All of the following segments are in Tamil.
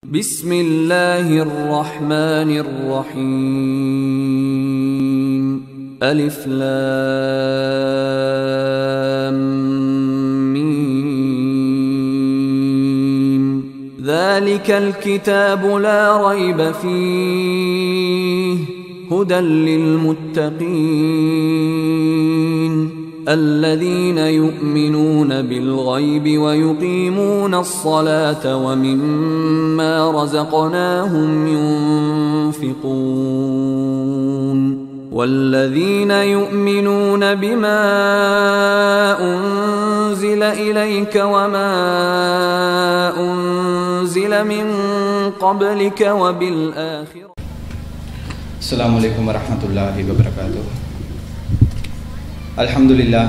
بسم الله الرحمن الرحيم ألف لام ميم ذلك الكتاب لا ريب فيه هدى للمتقين الذين يؤمنون بالغيب ويقيمون الصلاة ومما رزقناهم ينفقون والذين يؤمنون بما أنزل إليك وما أنزل من قبلك وبالآخرة السلام عليكم ورحمة الله وبركاته الحمد لله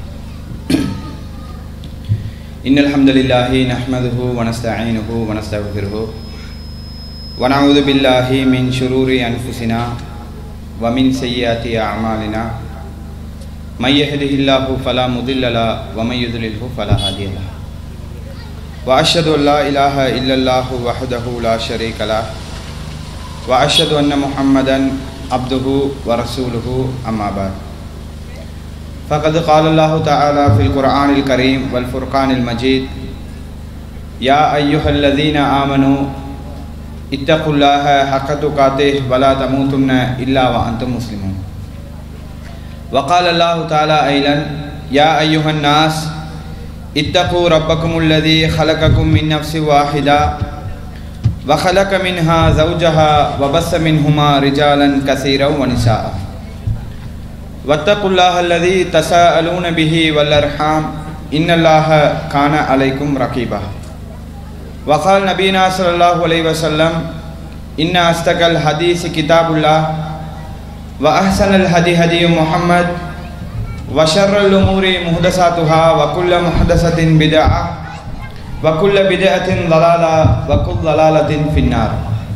إن الحمد لله نحمده ونستعينه ونستغفره ونعوذ بالله من شرور أنفسنا ومن سيئات أعمالنا من يهده الله فلا مضل له ومن يضلله فلا هادي له وأشهد أن لا إله إلا الله وحده لا شريك له وأشهد أن محمدا عبده ورسوله أما بعد فقد قال الله تعالى في القرآن الكريم والفرقان المجيد يا أيها الذين آمنوا اتقوا الله حق تقاته ولا تموتن إلا وأنتم مسلمون وقال الله تعالى أيضا يا أيها الناس اتقوا ربكم الذي خلقكم من نفس واحدة وخلق منها زوجها وبث منهما رجالا كثيرا ونساء واتقوا الله الذي تساءلون به والأرحام إن الله كان عليكم رقيبا وقال نبينا صلى الله عليه وسلم إن أصدق الحديث كتاب الله وأحسن الهدي هدي محمد وشر الأمور محدثاتها وكل محدثة بدعة وكل بدعة ضلالة وكل ضلالة في النار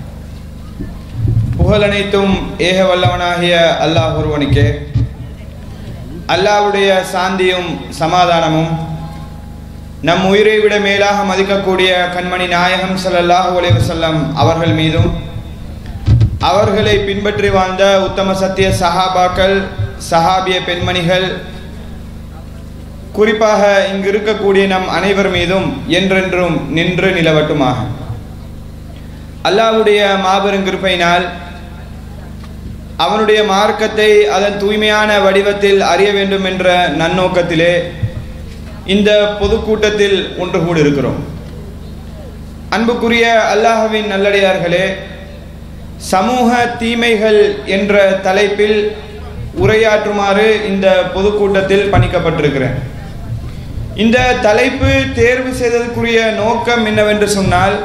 புகழனைத்தும் ஏக வல்லவனாகிய அல்லாஹ் ஒருவனுக்கே அல்லாஹ்வுடைய சாந்தியும் சமாதானமும் நம் உயிரை விட மேலாக மதிக்கக்கூடிய கண்மணி நாயகம் ஸல்லல்லாஹு அலைஹி வஸல்லம் அவர்கள் மீதும் அவர்களை பின்பற்றி வாழ்ந்த உத்தம சத்திய சஹாபாக்கள் சஹாபிய பெண்மணிகள் குறிப்பாக இங்கு இருக்கக்கூடிய நம் அனைவர் மீதும் என்றென்றும் நின்று நிலவட்டுமாக அல்லாஹ்வுடைய மாபெரும் கிருப்பையினால் அவனுடைய மார்க்கத்தை அதன் தூய்மையான வடிவத்தில் அறிய வேண்டும் என்ற நன்னோக்கத்திலே இந்த பொதுக்கூட்டத்தில் ஒன்று கூட இருக்கிறோம் அன்புக்குரிய அல்லாஹ்வின் நல்லடியார்களே சமூக தீமைகள் என்ற தலைப்பில் உரையாற்றுமாறு இந்த பொதுக்கூட்டத்தில் பணிக்கப்பட்டிருக்கிறேன் இந்த தலைப்பு தேர்வு செய்ததற்குரிய நோக்கம் என்னவென்று சொன்னால்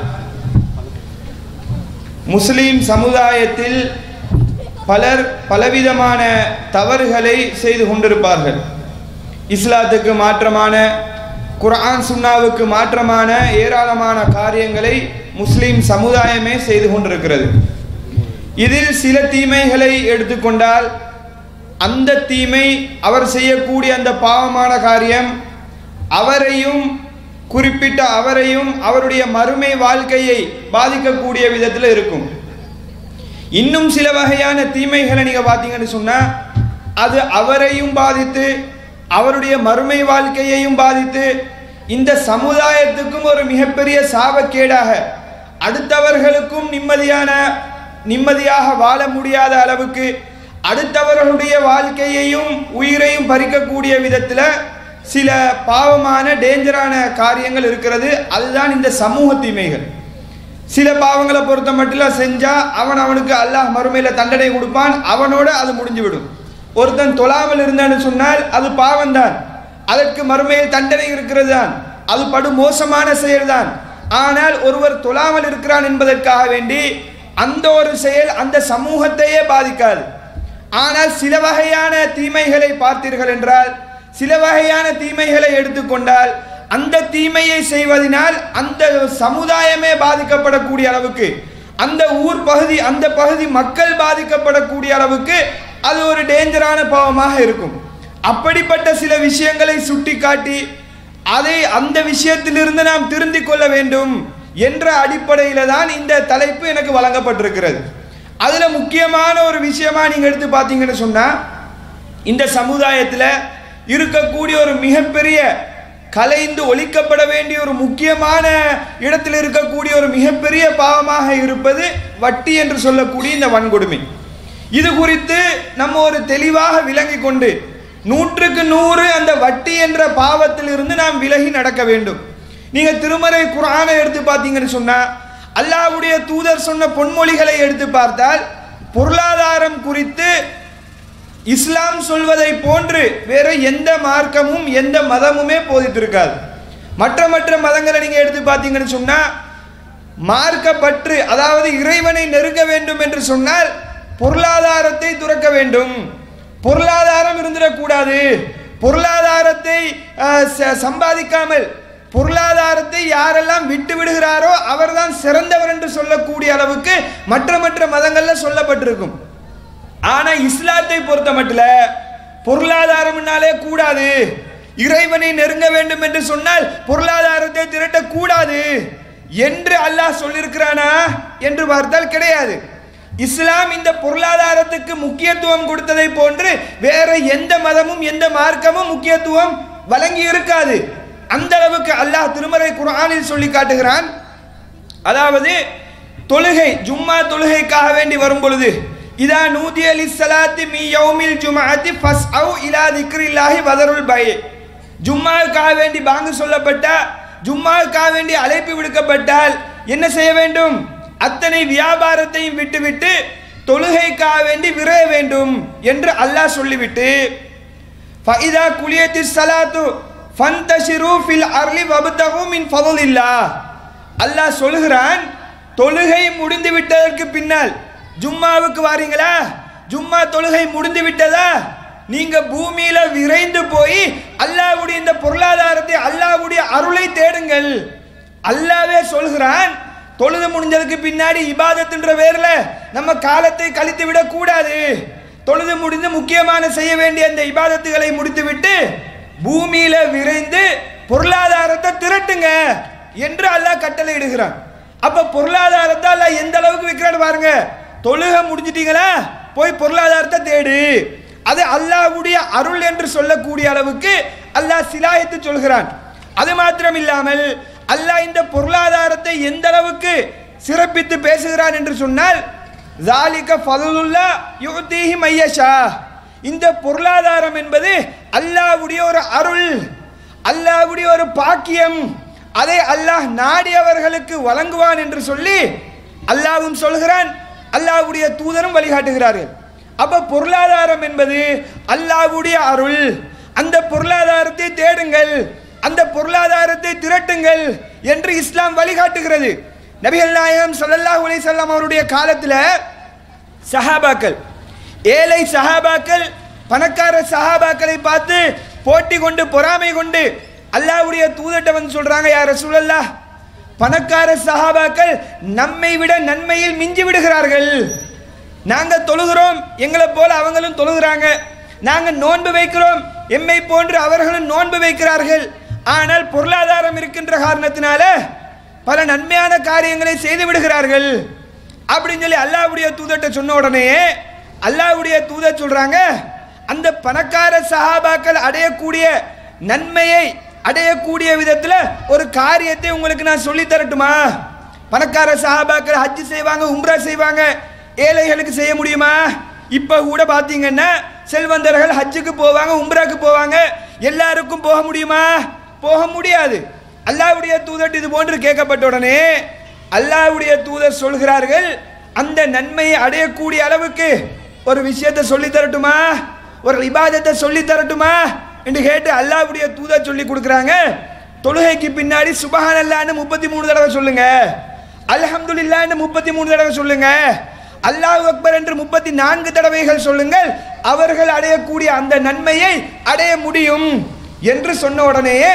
முஸ்லிம் சமுதாயத்தில் பலர் பலவிதமான தவறுகளை செய்து கொண்டிருப்பார்கள் இஸ்லாத்துக்கு மாற்றமான குர்ஆன் சுன்னாவுக்கு மாற்றமான ஏராளமான காரியங்களை முஸ்லிம் சமுதாயமே செய்து கொண்டிருக்கிறது இதில் சில தீமைகளை எடுத்துக்கொண்டால் அந்த தீமை அவர் செய்யக்கூடிய அந்த பாவமான காரியம் அவரையும் குறிப்பிட்ட அவரையும் அவருடைய மறுமை வாழ்க்கையை பாதிக்கக்கூடிய விதத்தில் இருக்கும் இன்னும் சில வகையான தீமைகளை நீங்கள் பார்த்தீங்கன்னு சொன்னால் அது அவரையும் பாதித்து அவருடைய மறுமை வாழ்க்கையையும் பாதித்து இந்த சமுதாயத்துக்கும் ஒரு மிகப்பெரிய சாபக்கேடாக அடுத்தவர்களுக்கும் நிம்மதியான நிம்மதியாக வாழ முடியாத அளவுக்கு அடுத்தவர்களுடைய வாழ்க்கையையும் உயிரையும் பறிக்கக்கூடிய விதத்தில் சில பாவமான டேஞ்சரான காரியங்கள் இருக்கிறது அதுதான் இந்த சமூக தீமைகள் சில பாவங்களை பொறுத்த மட்டும் செஞ்சா அவன் அவனுக்கு அல்லாஹ் மறுமையில் தண்டனை கொடுப்பான் அவனோட அது முடிஞ்சுவிடும் ஒருத்தன் தொழாமல் இருந்தான்னு சொன்னால் அது பாவம்தான் அதற்கு மறுமையில் தண்டனை இருக்கிறது தான் அது படு மோசமான செயல்தான் ஆனால் ஒருவர் தொழாமல் இருக்கிறான் என்பதற்காக வேண்டி அந்த ஒரு செயல் அந்த சமூகத்தையே பாதிக்காது ஆனால் சில வகையான தீமைகளை பார்த்தீர்கள் என்றால் சில வகையான தீமைகளை எடுத்துக்கொண்டால் அந்த தீமையை செய்வதனால் அந்த சமுதாயமே பாதிக்கப்படக்கூடிய அளவுக்கு அந்த ஊர் பகுதி அந்த பகுதி மக்கள் பாதிக்கப்படக்கூடிய அளவுக்கு அது ஒரு டேஞ்சரான பாவமாக இருக்கும் அப்படிப்பட்ட சில விஷயங்களை சுட்டி காட்டி அதை அந்த விஷயத்திலிருந்து நாம் திருந்திக் கொள்ள வேண்டும் என்ற அடிப்படையில் தான் இந்த தலைப்பு எனக்கு வழங்கப்பட்டிருக்கிறது அதில் முக்கியமான ஒரு விஷயமா நீங்கள் எடுத்து பார்த்தீங்கன்னு சொன்னால் இந்த சமுதாயத்தில் இருக்கக்கூடிய ஒரு மிகப்பெரிய கலைந்து ஒழிக்கப்பட வேண்டிய ஒரு முக்கியமான இடத்தில் இருக்கக்கூடிய ஒரு மிகப்பெரிய பாவமாக இருப்பது வட்டி என்று சொல்லக்கூடிய இந்த வன்கொடுமை இது குறித்து நம்ம ஒரு தெளிவாக விளங்கி கொண்டு நூற்றுக்கு நூறு அந்த வட்டி என்ற பாவத்தில் இருந்து நாம் விலகி நடக்க வேண்டும் நீங்க திருமறை குரானை எடுத்து பார்த்தீங்கன்னு சொன்னா அல்லாஹ்வுடைய தூதர் சொன்ன பொன்மொழிகளை எடுத்து பார்த்தால் பொருளாதாரம் குறித்து இஸ்லாம் சொல்வதை போன்று வேற எந்த மார்க்கமும் எந்த மதமுமே போதித்திருக்காது மற்ற மற்ற மதங்களை நீங்க எடுத்து பார்த்தீங்கன்னு சொன்னா மார்க்கப்பற்று அதாவது இறைவனை நெருங்க வேண்டும் என்று சொன்னால் பொருளாதாரத்தை துறக்க வேண்டும் பொருளாதாரம் இருந்திடக்கூடாது பொருளாதாரத்தை அஹ், ச- சம்பாதிக்காமல் பொருளாதாரத்தை யாரெல்லாம் விட்டு விடுகிறாரோ அவர்தான் சிறந்தவர் என்று சொல்லக்கூடிய அளவுக்கு மற்ற மற்ற மதங்கள்ல சொல்லப்பட்டிருக்கும் ஆனா இஸ்லாத்தை பொறுத்த மட்டும் பொருளாதாரம்னாலே கூடாது இறைவனை நெருங்க வேண்டும் என்று சொன்னால் பொருளாதாரத்தை திரட்டக் கூடாது என்று அல்லாஹ் சொல்லியிருக்கிறானா என்று பார்த்தால் கிடையாது இஸ்லாம் இந்த பொருளாதாரத்துக்கு முக்கியத்துவம் கொடுத்ததை போன்று வேற எந்த மதமும் எந்த மார்க்கமும் முக்கியத்துவம் வழங்கி இருக்காது அந்த அளவுக்கு அல்லாஹ் திருமறை குர்ஆனில் சொல்லி காட்டுகிறான் அதாவது தொழுகை ஜும்மா தொழுகைக்காக வேண்டி வரும் பொழுது இதா நூதிய லிஸ்ஸலாத்தி மீ யௌமில் ஜும்ஆத்தி ஃபஸ்அவ் இலா திக்ரில்லாஹி வதருல் பை ஜும்மாவுக்காக வேண்டி பாங்கு சொல்லப்பட்டா ஜும்மாவுக்காக வேண்டி அழைப்பு விடுக்கப்பட்டால் என்ன செய்ய வேண்டும் அத்தனை வியாபாரத்தையும் விட்டுவிட்டு தொழுகைக்காக வேண்டி விரைய வேண்டும் என்று அல்லாஹ் சொல்லிவிட்டு ஃபைதா குலியத்தி சலாத்து ஃபந்தஷிரு ஃபில் அர்லி வபுத்தகு மின் ஃபதுலில்லாஹ் அல்லாஹ் சொல்கிறான் தொழுகை முடிந்து விட்டதற்கு பின்னால் ஜும்மாவுக்கு வாரீங்களா ஜும்மா தொழுகை முடிந்து விட்டதா நீங்க பூமியில விரைந்து போய் அல்லாஹ்வுடைய இந்த பொருளாதாரத்தை அல்லாஹ்வுடைய அருளை தேடுங்கள் அல்லாவே சொல்கிறான் தொழுது முடிஞ்சதுக்கு பின்னாடி இபாதத்துன்ற பேர்ல நம்ம காலத்தை கழித்து விடக் கூடாது தொழுது முடிந்து முக்கியமான செய்ய வேண்டிய அந்த இபாதத்துகளை முடித்துவிட்டு பூமியில விரைந்து பொருளாதாரத்தை திரட்டுங்க என்று அல்லாஹ் கட்டளை இடுகிறான் அப்ப பொருளாதாரத்தை அல்லாஹ் எந்த அளவுக்கு விற்கிறான்னு பாருங்க தொழுகை முடிஞ்சிட்டீங்களா போய் பொருளாதாரத்தை தேடு அது அல்லாஹ்வுடைய அருள் என்று சொல்லக்கூடிய அளவுக்கு அல்லாஹ் சிலாயத்து சொல்கிறான் அது மாத்திரம் இல்லாமல் அல்லாஹ் இந்த பொருளாதாரத்தை எந்த அளவுக்கு சிறப்பித்து பேசுகிறான் என்று சொன்னால் ذَلِكَ فَضْلُ اللَّهِ يُؤْتِيهِ مَن يَشَاءُ. இந்த பொருளாதாரம் என்பது அல்லாஹ்வுடைய ஒரு அருள் அல்லாஹ்வுடைய ஒரு பாக்கியம் அதை அல்லாஹ் நாடியவர்களுக்கு வழங்குவான் என்று சொல்லி அல்லாஹ்வும் சொல்கிறான் அல்லாஹ்வுடைய தூதரும் வழிகாட்டுகிறார்கள் அப்ப பொருளாதாரம் என்பது அல்லாஹ்வுடைய அருள் அந்த பொருளாதாரத்தை தேடுங்கள் அந்த பொருளாதாரத்தை திரட்டுங்கள் என்று இஸ்லாம் வழிகாட்டுகிறது நபிகள் நாயகம் ஸல்லல்லாஹு அலைஹி வஸல்லம் அவருடைய காலத்தில் சஹாபாக்கள் ஏழை சஹாபாக்கள் பணக்கார சஹாபாக்களை பார்த்து போட்டி கொண்டு பொறாமை கொண்டு அல்லாஹ்வுடைய தூதட்ட வந்து சொல்றாங்க யார் ரசூலல்லாஹ் பணக்கார சஹாபாக்கள் நம்மை விட நன்மையில் மிஞ்சி விடுகிறார்கள் நாங்க தொழுகிறோம் எங்களை போல அவங்களும் தொழுகிறாங்க நாங்க நோன்பு வைக்கிறோம் எம்மை போன்று அவர்களும் நோன்பு வைக்கிறார்கள் ஆனால் பொருளாதாரம் இருக்கின்ற காரணத்தினால பல நன்மையான காரியங்களை செய்து விடுகிறார்கள் அப்படின்னு சொல்லி அல்லாஹ்வுடைய தூதர்கிட்ட சொன்ன உடனே அல்லாஹ்வுடைய தூதர் சொல்றாங்க அந்த பணக்கார சஹாபாக்கள் அடையக்கூடிய நன்மையை அடையக்கூடிய விதத்துல ஒரு காரியத்தை உங்களுக்கு நான் சொல்லி தரட்டுமா பணக்கார சஹாபாக்கள் ஹஜ் செய்வாங்க உம்ரா செய்வாங்க ஏழைகளுக்கு செய்ய முடியுமா இப்ப கூட பாத்தீங்கன்னா செல்வந்தர்கள் ஹஜ்ஜுக்கு போவாங்க உம்ராக்கு போவாங்க எல்லாருக்கும் போக முடியுமா போக முடியாது அல்லாஹ்வுடைய தூதர் இது போன்று கேட்கப்பட்ட உடனே அல்லாஹ்வுடைய தூதர் சொல்கிறார்கள் அந்த நன்மையை அடையக்கூடிய அளவுக்கு ஒரு விஷயத்தை சொல்லி தரட்டுமா ஒரு இபாதத்தை சொல்லி தரட்டுமா என்று கேட்டு அல்லாஹ்வுடைய தூதர் சொல்லி கொடுக்குறாங்க தொழுகைக்கு பின்னாடி சுபஹானல்லான்னு முப்பத்தி மூணு தடவை சொல்லுங்க அல்ஹம்துலில்லாஹ்னு முப்பத்தி மூணு தடவை சொல்லுங்க அல்லாஹ் அக்பர் என்று முப்பத்தி நான்கு தடவைகள் சொல்லுங்கள் அவர்கள் அடையக்கூடிய அந்த நன்மையை அடைய முடியும் என்று சொன்ன உடனேயே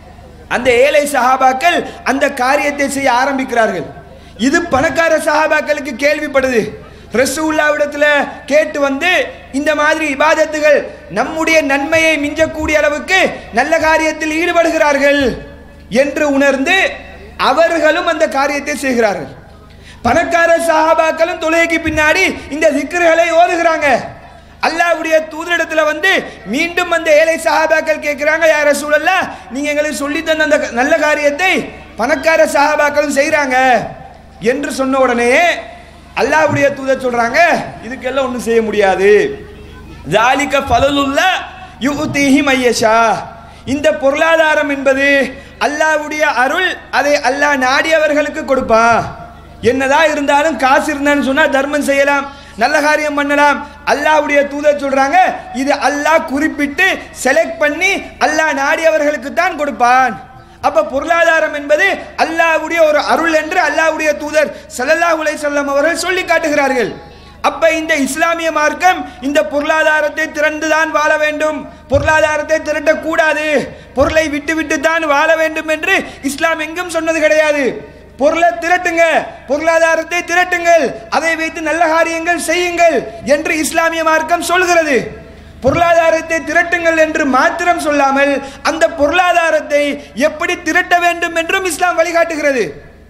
அந்த ஏழை சஹாபாக்கள் அந்த காரியத்தை செய்ய ஆரம்பிக்கிறார்கள் இது பணக்கார சஹாபாக்களுக்கு கேள்விப்படுது ரசூல்லாவிடத்துல கேட்டு வந்து இந்த மாதிரி இபாதத்துகள் நம்முடைய நன்மையை மிஞ்சக்கூடிய அளவுக்கு நல்ல காரியத்தில் ஈடுபடுகிறார்கள் என்று உணர்ந்து அவர்களும் அந்த காரியத்தை செய்கிறார்கள் பணக்கார சஹாபாக்களும் தொழுகைக்கு பின்னாடி இந்த திக்ருகளை ஓதுகிறாங்க அல்லாஹ்வுடைய தூதரிடத்துல வந்து மீண்டும் அந்த ஏழை சஹாபாக்கள் கேட்கிறாங்க யார சூழல்ல நீங்க எங்களுக்கு சொல்லி தந்த அந்த நல்ல காரியத்தை பணக்கார சஹாபாக்களும் செய்றாங்க என்று சொன்ன உடனே அல்லாஹ்வுடைய தூதர் சொல்றாங்க இதுக்கெல்லாம் ஒன்றும் செய்ய முடியாது ஜாலிக ஃபலலுல்ல யுஉதிஹி மையஷா இந்த பொருளாதாரம் என்பது அல்லாஹ்வுடைய அருள் அதை அல்லாஹ் நாடியவர்களுக்கு கொடுப்பான் என்னதான் இருந்தாலும் காசு இருந்தான்னு சொன்னா தர்மம் செய்யலாம் நல்ல காரியம் பண்ணலாம் அல்லாஹ்வுடைய தூதர் சொல்றாங்க இது அல்லாஹ் குறிப்பிட்டு செலக்ட் பண்ணி அல்லாஹ் நாடியவர்களுக்கு தான் கொடுப்பான் அப்ப பொருளாதாரம் என்பது அல்லாஹ்வுடைய ஒரு அருள் என்று அல்லாஹ்வுடைய தூதர் ஸல்லல்லாஹு அலைஹி வஸல்லம் அவர்கள் சொல்லி காட்டுகிறார்கள் அப்ப இந்த இஸ்லாமிய மார்க்கம் இந்த பொருளாதாரத்தை திறந்துதான் வாழ வேண்டும் பொருளாதாரத்தை திரட்டக்கூடாது பொருளை விட்டு விட்டு தான் வாழ வேண்டும் என்று இஸ்லாம் எங்கும் சொன்னது கிடையாது பொருளை திரட்டுங்க பொருளாதாரத்தை திரட்டுங்கள் அதை வைத்து நல்ல காரியங்கள் செய்யுங்கள் என்று இஸ்லாமிய மார்க்கம் சொல்கிறது பொருளாதாரத்தை திரட்டுங்கள் என்று மாத்திரம் சொல்லாமல் அந்த பொருளாதாரத்தை எப்படி திரட்ட வேண்டும் என்றும் இஸ்லாம் வழிகாட்டுகிறது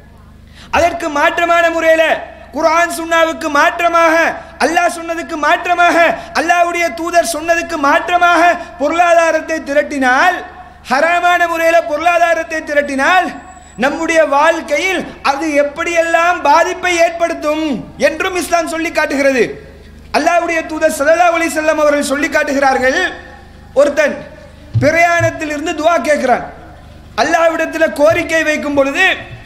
அதற்கு மாற்றமான முறையில குர்ஆன் சுன்னாவுக்கு மாற்றமாக அல்லாஹ் சொன்னதுக்கு மாற்றமாக அல்லாஹ்வுடைய தூதர் சொன்னதுக்கு மாற்றமாக பொருளாதாரத்தை திரட்டினால் ஹராமான முறையில் பொருளாதாரத்தை திரட்டினால் நம்முடைய வாழ்க்கையில் அது எப்படியெல்லாம் பாதிப்பை ஏற்படுத்தும் என்றும் இஸ்லாம் சொல்லி காட்டுகிறது அல்லாஹ்வுடைய தூதர் ஸல்லல்லாஹு அலைஹி வஸல்லம் அவர்கள் சொல்லி காட்டுகிறார்கள் ஒருத்தன் பிரயாணத்தில் இருந்து துவா கேட்கிறான் அல்லாஹ்விடத்தில் கோரிக்கை வைக்கும் பொழுது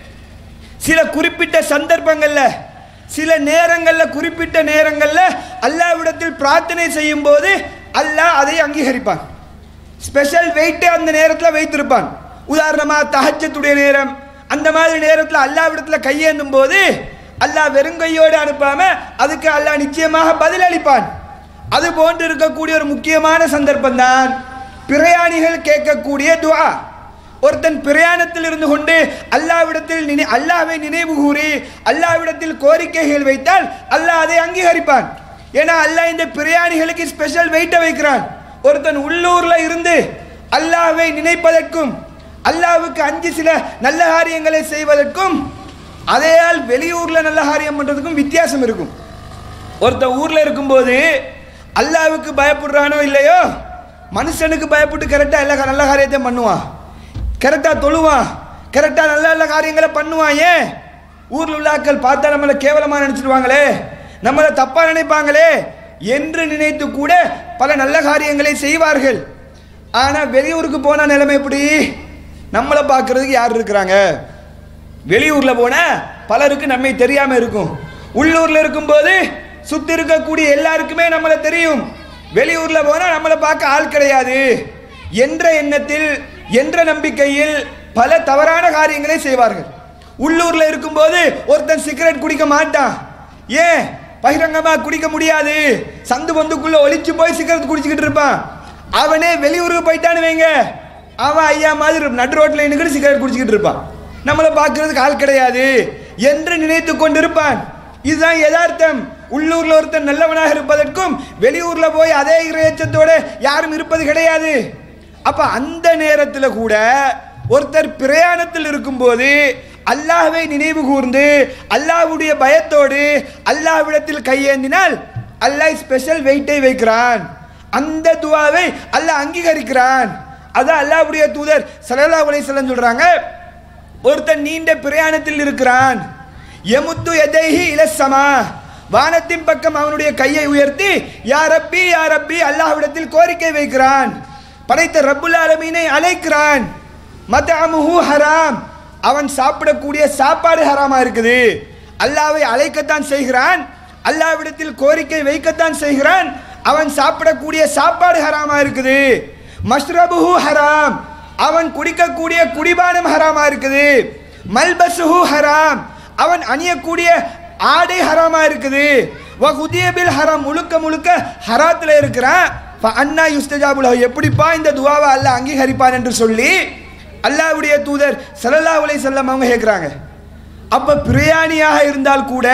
சில குறிப்பிட்ட சந்தர்ப்பங்கள்ல சில நேரங்கள்ல குறிப்பிட்ட நேரங்கள்ல அல்லாஹ்விடத்தில் பிரார்த்தனை செய்யும் போது அல்லாஹ் அதை அங்கீகரிப்பான் ஸ்பெஷல் வெயிட்டை அந்த நேரத்தில் வைத்திருப்பான் உதாரணமா தஹஜத்துடைய நேரம் அந்த மாதிரி நேரத்தில் அல்லாஹ்விடத்தில் கையேந்தும் போது அல்லாஹ் வெறுங்கையோடு அனுப்பாம அதுக்கு அல்லாஹ் நிச்சயமாக பதிலளிப்பான் அது போன்று இருக்கக்கூடிய ஒரு முக்கியமான சந்தர்ப்பம் தான் பிரயாணிகள் கேட்கக்கூடிய துஆ ஒருத்தன் பிரயாணத்தில் இருந்து கொண்டு அல்லாவிடத்தில் நினை அல்லாவை நினைவு கூறி அல்லாவிடத்தில் கோரிக்கைகள் வைத்தால் அல்லாஹ் அதை அங்கீகரிப்பான் ஏன்னா அல்லாஹ் இந்த பிரயாணிகளுக்கு ஸ்பெஷல் வெயிட்டை வைக்கிறான் ஒருத்தன் உள்ளூர்ல இருந்து அல்லாவை நினைப்பதற்கும் அல்லாவுக்கு அஞ்சு சில நல்ல காரியங்களை செய்வதற்கும் அதேயால் வெளியூர்ல நல்ல காரியம் பண்றதுக்கும் வித்தியாசம் இருக்கும் ஒருத்தன் ஊர்ல இருக்கும்போது அல்லாவுக்கு பயப்படுறானோ இல்லையோ மனுஷனுக்கு பயப்பட்டு கரெக்டா எல்லா நல்ல காரியத்தையும் பண்ணுவான் கரெக்டா தொழுவான் கரெக்டா நல்ல நல்ல காரியங்களை பண்ணுவான் ஏன் ஊர்ல உள்ள ஆட்கள் பார்த்தா நம்மளை கேவலமா நினைச்சிடுவாங்களே நம்மளை தப்பா நினைப்பாங்களே என்று நினைத்து கூட பல நல்ல காரியங்களை செய்வார்கள் ஆனா வெளியூருக்கு போன நிலைமை எப்படி நம்மளை பார்க்கறதுக்கு யார் இருக்கிறாங்க வெளியூர்ல போனா பலருக்கு நம்மை தெரியாம இருக்கும் உள்ளூர்ல இருக்கும்போது சுத்தி இருக்கக்கூடிய எல்லாருக்குமே நம்மளை தெரியும் வெளியூர்ல போனா நம்மளை பார்க்க ஆள் கிடையாது என்ற எண்ணத்தில் என்ற நம்பிக்கையில் பல தவறான காரியங்களை செய்வார்கள் உள்ளூர்ல இருக்கும்போது ஒருத்தன் சிகரெட் குடிக்க மாட்டான் ஏன் பகிரங்கமா குடிக்க முடியாது சந்து பந்துக்குள்ள ஒளிச்சு போய் சிகரெட் குடிச்சுக்கிட்டு இருப்பான் அவனே வெளியூருக்கு போயிட்டான்னு வைங்க அவன் ஐயா மாதிரி நடு ரோட்ல நின்று சிகரெட் குடிச்சுக்கிட்டு இருப்பான் நம்மளை பார்க்கறதுக்கு ஆள் கிடையாது என்று நினைத்து கொண்டிருப்பான் இதுதான் யதார்த்தம் உள்ளூர்ல ஒருத்தன் நல்லவனாக இருப்பதற்கும் வெளியூர்ல போய் அதே இறையச்சத்தோட யாரும் இருப்பது கிடையாது அப்ப அந்த நேரத்தில் கூட ஒருத்தர் பிரயாணத்தில் இருக்கும்போது அல்லாஹ்வை நினைவு கூர்ந்து அல்லாஹ்வுடைய பயத்தோடு அல்லாஹ்விடத்தில் கையேந்தினால் அல்லாஹ் ஸ்பெஷல் வெயிட்டை வைக்கிறான் அந்த துவாவை அல்லாஹ் அங்கீகரிக்கிறான் அதான் அல்லாஹ்வுடைய தூதர் ஸல்லல்லாஹு அலைஹி வஸல்லம் சொல்றாங்க ஒருத்தன் நீண்ட பிரயாணத்தில் இருக்கிறான் எமுத்து எதைஹி இலசமா வானத்தின் பக்கம் அவனுடைய கையை உயர்த்தி யா ரப்பி யா ரப்பி அல்லாஹ்விடத்தில் கோரிக்கை வைக்கிறான் படைத்த ரப்புல் ஆலமீனை அழைக்கிறான் மதஅமுஹு ஹராம் அவன் சாப்பிடக்கூடிய சாப்பாடு ஹராமா இருக்குது அல்லாஹ்வை அழைக்கத்தான் செய்கிறான் அல்லாஹ்விடத்தில் கோரிக்கை வைக்கத்தான் செய்கிறான் அவன் சாப்பிடக்கூடிய சாப்பாடு ஹராமா இருக்குது மஷ்ரபுஹு ஹராம் அவன் குடிக்கக்கூடிய குடிபானம் ஹராமா இருக்குது மல்பசுஹு ஹராம் அவன் அணியக்கூடிய ஆடை ஹராமா இருக்குது வகுதியபில் ஹராம் முழுக்க முழுக்க ஹராத்தில் இருக்கிறான் ஃப அன்னா யுஸ்தஜாபுல் எப்படிப்பா இந்த துவாவை அல்லாஹ் அங்கீகரிப்பான் என்று சொல்லி அல்லாஹ்வுடைய தூதர் ஸல்லல்லாஹு அலைஹி வஸல்லம் அவங்க கேட்குறாங்க அப்ப பிரயாணியாக இருந்தால் கூட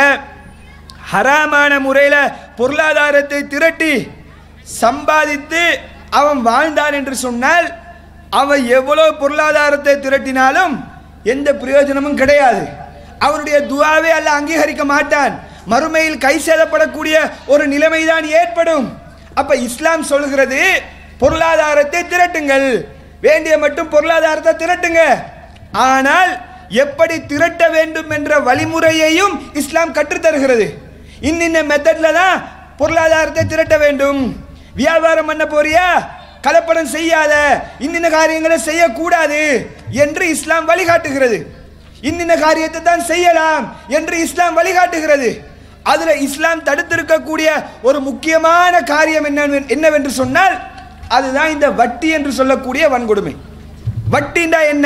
ஹராமான முறையில் பொருளாதாரத்தை திரட்டி சம்பாதித்து அவன் வாழ்ந்தான் என்று சொன்னால் அவன் எவ்வளவு பொருளாதாரத்தை திரட்டினாலும் எந்த பிரயோஜனமும் கிடையாது அவனுடைய துவாவே அல்ல அங்கீகரிக்க மாட்டான் மறுமையில் கை சேதப்படக்கூடிய ஒரு நிலைமைதான் ஏற்படும் அப்ப இஸ்லாம் சொல்கிறது பொருளாதாரத்தை திரட்டுங்கள் வேண்டிய மட்டும் பொருளாதாரத்தை திரட்டுங்க ஆனால் எப்படி திரட்ட வேண்டும் என்ற வழிமுறையையும் இஸ்லாம் கற்றுத்தருகிறது இன்னின்ன மெத்தட்ல தான் பொருளாதாரத்தை திரட்ட வேண்டும் வியாபாரம் பண்ண போறியா கலப்படம் செய்யாத இன்னின்ன காரியங்களை செய்யக்கூடாது என்று இஸ்லாம் வழிகாட்டுகிறது இன்னின்ன காரியத்தை தான் செய்யலாம் என்று இஸ்லாம் வழிகாட்டுகிறது அதுல இஸ்லாம் தடுத்திருக்கக்கூடிய ஒரு முக்கியமான காரியம் என்ன என்னவென்று சொன்னால் அதுதான் இந்த வட்டி என்று சொல்லக்கூடிய வன்கொடுமை வட்டின்னா என்ன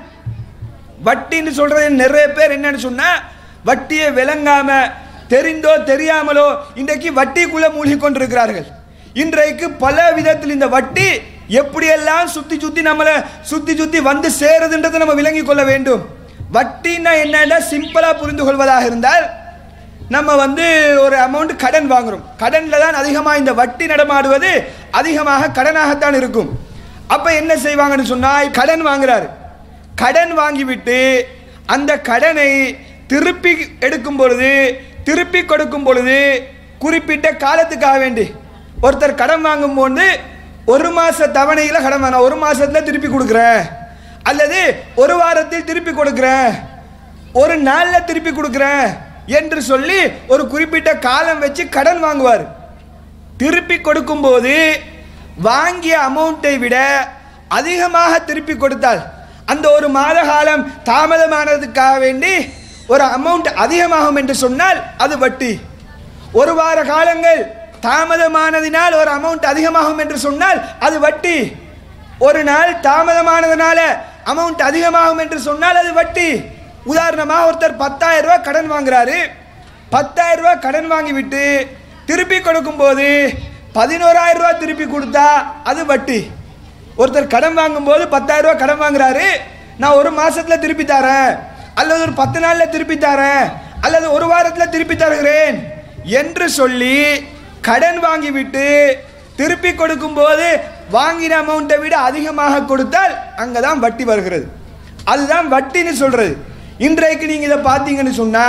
வட்டின்னு சொல்றது நிறைய பேர் என்னன்னு சொன்னா வட்டியை விளங்காம தெரிந்தோ தெரியாமலோ இன்றைக்கு வட்டிக்குள்ள மூழ்கி கொண்டிருக்கிறார்கள் இன்றைக்கு பல விதத்தில் இந்த வட்டி எப்படியெல்லாம் சுத்தி சுத்தி நம்மளை சுத்தி சுத்தி வந்து சேருதுன்றதை நம்ம விளங்கி கொள்ள வேண்டும் வட்டின்னா என்னன்னா சிம்பிளா புரிந்து கொள்வதாக இருந்தால் நம்ம வந்து ஒரு அமௌண்ட் கடன் வாங்குறோம் கடன்ல தான் அதிகமாக இந்த வட்டி நடமாடுவது அதிகமாக கடனாகத்தான் இருக்கும் அப்ப என்ன செய்வாங்கன்னு சொன்னா கடன் வாங்குறாரு கடன் வாங்கிவிட்டு அந்த கடனை திருப்பி எடுக்கும் பொழுது திருப்பி கொடுக்கும் பொழுது குறிப்பிட்ட காலத்துக்காக வேண்டி ஒருத்தர் கடன் வாங்கும்போது ஒரு மாச தவணையில் கடன் வாங்க ஒரு மாசத்துல திருப்பி கொடுக்குறேன் அல்லது ஒரு வாரத்தில் திருப்பி கொடுக்குறேன் ஒரு நாள்ல திருப்பி கொடுக்குறேன் என்று சொல்லி ஒரு குறிப்பிட்ட காலம் வச்சு கடன் வாங்குவார் திருப்பி கொடுக்கும்போது வாங்கிய அமௌண்ட்டை விட அதிகமாக திருப்பி கொடுத்தால் அந்த ஒரு மாத காலம் தாமதமானதுக்காக வேண்டி ஒரு அமௌண்ட் அதிகமாகும் என்று சொன்னால் அது வட்டி ஒரு வார காலங்கள் தாமதமானதினால் ஒரு அமௌண்ட் அதிகமாகும் என்று சொன்னால் அது வட்டி ஒரு நாள் தாமதமானதுனால அமௌண்ட் அதிகமாகும் என்று சொன்னால் அது வட்டி உதாரணமாக ஒருத்தர் பத்தாயிரம் ரூபாய் கடன் வாங்குறாரு பத்தாயிரம் ரூபாய் கடன் வாங்கிவிட்டு திருப்பி கொடுக்கும்போது பதினோராயிரம் ரூபாய் திருப்பி கொடுத்தா அது வட்டி ஒருத்தர் கடன் வாங்கும்போது பத்தாயிரம் ரூபாய் கடன் வாங்குறாரு நான் ஒரு மாசத்துல திருப்பி தரேன் அல்லது ஒரு பத்து நாள்ல திருப்பி தரேன் அல்லது ஒரு வாரத்தில் திருப்பி தருகிறேன் என்று சொல்லி கடன் வாங்கிவிட்டு திருப்பி கொடுக்கும்போது வாங்கின அமௌண்ட்டை விட அதிகமாக கொடுத்தால் அங்கதான் வட்டி வருகிறது அதுதான் வட்டின்னு சொல்றது இன்றைக்கு நீங்க இதை பார்த்தீங்கன்னு சொன்னா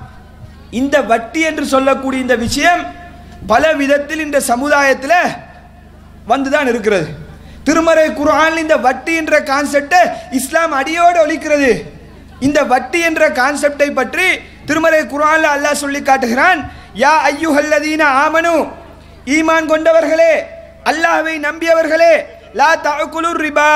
இந்த வட்டி என்று சொல்லக்கூடிய இந்த விஷயம் பல விதத்தில் இந்த சமுதாயத்தில் வந்துதான் இருக்கிறது திருமறை குர்ஆன்ல இந்த வட்டி என்ற கான்செப்டை இஸ்லாம் அடியோடு ஒழிக்கிறது இந்த வட்டி என்ற கான்செப்டை பற்றி திருமறை குர்ஆன்ல அல்லாஹ் சொல்லி காட்டுகிறான் யா ஐயுஹல்லதீன ஆமனு ஈமான் கொண்டவர்களே அல்லாஹ்வை நம்பியவர்களே லா தஅகுலுர் ரிபா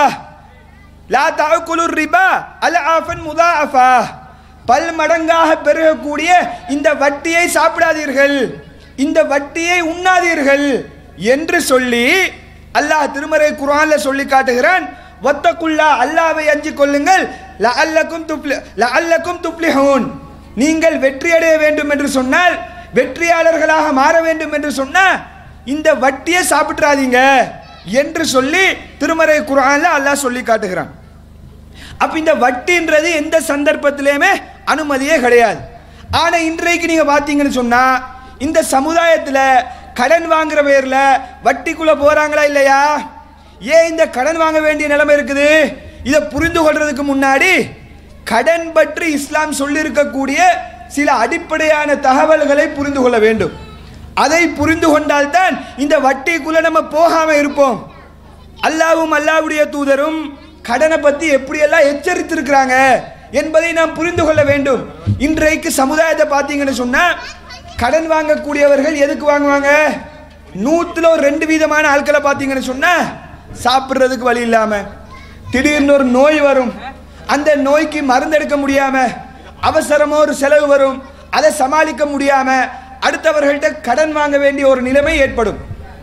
லா தஅகுலுர் ரிபா அல் ஆஃபன் முதாஃபா பல் மடங்காக பெருகக்கூடிய இந்த வட்டியை சாப்பிடாதீர்கள் இந்த வட்டியை உண்ணாதீர்கள் என்று சொல்லி அல்லாஹ் திருமறை குர்ஆன்ல சொல்லி காட்டுகிறான் வத்தக்குல்லா அல்லாவை அஞ்சிக் கொள்ளுங்கள் லஅல்லக்கும் துப்ளி லஅல்லக்கும் துப்ளிஹூன் நீங்கள் வெற்றி அடைய வேண்டும் என்று சொன்னால் வெற்றியாளர்களாக மாற வேண்டும் என்று சொன்னா இந்த வட்டியை சாப்பிட்றாதீங்க என்று சொல்லி திருமறை குர்ஆன்ல அல்லாஹ் சொல்லி காட்டுகிறான் அப்ப இந்த வட்டின்றது எந்த சந்தர்ப்பத்திலையுமே அனுமதியே கிடையாது ஆனா இன்றைக்கு நீங்க பாத்தீங்கன்னு சொன்னா இந்த சமுதாயத்துல கடன் வாங்குற பேர்ல வட்டிக்குள்ள போறாங்களா இல்லையா ஏன் இந்த கடன் வாங்க வேண்டிய நிலைமை இருக்குது இதை புரிந்து கொள்றதுக்கு முன்னாடி கடன் பற்றி இஸ்லாம் சொல்லியிருக்கக்கூடிய சில அடிப்படையான தகவல்களை புரிந்து கொள்ள வேண்டும் அதை புரிந்து கொண்டால்தான் இந்த வட்டிக்குள்ள நம்ம போகாம இருப்போம் அல்லாவும் அல்லாவுடைய தூதரும் கடனை பத்தி எப்படியெல்லாம் எச்சரித்திருக்கிறாங்க என்பதை நாம் புரிந்து கொள்ள வேண்டும் இன்றைக்கு சமுதாயத்தை பார்த்தீங்கன்னு சொன்னா கடன் வாங்கக்கூடியவர்கள் எதுக்கு வாங்குவாங்க நூத்துல ஒரு ரெண்டு விதமான ஆட்களை பார்த்தீங்கன்னு சொன்னா சாப்பிட்றதுக்கு வழி இல்லாம திடீர்னு ஒரு நோய் வரும் அந்த நோய்க்கு மருந்து எடுக்க முடியாம அவசரமா ஒரு செலவு வரும் அதை சமாளிக்க முடியாம அடுத்தவர்கள்ட்ட கடன் வாங்க வேண்டிய ஒரு நிலைமை ஏற்படும்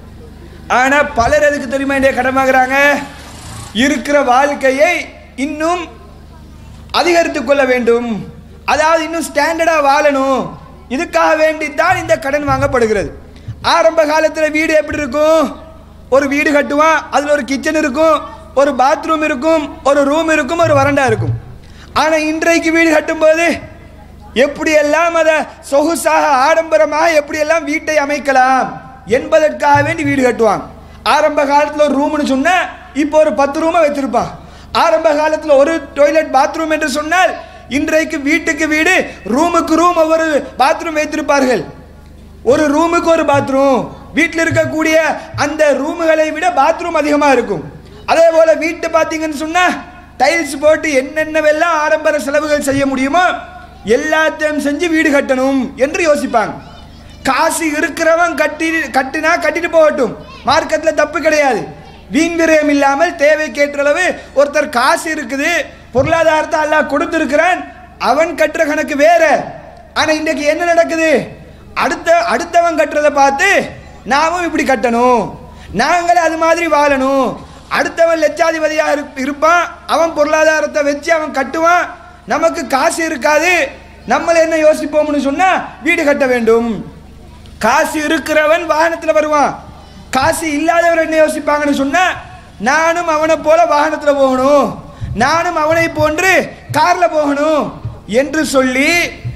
ஆனா பலர் எதுக்கு தெரியுமா இன்றைய கடன் வாங்குறாங்க இருக்கிற வாழ்க்கையை இன்னும் அதிகரித்துக் கொள்ள வேண்டும் அதாவது இன்னும் ஸ்டாண்டர்டா வாழணும் இதுக்காக வேண்டித்தான் இந்த கடன் வாங்கப்படுகிறது ஆரம்ப காலத்தில் வீடு எப்படி இருக்கும் ஒரு வீடு கட்டுவான் அதில் ஒரு கிச்சன் இருக்கும் ஒரு பாத்ரூம் இருக்கும் ஒரு ரூம் இருக்கும் ஒரு வரண்டா இருக்கும் ஆனால் இன்றைக்கு வீடு கட்டும்போது எப்படியெல்லாம் அதை சொகுசாக ஆடம்பரமாக எப்படியெல்லாம் வீட்டை அமைக்கலாம் என்பதற்காக வேண்டி வீடு கட்டுவாங்க ஆரம்ப காலத்தில் ஒரு ரூம்னு சொன்னா இப்போ ஒரு பத்து ரூமை வச்சிருப்பான் ஆரம்ப காலத்தில் ஒரு டாய்லெட் பாத்ரூம் என்று சொன்னால் இன்றைக்கு வீட்டுக்கு வீடு ரூமுக்கு ரூம் ஒவ்வொரு பாத்ரூம் வைத்திருப்பார்கள் ஒரு ரூமுக்கு ஒரு பாத்ரூம் வீட்டில் இருக்கக்கூடிய அந்த ரூமுகளை விட பாத்ரூம் அதிகமாக இருக்கும் அதே போல வீட்டு பார்த்தீங்கன்னு சொன்னா டைல்ஸ் போட்டு என்னென்னவெல்லாம் ஆடம்பர செலவுகள் செய்ய முடியுமோ எல்லாத்தையும் செஞ்சு வீடு கட்டணும் என்று யோசிப்பாங்க காசு இருக்கிறவன் கட்டி கட்டினா கட்டிட்டு போகட்டும் மார்க்கெட்டில் தப்பு கிடையாது வீண் விரயம் இல்லாமல் தேவைக்கேற்ற அளவு ஒருத்தர் காசு இருக்குது பொருளாதாரத்தை அல்லாஹ் கொடுத்திருக்கிறான் அவன் கட்டுற கணக்கு வேற ஆனா இன்றைக்கு என்ன நடக்குது அடுத்த அடுத்தவன் கட்டுறதை பார்த்து நாமும் இப்படி கட்டணும் நாங்களே அது மாதிரி வாழணும் அடுத்தவன் லட்சாதிபதியாக இருப்- இருப்பான் அவன் பொருளாதாரத்தை வச்சு அவன் கட்டுவான் நமக்கு காசு இருக்காது நம்மள என்ன யோசிப்போம்னு சொன்னா வீடு கட்ட வேண்டும் காசு இருக்கிறவன் வாகனத்தில் வருவான் காசு இல்லாதவர் என்ன யோசிப்பாங்கன்னு சொன்னா நானும் அவனை போல வாகனத்தில் போகணும் நானும் அவனை போன்று கார்ல போகணும் என்று சொல்லி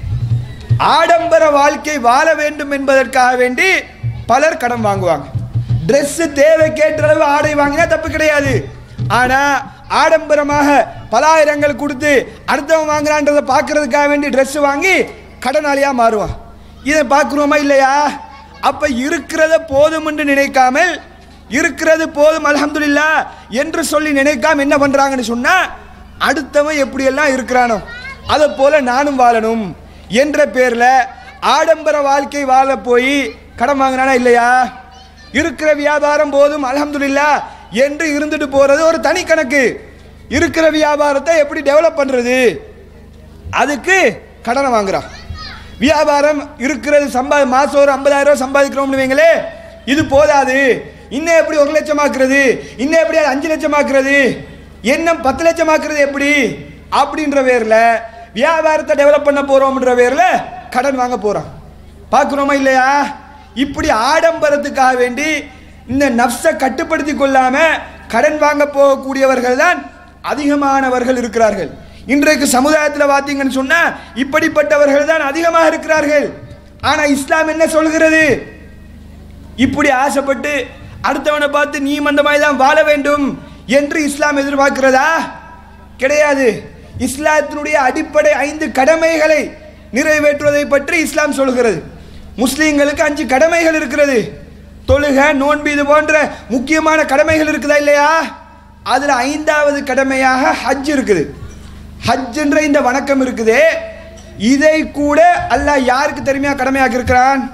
ஆடம்பர வாழ்க்கை வாழ வேண்டும் என்பதற்காக வேண்டி பலர் கடன் வாங்குவாங்க Dress தேவைக்கேற்ற அளவு ஆடை வாங்கினா தப்பு கிடையாது ஆனா ஆடம்பரமாக பலாயிரங்கள் கொடுத்து அடுத்தவன் வாங்குறான்றதை பார்க்கறதுக்காக வேண்டி Dress வாங்கி கடனாளியா மாறுவான் இதை பார்க்குறோமா இல்லையா அப்ப இருக்கிறத போதும் என்று நினைக்காமல் இருக்கிறது போதும் அல்ஹம்துலில்லா என்று சொல்லி நினைக்காம என்ன பண்றாங்கன்னு சொன்னா அடுத்தவன் எப்படியெல்லாம் இருக்கிறானோ அதை போல நானும் வாழணும் என்ற பேர்ல ஆடம்பர வாழ்க்கை வாழ போய் கடன் வாங்கினானா இல்லையா இருக்கிற வியாபாரம் போதும் அல்ஹம்துலில்லா என்று இருந்துட்டு போறது ஒரு தனி கணக்கு இருக்கிற வியாபாரத்தை எப்படி டெவலப் பண்றது அதுக்கு கடனை வாங்குறான் வியாபாரம் இருக்கிறது சம்பாதி மாசம் ஒரு ஐம்பதாயிரம் ரூபாய் சம்பாதிக்கிறோம்னு வைங்களே இது போதாது இன்னும் எப்படி ஒரு லட்சம் ஆக்குறது இன்னும் எப்படி அது அஞ்சு லட்சம் ஆக்குறது என்ன பத்து லட்சம் ஆக்குறது எப்படி அப்படின்ற பேர்ல வியாபாரத்தை டெவலப் பண்ண போறோம்ன்ற பேர்ல கடன் வாங்க போறான் பார்க்குறோமா இல்லையா இப்படி ஆடம்பரத்துக்காக வேண்டி இந்த நப்சை கட்டுப்படுத்தி கொள்ளாம கடன் வாங்க போகக்கூடியவர்கள் தான் அதிகமானவர்கள் இருக்கிறார்கள் இன்றைக்கு சமுதாயத்தில் பார்த்தீங்கன்னு சொன்னா இப்படிப்பட்டவர்கள் தான் அதிகமாக இருக்கிறார்கள் ஆனா இஸ்லாம் என்ன சொல்கிறது இப்படி ஆசைப்பட்டு அடுத்தவனை பார்த்து நீ அந்த மாதிரி தான் வாழ வேண்டும் என்று இஸ்லாம் எதிர்பார்க்கிறதா கிடையாது இஸ்லாத்தினுடைய அடிப்படை ஐந்து கடமைகளை நிறைவேற்றுவதை பற்றி இஸ்லாம் சொல்கிறது முஸ்லீம்களுக்கு அஞ்சு கடமைகள் இருக்கிறது தொழுக நோன்பு இது போன்ற முக்கியமான கடமைகள் இருக்குதா இல்லையா அதுல ஐந்தாவது கடமையாக ஹஜ் இருக்குது ஹஜ் என்ற இந்த வணக்கம் இருக்குதே இதை கூட அல்லாஹ் யாருக்கு தெரியுமா கடமையாக்கி இருக்கிறான்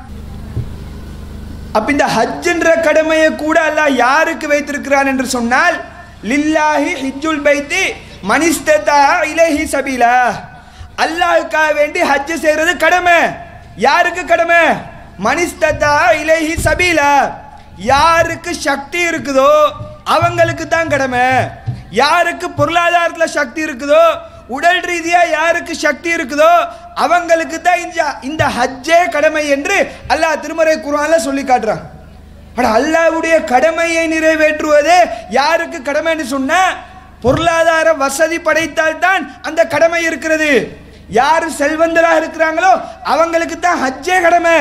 அப்ப இந்த ஹஜ் என்ற கடமையை கூட அல்லாஹ் யாருக்கு வைத்திருக்கிறான் என்று சொன்னால் லில்லாஹி ஹிஜ்ஜுல் பைத்தி மனிஸ்ததா இலைஹி சபீலா அல்லாஹ்வுக்காக வேண்டி ஹஜ் செய்யறது கடமை யாருக்கு கடமை மனிஸ்ததா இலைஹி சபீலா யாருக்கு சக்தி இருக்குதோ அவங்களுக்கு தான் கடமை யாருக்கு பொருளாதாரத்தில் சக்தி இருக்குதோ உடல் ரீதியா யாருக்கு சக்தி இருக்குதோ அவங்களுக்கு தான் இந்த இந்த ஹஜ்ஜே கடமை என்று அல்லாஹ் திருமறை குர்ஆன்ல சொல்லி காட்டுறான் அட அல்லாஹ்வுடைய கடமையை நிறைவேற்றுவதே யாருக்கு கடமைன்னு சொன்னா பொருளாதார வசதி படைத்தால் தான் அந்த கடமை இருக்கிறது யார் செல்வந்தராக இருக்கிறாங்களோ அவங்களுக்கு தான் ஹஜ்ஜே கடமை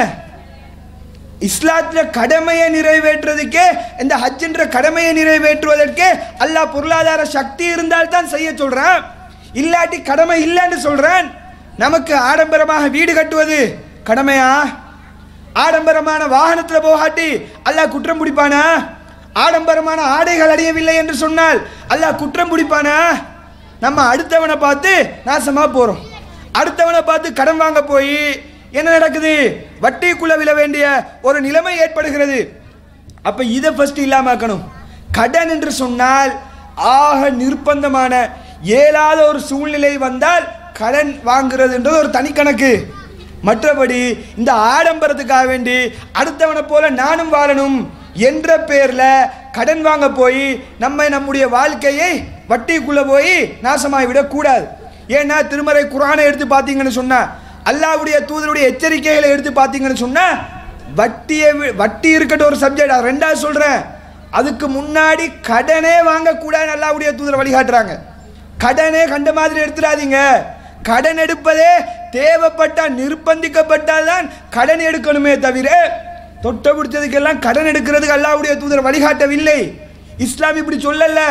இஸ்லாத்துல கடமையை நிறைவேற்றுவதற்கே இந்த ஹஜ் என்ற கடமையை நிறைவேற்றுவதற்கே அல்லாஹ் பொருளாதார சக்தி இருந்தால் தான் செய்ய சொல்றான் இல்லாட்டி கடமை இல்லைன்னு சொல்றான் நமக்கு ஆடம்பரமாக வீடு கட்டுவது கடமையா ஆடம்பரமான வாகனத்தில் போகாட்டி அல்லாஹ் குற்றம் பிடிப்பானா ஆடம்பரமான ஆடைகள் அடையவில்லை என்று சொன்னால் அல்லாஹ் குற்றம் பிடிப்பானா நம்ம அடுத்தவனை பார்த்து நாசமா போறோம் அடுத்தவனை பார்த்து கடன் வாங்க போய் என்ன நடக்குது வட்டிக்குள்ள விழ வேண்டிய ஒரு நிலைமை ஏற்படுகிறது அப்ப இதை ஃபர்ஸ்ட் இல்லாமக்கணும் கடன் என்று சொன்னால் ஆக நிர்பந்தமான இயலாத ஒரு சூழ்நிலை வந்தால் கடன் வாங்குறதுன்றது ஒரு தனி கணக்கு மற்றபடி இந்த ஆடம்பரத்துக்காக வேண்டி அடுத்தவனை போல நானும் வாழணும் என்ற பேர்ல கடன் வாங்க போய் நம்ம நம்முடைய வாழ்க்கையை வட்டிக்குள்ள போய் நாசமாய் விடக்கூடாது ஏன்னா திருமறை குரானை எடுத்து பார்த்தீங்கன்னு சொன்னா அல்லாஹ்வுடைய தூதருடைய எச்சரிக்கைகளை எடுத்து பார்த்தீங்கன்னு சொன்னா வட்டியை வி- வட்டி இருக்கட்டும் ஒரு சப்ஜெக்ட் ரெண்டாவது சொல்றேன் அதுக்கு முன்னாடி கடனே வாங்கக்கூடாதுன்னு அல்லாஹ்வுடைய தூதர் வழிகாட்டுறாங்க கடனே கண்ட மாதிரி எடுத்துடாதீங்க கடன் எடுப்பதே தேவைப்பட்டா நிர்பந்திக்கப்பட்டால் தான் கடன் எடுக்கணுமே தவிர தொட்ட பிடிச்சதுக்கெல்லாம் கடன் எடுக்கிறதுக்கு அல்லாஹ்வுடைய தூதர் வழிகாட்டவில்லை இஸ்லாம் இப்படி சொல்லல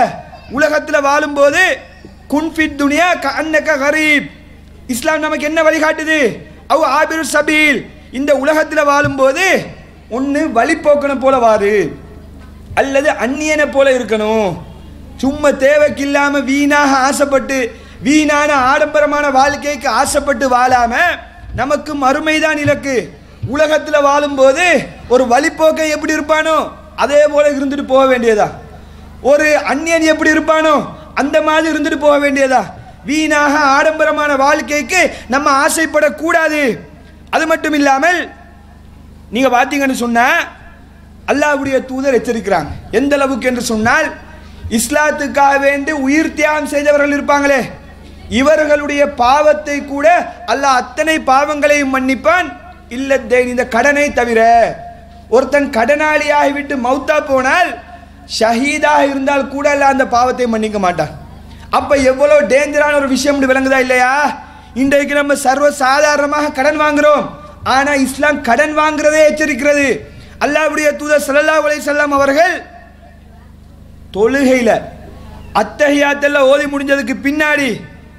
உலகத்தில் வாழும்போது குன்ஃபிட் துனியா அன்னக்க கரீப் இஸ்லாம் நமக்கு என்ன வழிகாட்டுது அவ் ஆபிரு சபீல் இந்த உலகத்தில் வாழும்போது ஒன்று வழிபோக்கனை போல வாரு அல்லது அந்நியனை போல இருக்கணும் சும்மா தேவைக்கில்லாம வீணாக ஆசைப்பட்டு வீணான ஆடம்பரமான வாழ்க்கைக்கு ஆசைப்பட்டு வாழாம நமக்கு மறுமைதான் இலக்கு உலகத்தில் வாழும்போது ஒரு வழிப்போக்கை எப்படி இருப்பானோ அதே போல இருந்துட்டு போக வேண்டியதா ஒரு அந்நியன் எப்படி இருப்பானோ அந்த மாதிரி இருந்துட்டு போக வேண்டியதா வீணாக ஆடம்பரமான வாழ்க்கைக்கு நம்ம ஆசைப்படக்கூடாது அது மட்டும் இல்லாமல் நீங்க பார்த்தீங்கன்னு சொன்னா அல்லாஹ்வுடைய தூதர் எச்சரிக்கிறாங்க எந்த அளவுக்கு என்று சொன்னால் இஸ்லாத்துக்காக வேண்டி உயிர் தியாகம் செய்தவர்கள் இருப்பாங்களே இவர்களுடைய பாவத்தை கூட அல்லாஹ் அத்தனை பாவங்களையும் மன்னிப்பான் இல்ல இந்த கடனை தவிர ஒருத்தன் கடனாளியாகி விட்டு மௌத்தா போனால் ஷஹீதாக இருந்தால் கூட அல்லாஹ் அந்த பாவத்தை மன்னிக்க மாட்டான் அப்ப எவ்வளவு டேஞ்சரான ஒரு விஷயம் விளங்குதா இல்லையா இன்றைக்கு நம்ம சர்வ சாதாரணமாக கடன் வாங்குறோம் ஆனா இஸ்லாம் கடன் வாங்குறதே எச்சரிக்கிறது அல்லாஹ்வுடைய தூதர் ஸல்லல்லாஹு அலைஹி வஸல்லம் அவர்கள் தொழுகையில அத்தஹியாத்தெல்லாம் ஓதி முடிஞ்சதுக்கு பின்னாடி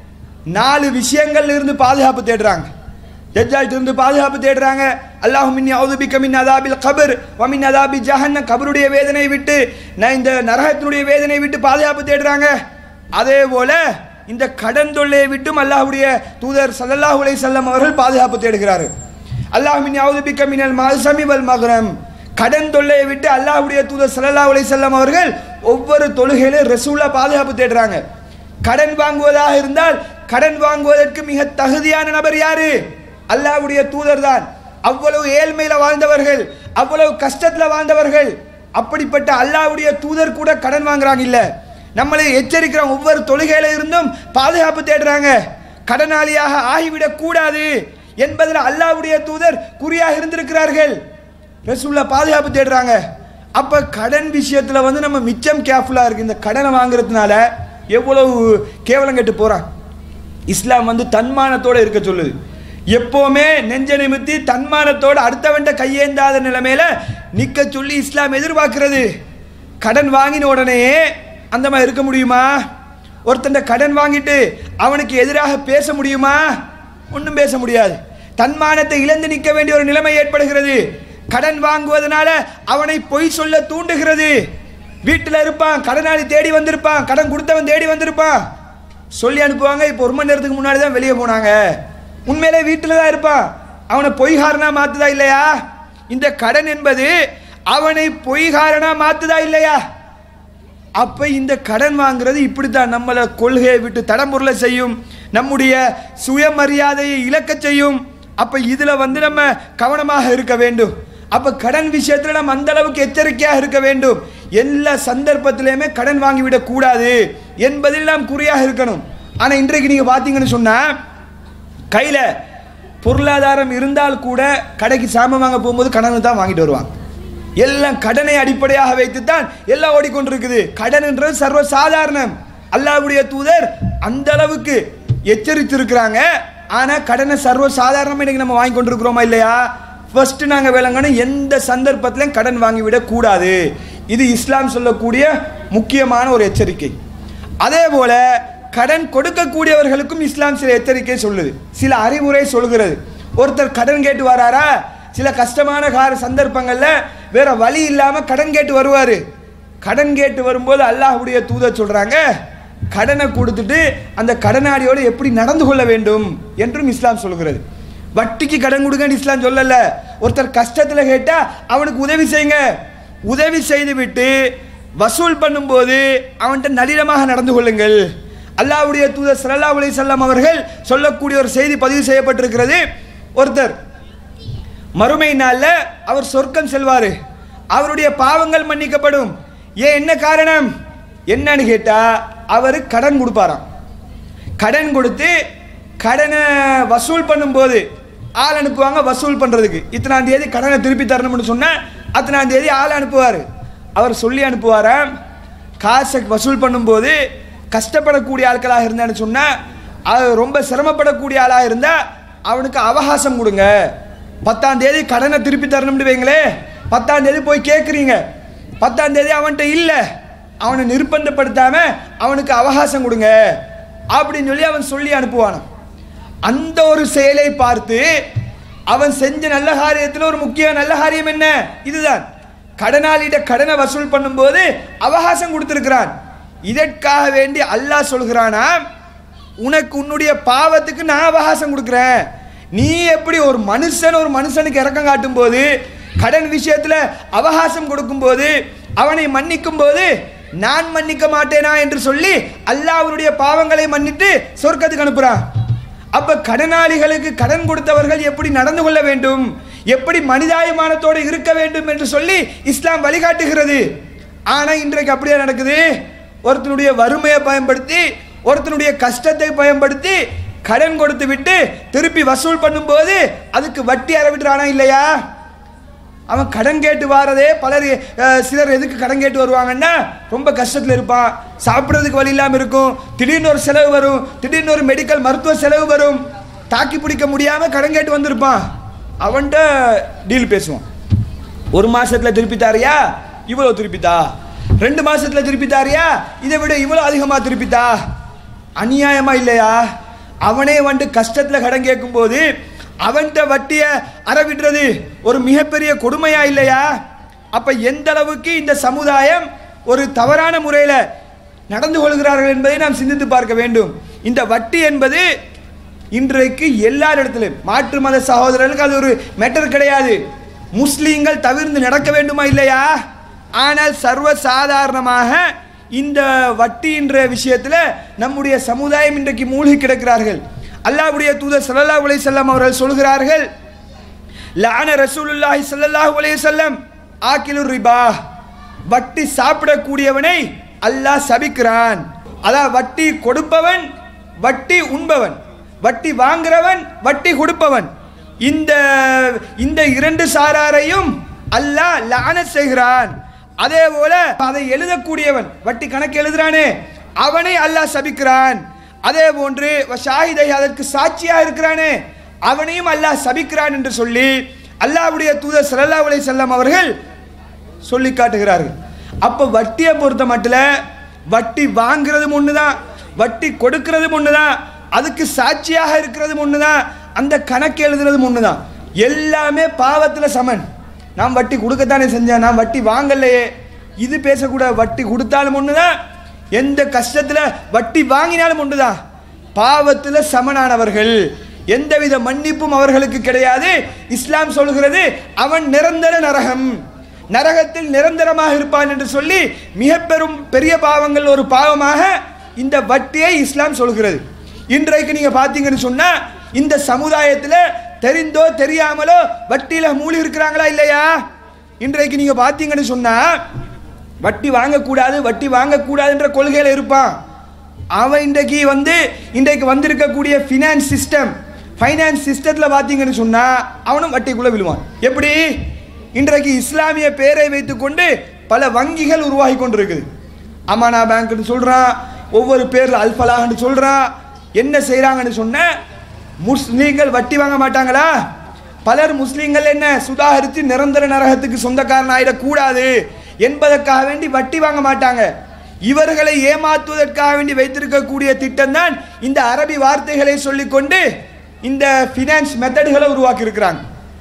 நாலு விஷயங்கள்ல இருந்து பாதுகாப்பு தேடுறாங்க தஜ்ஜால்ட்ட இருந்து பாதுகாப்பு தேடுறாங்க அல்லாஹு மின்னி அவுதுபிக்க மின் அதாபில் கபர் வமின் அதாபி ஜஹன்ன கபருடைய வேதனை விட்டு நான் இந்த நரகத்தினுடைய வேதனை விட்டு பாதுகாப்பு தேடுறாங்க அதே போல இந்த கடன் தொல்லையை விட்டும் அல்லாஹ்வுடைய தூதர் ஸல்லல்லாஹு அலைஹி வஸல்லம் அவர்கள் பாதுகாப்பு தேடுகிறார்கள் அல்லாஹ் மின்னி அவுதுபிக்க மினல் மல்சமி வல் மக்ரம் கடன் தொல்லையை விட்டு அல்லாஹ்வுடைய தூதர் ஸல்லல்லாஹு அலைஹி வஸல்லம் அவர்கள் ஒவ்வொரு தொழுகையிலும் ரசூலா பாதுகாப்பு தேடுறாங்க கடன் வாங்குவதாக இருந்தால் கடன் வாங்குவதற்கு மிக தகுதியான நபர் யாரு அல்லாஹ்வுடைய தூதர் தான் அவ்வளவு ஏழ்மையில வாழ்ந்தவர்கள் அவ்வளவு கஷ்டத்துல வாழ்ந்தவர்கள் அப்படிப்பட்ட அல்லாஹ்வுடைய தூதர் கூட கடன் வாங்குறாங்க இல்ல நம்மளை எச்சரிக்கிற ஒவ்வொரு தொழுகையில இருந்தும் பாதுகாப்பு தேடுறாங்க கடனாளியாக ஆகிவிடக் கூடாது என்பதில் அல்லாஹ்வுடைய தூதர் குறியாக இருந்திருக்கிறார்கள் ரசூல்லா பாதுகாப்பு தேடுறாங்க அப்ப கடன் விஷயத்துல வந்து நம்ம மிச்சம் கேர்ஃபுல்லா இருக்கு இந்த கடனை வாங்குறதுனால எவ்வளவு கேவலம் கெட்டு போறான் இஸ்லாம் வந்து தன்மானத்தோட இருக்க சொல்லுது எப்பவுமே நெஞ்ச நிமித்தி தன்மானத்தோட அடுத்தவன்ட்ட கையேந்தாத நிலைமையில நிக்க சொல்லி இஸ்லாம் எதிர்பார்க்கிறது கடன் வாங்கின உடனேயே அந்த மாதிரி இருக்க முடியுமா ஒருத்தன் கடன் வாங்கிட்டு அவனுக்கு எதிராக பேச முடியுமா ஒன்றும் பேச முடியாது தன்மானத்தை இழந்து நிற்க வேண்டிய ஒரு நிலைமை ஏற்படுகிறது கடன் வாங்குவதனால அவனை பொய் சொல்ல தூண்டுகிறது வீட்டில் இருப்பான் கடனாளி தேடி வந்திருப்பான் கடன் கொடுத்தவன் தேடி வந்திருப்பான் சொல்லி அனுப்புவாங்க இப்போ ஒரு மணி நேரத்துக்கு முன்னாடி தான் வெளியே போனாங்க உண்மையிலே வீட்டில் தான் இருப்பான் அவனை பொய்காரனா மாத்துதா இல்லையா இந்த கடன் என்பது அவனை பொய்காரனா மாத்துதா இல்லையா அப்ப இந்த கடன் வாங்குறது இப்படித்தான் நம்மளை கொள்கையை விட்டு தடம்புரல செய்யும் நம்முடைய சுயமரியாதையை இழக்க செய்யும் அப்ப இதுல வந்து நம்ம கவனமாக இருக்க வேண்டும் அப்ப கடன் விஷயத்துல நம்ம அந்த அளவுக்கு எச்சரிக்கையாக இருக்க வேண்டும் எல்லா சந்தர்ப்பத்திலையுமே கடன் வாங்கிவிடக் கூடாது என்பதில் நாம் குறியாக இருக்கணும் ஆனா இன்றைக்கு நீங்க பாத்தீங்கன்னு சொன்னா கையில பொருளாதாரம் இருந்தால் கூட கடைக்கு சாமான் வாங்க போகும்போது கடனை தான் வாங்கிட்டு வருவாங்க எல்லாம் கடனை அடிப்படையாக வைத்துத்தான் எல்லாம் ஓடிக்கொண்டிருக்குது கடன்ன்றது சர்வ சாதாரணம் அல்லாஹ்வுடைய தூதர் அந்த அளவுக்கு எச்சரித்திருக்கிறாங்க ஆனா கடனை சர்வ சாதாரணமா இன்னைக்கு நம்ம வாங்கி கொண்டிருக்கிறோமா இல்லையா ஃபர்ஸ்ட் நாங்க விளங்கணும் எந்த சந்தர்ப்பத்திலும் கடன் வாங்கிவிடக் கூடாது இது இஸ்லாம் சொல்லக்கூடிய முக்கியமான ஒரு எச்சரிக்கை அதே போல கடன் கொடுக்கக்கூடியவர்களுக்கும் இஸ்லாம் சில எச்சரிக்கை சொல்லுது சில அறிவுரை சொல்கிறது ஒருத்தர் கடன் கேட்டு வராரா சில கஷ்டமான கார சந்தர்ப்பங்கள்ல வேற வழி இல்லாம கடன் கேட்டு வருவாரு கடன் கேட்டு வரும்போது அல்லாஹ்வுடைய தூதர் சொல்றாங்க கடனை கொடுத்துட்டு அந்த கடனாளியோடு எப்படி நடந்து கொள்ள வேண்டும் என்றும் இஸ்லாம் சொல்கிறது வட்டிக்கு கடன் கொடுங்கன்னு இஸ்லாம் சொல்லல ஒருத்தர் கஷ்டத்துல கேட்டா அவனுக்கு உதவி செய்யுங்க உதவி செய்து விட்டு வசூல் பண்ணும்போது அவன்கிட்ட நளினமாக நடந்து கொள்ளுங்கள் அல்லாஹ்வுடைய தூதர் ஸல்லல்லாஹு அலைஹி வஸல்லம் அவர்கள் சொல்லக்கூடிய ஒரு செய்தி பதிவு செய்யப்பட்டிருக்கிறது ஒருத்தர் மறுமை நாள்ல அவர் சொர்க்கம் செல்வாரு அவருடைய பாவங்கள் மன்னிக்கப்படும் ஏன் என்ன காரணம் என்னன்னு கேட்டா அவர் கடன் கொடுப்பாராம் கடன் கொடுத்து கடனை வசூல் பண்ணும்போது ஆள் அனுப்புவாங்க வசூல் பண்றதுக்கு இத்தனாம் தேதி கடனை திருப்பி தரணும்னு சொன்னா அத்தனாம் தேதி ஆள் அனுப்புவார் அவர் சொல்லி அனுப்புவாராம் காசை வசூல் பண்ணும்போது கஷ்டப்படக்கூடிய ஆட்களாக இருந்தான்னு சொன்னா அது ரொம்ப சிரமப்படக்கூடிய ஆளாக இருந்தா அவனுக்கு அவகாசம் கொடுங்க பத்தாம் தேதி கடனை திருப்பி தரணும்னு வைங்களே பத்தாம் தேதி போய் கேட்குறீங்க பத்தாம் தேதி அவன்கிட்ட இல்லை அவனை நிர்பந்தப்படுத்தாம அவனுக்கு அவகாசம் கொடுங்க அப்படின்னு சொல்லி அவன் சொல்லி அனுப்புவானாம் அந்த ஒரு செயலை பார்த்து அவன் செஞ்ச நல்ல காரியத்தில் ஒரு முக்கிய நல்ல காரியம் என்ன இதுதான் கடனாளியிட கடனை வசூல் பண்ணும்போது அவகாசம் கொடுத்திருக்கிறான் இதற்காக வேண்டி அல்லாஹ் சொல்கிறானா உனக்கு உன்னுடைய பாவத்துக்கு நான் அவகாசம் கொடுக்குறேன் நீ எப்படி ஒரு மனுஷன் ஒரு மனுஷனுக்கு இறக்கம் காட்டும் போது கடன் விஷயத்துல அவகாசம் கொடுக்கும்போது அவனை மன்னிக்கும் போது நான் மன்னிக்க மாட்டேனா என்று சொல்லி அல்லாஹ் அவனுடைய பாவங்களை மன்னித்து சொர்க்கத்துக்கு அனுப்புறான் அப்ப கடனாளிகளுக்கு கடன் கொடுத்தவர்கள் எப்படி நடந்து கொள்ள வேண்டும் எப்படி மனிதாயமானத்தோடு இருக்க வேண்டும் என்று சொல்லி இஸ்லாம் வழிகாட்டுகிறது ஆனா இன்றைக்கு அப்படியே நடக்குது ஒருத்தனுடைய வறுமையை பயன்படுத்தி ஒருத்தனுடைய கஷ்டத்தை பயன்படுத்தி கடன் கொடுத்து விட்டு திருப்பி வசூல் பண்ணும்போது அதுக்கு வட்டி அறவிட்டுறானா இல்லையா அவன் கடன் கேட்டு வாரதே பலர் அஹ், சிலர் எதுக்கு கடன் கேட்டு வருவாங்கன்னா ரொம்ப கஷ்டத்தில் இருப்பான் சாப்பிட்றதுக்கு வழி இல்லாமல் இருக்கும் திடீர்னு ஒரு செலவு வரும் திடீர்னு ஒரு மெடிக்கல் மருத்துவ செலவு வரும் தாக்கி பிடிக்க முடியாமல் கடன் கேட்டு வந்திருப்பான் அவன்கிட்ட டீல் பேசுவான் ஒரு மாசத்துல திருப்பி தாரியா இவ்வளவு திருப்பித்தா ரெண்டு மாசத்துல திருப்பி தாரியா இதை விட இவ்வளவு அதிகமா திருப்பித்தா அநியாயமா இல்லையா அவனே வந்து கஷ்டத்துல கடன் கேட்கும்போது அவன்கிட்ட வட்டிய அறவிடுறது ஒரு மிகப்பெரிய கொடுமையா இல்லையா அப்ப எந்த அளவுக்கு இந்த சமுதாயம் ஒரு தவறான முறையில நடந்து கொள்கிறார்கள் என்பதை நாம் சிந்தித்து பார்க்க வேண்டும் இந்த வட்டி என்பது இன்றைக்கு எல்லா இடத்திலும் மாற்று மத சகோதரர்களுக்கு அது ஒரு மேட்டர் கிடையாது முஸ்லீம்கள் தவிர்த்து நடக்க வேண்டுமா இல்லையா ஆனால் சர்வ சாதாரணமாக இந்த வட்டி என்ற விஷயத்தில் நம்முடைய சமுதாயம் இன்றைக்கு மூழ்கி கிடக்கிறார்கள் அல்லாஹ்வுடைய தூதர் ஸல்லல்லாஹு அலைஹி வஸல்லம் அவர்கள் சொல்கிறார்கள் லான ரசூலுல்லாஹி ஸல்லல்லாஹு அலைஹி வஸல்லம் ஆக்கிலு ரிபா வட்டி சாப்பிடக்கூடியவனை அல்லாஹ் சபிக்கிறான் அதான் வட்டி கொடுப்பவன் வட்டி உண்பவன் வட்டி வாங்குறவன் வட்டி கொடுப்பவன் இந்த இந்த இரண்டு சாராரையும் அல்லாஹ் லானத் செய்கிறான் அதே போல அதை எழுதக்கூடியவன் வட்டி கணக்கு எழுதுறானே அவனை அல்லாஹ் சபிக்கிறான் அதே போன்று ஷாஹிதை அதற்கு சாட்சியா இருக்கிறானே அவனையும் அல்லாஹ் சபிக்கிறான் என்று சொல்லி அல்லாஹ்வுடைய தூதர் ஸல்லல்லாஹு அலைஹி வஸல்லம் அவர்கள் சொல்லி காட்டுகிறார்கள் அப்போ வட்டியை பொறுத்த மட்டும் வட்டி வாங்குறதும் ஒன்று தான் வட்டி கொடுக்கறதும் ஒன்று தான் அதுக்கு சாட்சியாக இருக்கிறதும் ஒன்று தான் அந்த கணக்கு எழுதுறதும் ஒன்று தான் எல்லாமே பாவத்தில் சமன் நான் வட்டி கொடுக்கத்தானே செஞ்சேன் நான் வட்டி வாங்கலையே இது பேசக்கூடாது வட்டி கொடுத்தாலும் ஒன்று தான் எந்த கஷ்டத்தில் வட்டி வாங்கினாலும் ஒன்று தான் பாவத்தில் சமனானவர்கள் எந்தவித மன்னிப்பும் அவர்களுக்கு கிடையாது இஸ்லாம் சொல்கிறது அவன் நிரந்தர நரகம் நரகத்தில் நிரந்தரமாக இருப்பான் என்று சொல்லி மிக பெரும் பெரிய பாவங்கள் ஒரு பாவமாக இந்த வட்டியை இஸ்லாம் சொல்கிறது இன்றைக்கு நீங்க பார்த்தீங்கன்னு சொன்னா இந்த சமுதாயத்தில் தெரிந்தோ தெரியாமலோ வட்டியில மூழ்கி இருக்கிறாங்களா இல்லையா இன்றைக்கு நீங்க பார்த்தீங்கன்னு சொன்னா வட்டி வாங்கக்கூடாது வட்டி வாங்கக்கூடாதுன்ற கொள்கையில் இருப்பான் அவன் இன்றைக்கு வந்து இன்றைக்கு வந்திருக்கக்கூடிய ஃபினான்ஸ் சிஸ்டம் ஃபைனான்ஸ் சிஸ்டத்தில் பார்த்தீங்கன்னு சொன்னால் அவனும் வட்டிக்குள்ளே விழுவான் எப்படி இன்றைக்கு இஸ்லாமிய பேரை வைத்துக்கொண்டு பல வங்கிகள் உருவாகி கொண்டிருக்குது அமானா பேங்க்னு சொல்கிறான் ஒவ்வொரு பேரில் அல்ஃபலாகன்னு சொல்கிறான் என்ன செய்கிறாங்கன்னு சொன்ன முஸ்லீம்கள் வட்டி வாங்க மாட்டாங்களா பலர் முஸ்லீம்கள் என்ன சுதாகரித்து நிரந்தர நரகத்துக்கு சொந்தக்காரன் ஆயிடக்கூடாது என்பதற்காக வேண்டி வட்டி வாங்க மாட்டாங்க இவர்களை ஏமாற்றுவதற்காக வேண்டி வைத்திருக்கக்கூடிய திட்டம் தான் இந்த அரபி வார்த்தைகளை சொல்லிக்கொண்டு இந்த ஃபினான்ஸ் மெத்தடுகளை உருவாக்கி இருக்கிறாங்க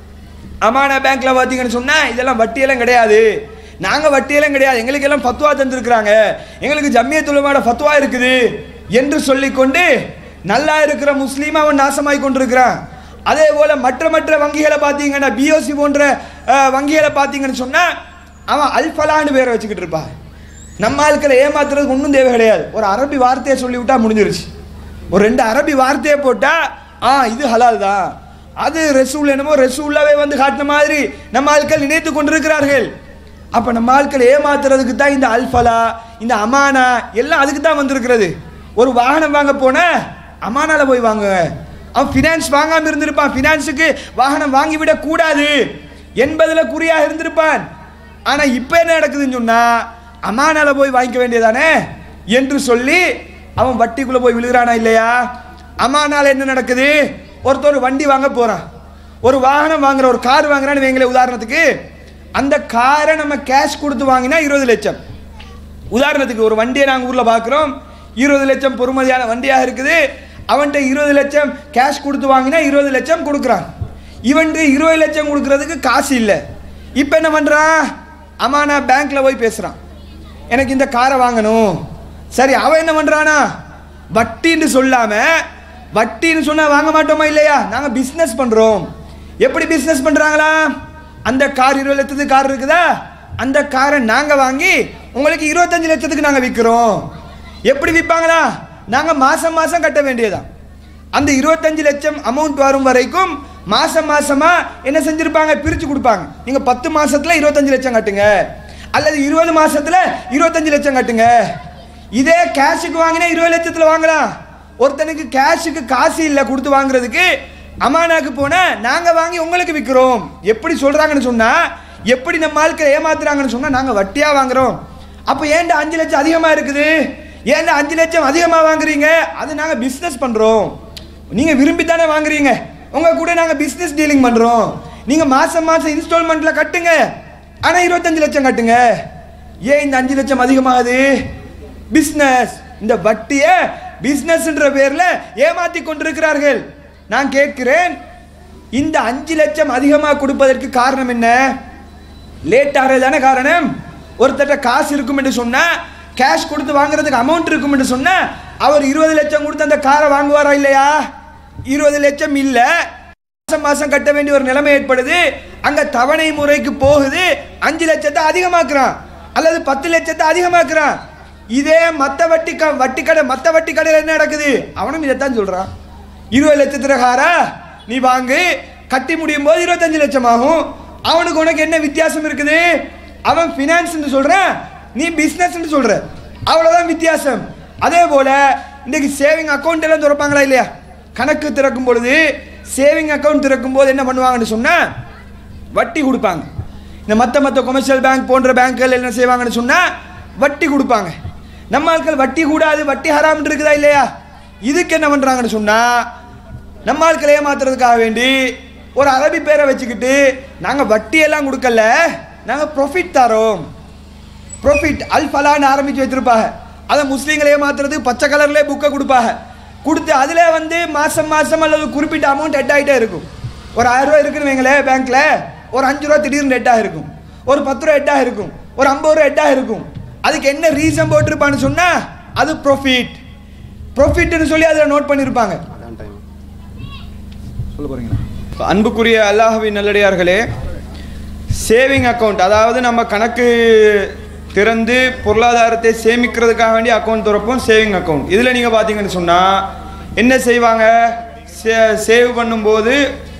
அமானா பேங்க்ல பார்த்தீங்கன்னு சொன்னா இதெல்லாம் வட்டியெல்லாம் கிடையாது நாங்க வட்டியெல்லாம் கிடையாது எங்களுக்கு எல்லாம் ஃபத்வா தந்திருக்கிறாங்க எங்களுக்கு ஜம்மியத்துலமாட ஃபத்வா இருக்குது என்று சொல்லிக்கொண்டு நல்லா இருக்கிற முஸ்லீம் அவன் நாசமாய் கொண்டிருக்கிறான் அதே போல மற்ற மற்ற வங்கிகளை பார்த்தீங்கன்னா பிஓசி போன்ற அஹ், வங்கிகளை பார்த்தீங்கன்னு சொன்னா அவன் அல்ஃபலான்னு பேரை வச்சுக்கிட்டு இருப்பான் நம்ம ஆட்களை ஏமாத்துறதுக்கு ஒன்றும் தேவை கிடையாது ஒரு அரபி வார்த்தையை சொல்லி விட்டா முடிஞ்சிருச்சு ஒரு ரெண்டு அரபி வார்த்தையை போட்டா ஆ இது ஹலால் தான் அது ரசூல் என்னமோ ரசூல்லாவே வந்து காட்டின மாதிரி நம்ம ஆட்கள் நினைத்து கொண்டிருக்கிறார்கள் அப்ப நம்ம ஆட்கள் ஏமாத்துறதுக்கு தான் இந்த அல்ஃபலா இந்த அமானா எல்லாம் அதுக்கு தான் வந்திருக்கிறது ஒரு வாகனம் வாங்க போன அமானால போய் வாங்குங்க அவன் ஃபினான்ஸ் வாங்காம இருந்திருப்பான் ஃபினான்ஸுக்கு வாகனம் வாங்கிவிடக் கூடாது என்பதுல குறியாக இருந்திருப்பான் ஆனா இப்ப என்ன நடக்குதுன்னு சொன்னா அமானால போய் வாங்கிக்க வேண்டியதானே என்று சொல்லி அவன் வட்டிக்குள்ள போய் விழுகிறானா இல்லையா அமானால என்ன நடக்குது ஒருத்தர் வண்டி வாங்க போறான் ஒரு வாகனம் வாங்குற ஒரு கார் வாங்குறான்னு வைங்களேன் உதாரணத்துக்கு அந்த காரை நம்ம கேஷ் கொடுத்து வாங்கினா இருபது லட்சம் உதாரணத்துக்கு ஒரு வண்டியை நாங்கள் ஊரில் பார்க்குறோம் இருபது லட்சம் பொறுமதியான வண்டியாக இருக்குது அவன்கிட்ட இருபது லட்சம் கேஷ் கொடுத்து வாங்கினா இருபது லட்சம் கொடுக்குறான் இவன்ட்டு இருபது லட்சம் கொடுக்கறதுக்கு காசு இல்லை இப்போ என்ன பண்ணுறான் அம்மா நான் பேங்க்கில் போய் பேசுகிறான் எனக்கு இந்த காரை வாங்கணும் சரி அவன் என்ன பண்ணுறானா வட்டின்னு சொல்லாமல் வட்டின்னு சொன்னால் வாங்க மாட்டோமா இல்லையா நாங்கள் பிஸ்னஸ் பண்ணுறோம் எப்படி பிஸ்னஸ் பண்ணுறாங்களா அந்த கார் இருபது லட்சத்துக்கு கார் இருக்குதா அந்த காரை நாங்கள் வாங்கி உங்களுக்கு இருபத்தஞ்சு லட்சத்துக்கு நாங்கள் விற்கிறோம் எப்படி விற்பாங்களா நாங்கள் மாதம் மாதம் கட்ட வேண்டியதான் அந்த இருபத்தஞ்சு லட்சம் அமௌண்ட் வரும் வரைக்கும் மாசம் மாசமா என்ன செஞ்சிருப்பாங்க பிரிச்சு கொடுப்பாங்க நீங்க பத்து மாசத்துல இருபத்தஞ்சு லட்சம் கட்டுங்க அல்லது இருபது மாசத்துல இருபத்தஞ்சு லட்சம் கட்டுங்க இதே கேஷுக்கு வாங்கினா இருபது லட்சத்துல வாங்கலாம் ஒருத்தனுக்கு கேஷுக்கு காசு இல்லை கொடுத்து வாங்குறதுக்கு அமானாக்கு போனா நாங்க வாங்கி உங்களுக்கு விற்கிறோம் எப்படி சொல்றாங்கன்னு சொன்னா எப்படி நம்ம ஆட்களை ஏமாத்துறாங்கன்னு சொன்னா நாங்க வட்டியா வாங்குறோம் அப்ப ஏன்டா அஞ்சு லட்சம் அதிகமா இருக்குது ஏன்டா அஞ்சு லட்சம் அதிகமா வாங்குறீங்க அது நாங்க பிசினஸ் பண்றோம் நீங்க விரும்பி தானே வாங்குறீங்க உங்க கூட நாங்க பிசினஸ் டீலிங் பண்றோம் நீங்க மாசம் மாசம் இன்ஸ்டால்மெண்ட்ல கட்டுங்க ஆனா இருபத்தஞ்சு லட்சம் கட்டுங்க ஏன் இந்த அஞ்சு லட்சம் அதிகமாகுது பிசினஸ் இந்த வட்டியை பிசினஸ்ன்ற பேர்ல ஏமாத்தி கொண்டிருக்கிறார்கள் நான் கேட்கிறேன் இந்த அஞ்சு லட்சம் அதிகமாக கொடுப்பதற்கு காரணம் என்ன லேட் ஆகிறதான காரணம் ஒருத்தட்ட காசு இருக்கும் என்று சொன்னா கேஷ் கொடுத்து வாங்குறதுக்கு அமௌண்ட் இருக்கும் என்று சொன்னா அவர் இருபது லட்சம் கொடுத்து அந்த காரை வாங்குவாரா இல்லையா இருபது லட்சம் இல்ல மாசம் மாசம் கட்ட வேண்டிய ஒரு நிலைமை ஏற்படுது அங்க தவணை முறைக்கு போகுது அஞ்சு லட்சத்தை அதிகமாக்குறான் அல்லது பத்து லட்சத்தை அதிகமாக்குறான் இதே மத்த வட்டி க வட்டி கடை மத்த வட்டி கடையில் என்ன நடக்குது அவனும் இதைத்தான் சொல்றான் இருபது லட்சத்துல காரா நீ வாங்கு கட்டி முடியும் போது இருபத்தஞ்சு லட்சம் ஆகும் அவனுக்கு உனக்கு என்ன வித்தியாசம் இருக்குது அவன் ஃபினான்ஸ்னு சொல்றான் நீ பிஸ்னஸ்னு சொல்ற அவ்வளவுதான் வித்தியாசம் அதே போல இன்னைக்கு சேவிங் அக்கௌண்ட் எல்லாம் திறப்பாங்களா இல்லையா கணக்கு திறக்கும் பொழுது சேவிங் அக்கௌண்ட் திறக்கும் போது என்ன பண்ணுவாங்கன்னு சொன்னா வட்டி கொடுப்பாங்க இந்த மற்ற மற்ற கொமர்ஷியல் பேங்க் போன்ற பேங்க்கள் என்ன செய்வாங்கன்னு சொன்னா வட்டி கொடுப்பாங்க நம்ம ஆட்கள் வட்டி கூடாது வட்டி ஹராம் இருக்குதா இல்லையா இதுக்கு என்ன பண்றாங்கன்னு சொன்னா நம்ம ஆட்களை ஏமாத்துறதுக்காக வேண்டி ஒரு அரபி பேரை வச்சுக்கிட்டு நாங்க வட்டி எல்லாம் கொடுக்கல நாங்க ப்ராஃபிட் தரோம் ப்ராஃபிட் அல் ஃபலான்னு ஆரம்பிச்சு வச்சிருப்பாங்க அதை முஸ்லீம்களை ஏமாத்துறதுக்கு பச்சை கலர்லேயே புக்கை கொடுப்பாங்க கொடுத்து அதில் வந்து மாதம் மாதம் அல்லது குறிப்பிட்ட அமௌண்ட் ஹெட் ஆகிட்டே இருக்கும் ஒரு ஆயிரம் ரூபா இருக்குன்னு வைங்களேன் பேங்க்கில் ஒரு அஞ்சு ரூபா திடீர்னு ஹெட்டாக இருக்கும் ஒரு பத்து ரூபா ஹெட்டாக இருக்கும் ஒரு ஐம்பது ரூபா ஹெட்டாக இருக்கும் அதுக்கு என்ன ரீசன் போட்டிருப்பான்னு சொன்னால் அது ப்ராஃபிட் ப்ராஃபிட்னு சொல்லி அதில் நோட் பண்ணியிருப்பாங்க சொல்ல போறீங்களா அன்புக்குரிய அல்லாஹ்வின் நல்லடியார்களே சேவிங் அக்கவுண்ட் அதாவது நம்ம கணக்கு திறந்து பொருளாதாரத்தை சேமிக்கிறதுக்காக வேண்டி அக்கௌண்ட் திறப்போம் சேவிங் அக்கவுண்ட் இதில் நீங்கள் பார்த்தீங்கன்னு சொன்னால் என்ன செய்வாங்க சேவ் பண்ணும்போது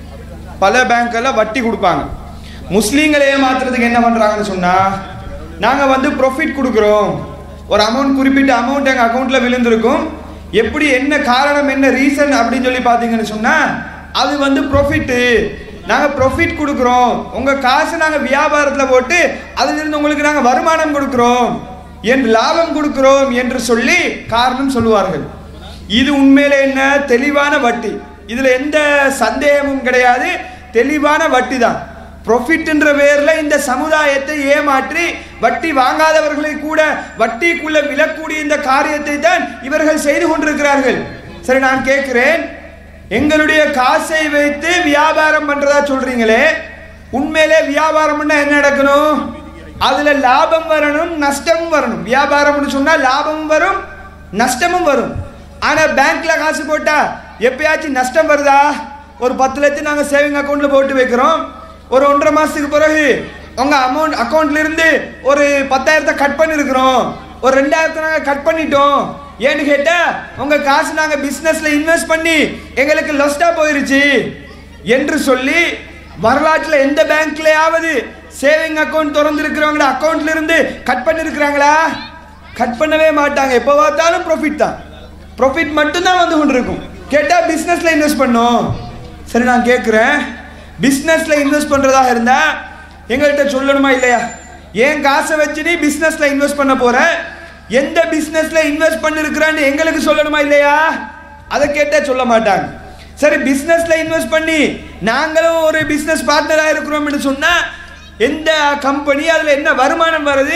பல பேங்க்கில் வட்டி கொடுப்பாங்க முஸ்லீம்களை ஏமாத்துறதுக்கு என்ன பண்ணுறாங்கன்னு சொன்னால் நாங்கள் வந்து ப்ராஃபிட் கொடுக்குறோம் ஒரு அமௌண்ட் குறிப்பிட்ட அமௌண்ட் எங்கள் அக்கௌண்ட்டில் விழுந்திருக்கும் எப்படி என்ன காரணம் என்ன ரீசன் அப்படின்னு சொல்லி பார்த்தீங்கன்னு சொன்னால் அது வந்து ப்ராஃபிட்டு நாங்கள் ப்ராஃபிட் கொடுக்குறோம் உங்கள் காசு நாங்கள் வியாபாரத்தில் போட்டு அதிலிருந்து உங்களுக்கு நாங்கள் வருமானம் கொடுக்குறோம் என்று லாபம் கொடுக்குறோம் என்று சொல்லி காரணம் சொல்லுவார்கள் இது உண்மையில என்ன தெளிவான வட்டி இதில் எந்த சந்தேகமும் கிடையாது தெளிவான வட்டி தான் ப்ரொஃபிட்ன்ற பேர்ல இந்த சமுதாயத்தை ஏமாற்றி வட்டி வாங்காதவர்களை கூட வட்டிக்குள்ள விழக்கூடிய இந்த காரியத்தை தான் இவர்கள் செய்து கொண்டிருக்கிறார்கள் சரி நான் கேட்கிறேன் எங்களுடைய காசை வைத்து வியாபாரம் பண்றதா சொல்றீங்களே உண்மையிலே வியாபாரம் பண்ணா என்ன நடக்கணும் அதுல லாபம் வரணும் நஷ்டமும் வரணும் வியாபாரம்னு சொன்னா லாபமும் வரும் நஷ்டமும் வரும் ஆனா பேங்க்ல காசு போட்டா எப்பயாச்சும் நஷ்டம் வருதா ஒரு பத்து லட்சம் நாங்க சேவிங் அக்கௌண்ட்ல போட்டு வைக்கிறோம் ஒரு ஒன்றரை மாசத்துக்கு பிறகு உங்க அமௌண்ட் அக்கௌண்ட்ல இருந்து ஒரு பத்தாயிரத்தை கட் பண்ணிருக்கிறோம் ஒரு ரெண்டாயிரத்தை நாங்க கட் பண்ணிட்டோம் ஏன்னு கேட்டா உங்க காசு நாங்க பிசினஸ்ல இன்வெஸ்ட் பண்ணி எங்களுக்கு லொஸ்டா போயிருச்சு என்று சொல்லி வரலாற்றில் எந்த பேங்க்லயாவது சேவிங் அக்கௌண்ட் திறந்துருக்கிறவங்கள அக்கௌண்ட்ல இருந்து கட் பண்ணிருக்கிறாங்களா கட் பண்ணவே மாட்டாங்க எப்போ பார்த்தாலும் ப்ராஃபிட் தான் ப்ராஃபிட் மட்டும்தான் வந்து கொண்டிருக்கும் கேட்டால் பிஸ்னஸில் இன்வெஸ்ட் பண்ணும் சரி நான் கேட்குறேன் பிஸ்னஸில் இன்வெஸ்ட் பண்ணுறதாக இருந்தால் எங்கள்கிட்ட சொல்லணுமா இல்லையா ஏன் காசை வச்சு நீ பிஸ்னஸில் இன்வெஸ்ட் பண்ண போற எந்த பிஸ்னஸில் இன்வெஸ்ட் பண்ணிருக்கிறான்னு எங்களுக்கு சொல்லணுமா இல்லையா அதை கேட்டால் சொல்ல மாட்டாங்க சரி பிஸ்னஸில் இன்வெஸ்ட் பண்ணி நாங்களும் ஒரு பிஸ்னஸ் பார்ட்னராக இருக்கிறோம்னு சொன்னால் எந்த கம்பெனி அதில் என்ன வருமானம் வருது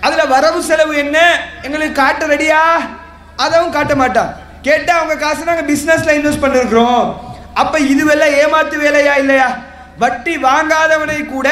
அதுல வரவு செலவு என்ன எங்களுக்கு காட்ட ரெடியா அதவும் காட்ட மாட்டான் கேட்டா அவங்க காசு நாங்க பிசினஸ்ல இன்வெஸ்ட் பண்ணிருக்கிறோம் அப்ப இதுவெல்லாம் ஏமாத்து வேலையா இல்லையா வட்டி வாங்காதவனை கூட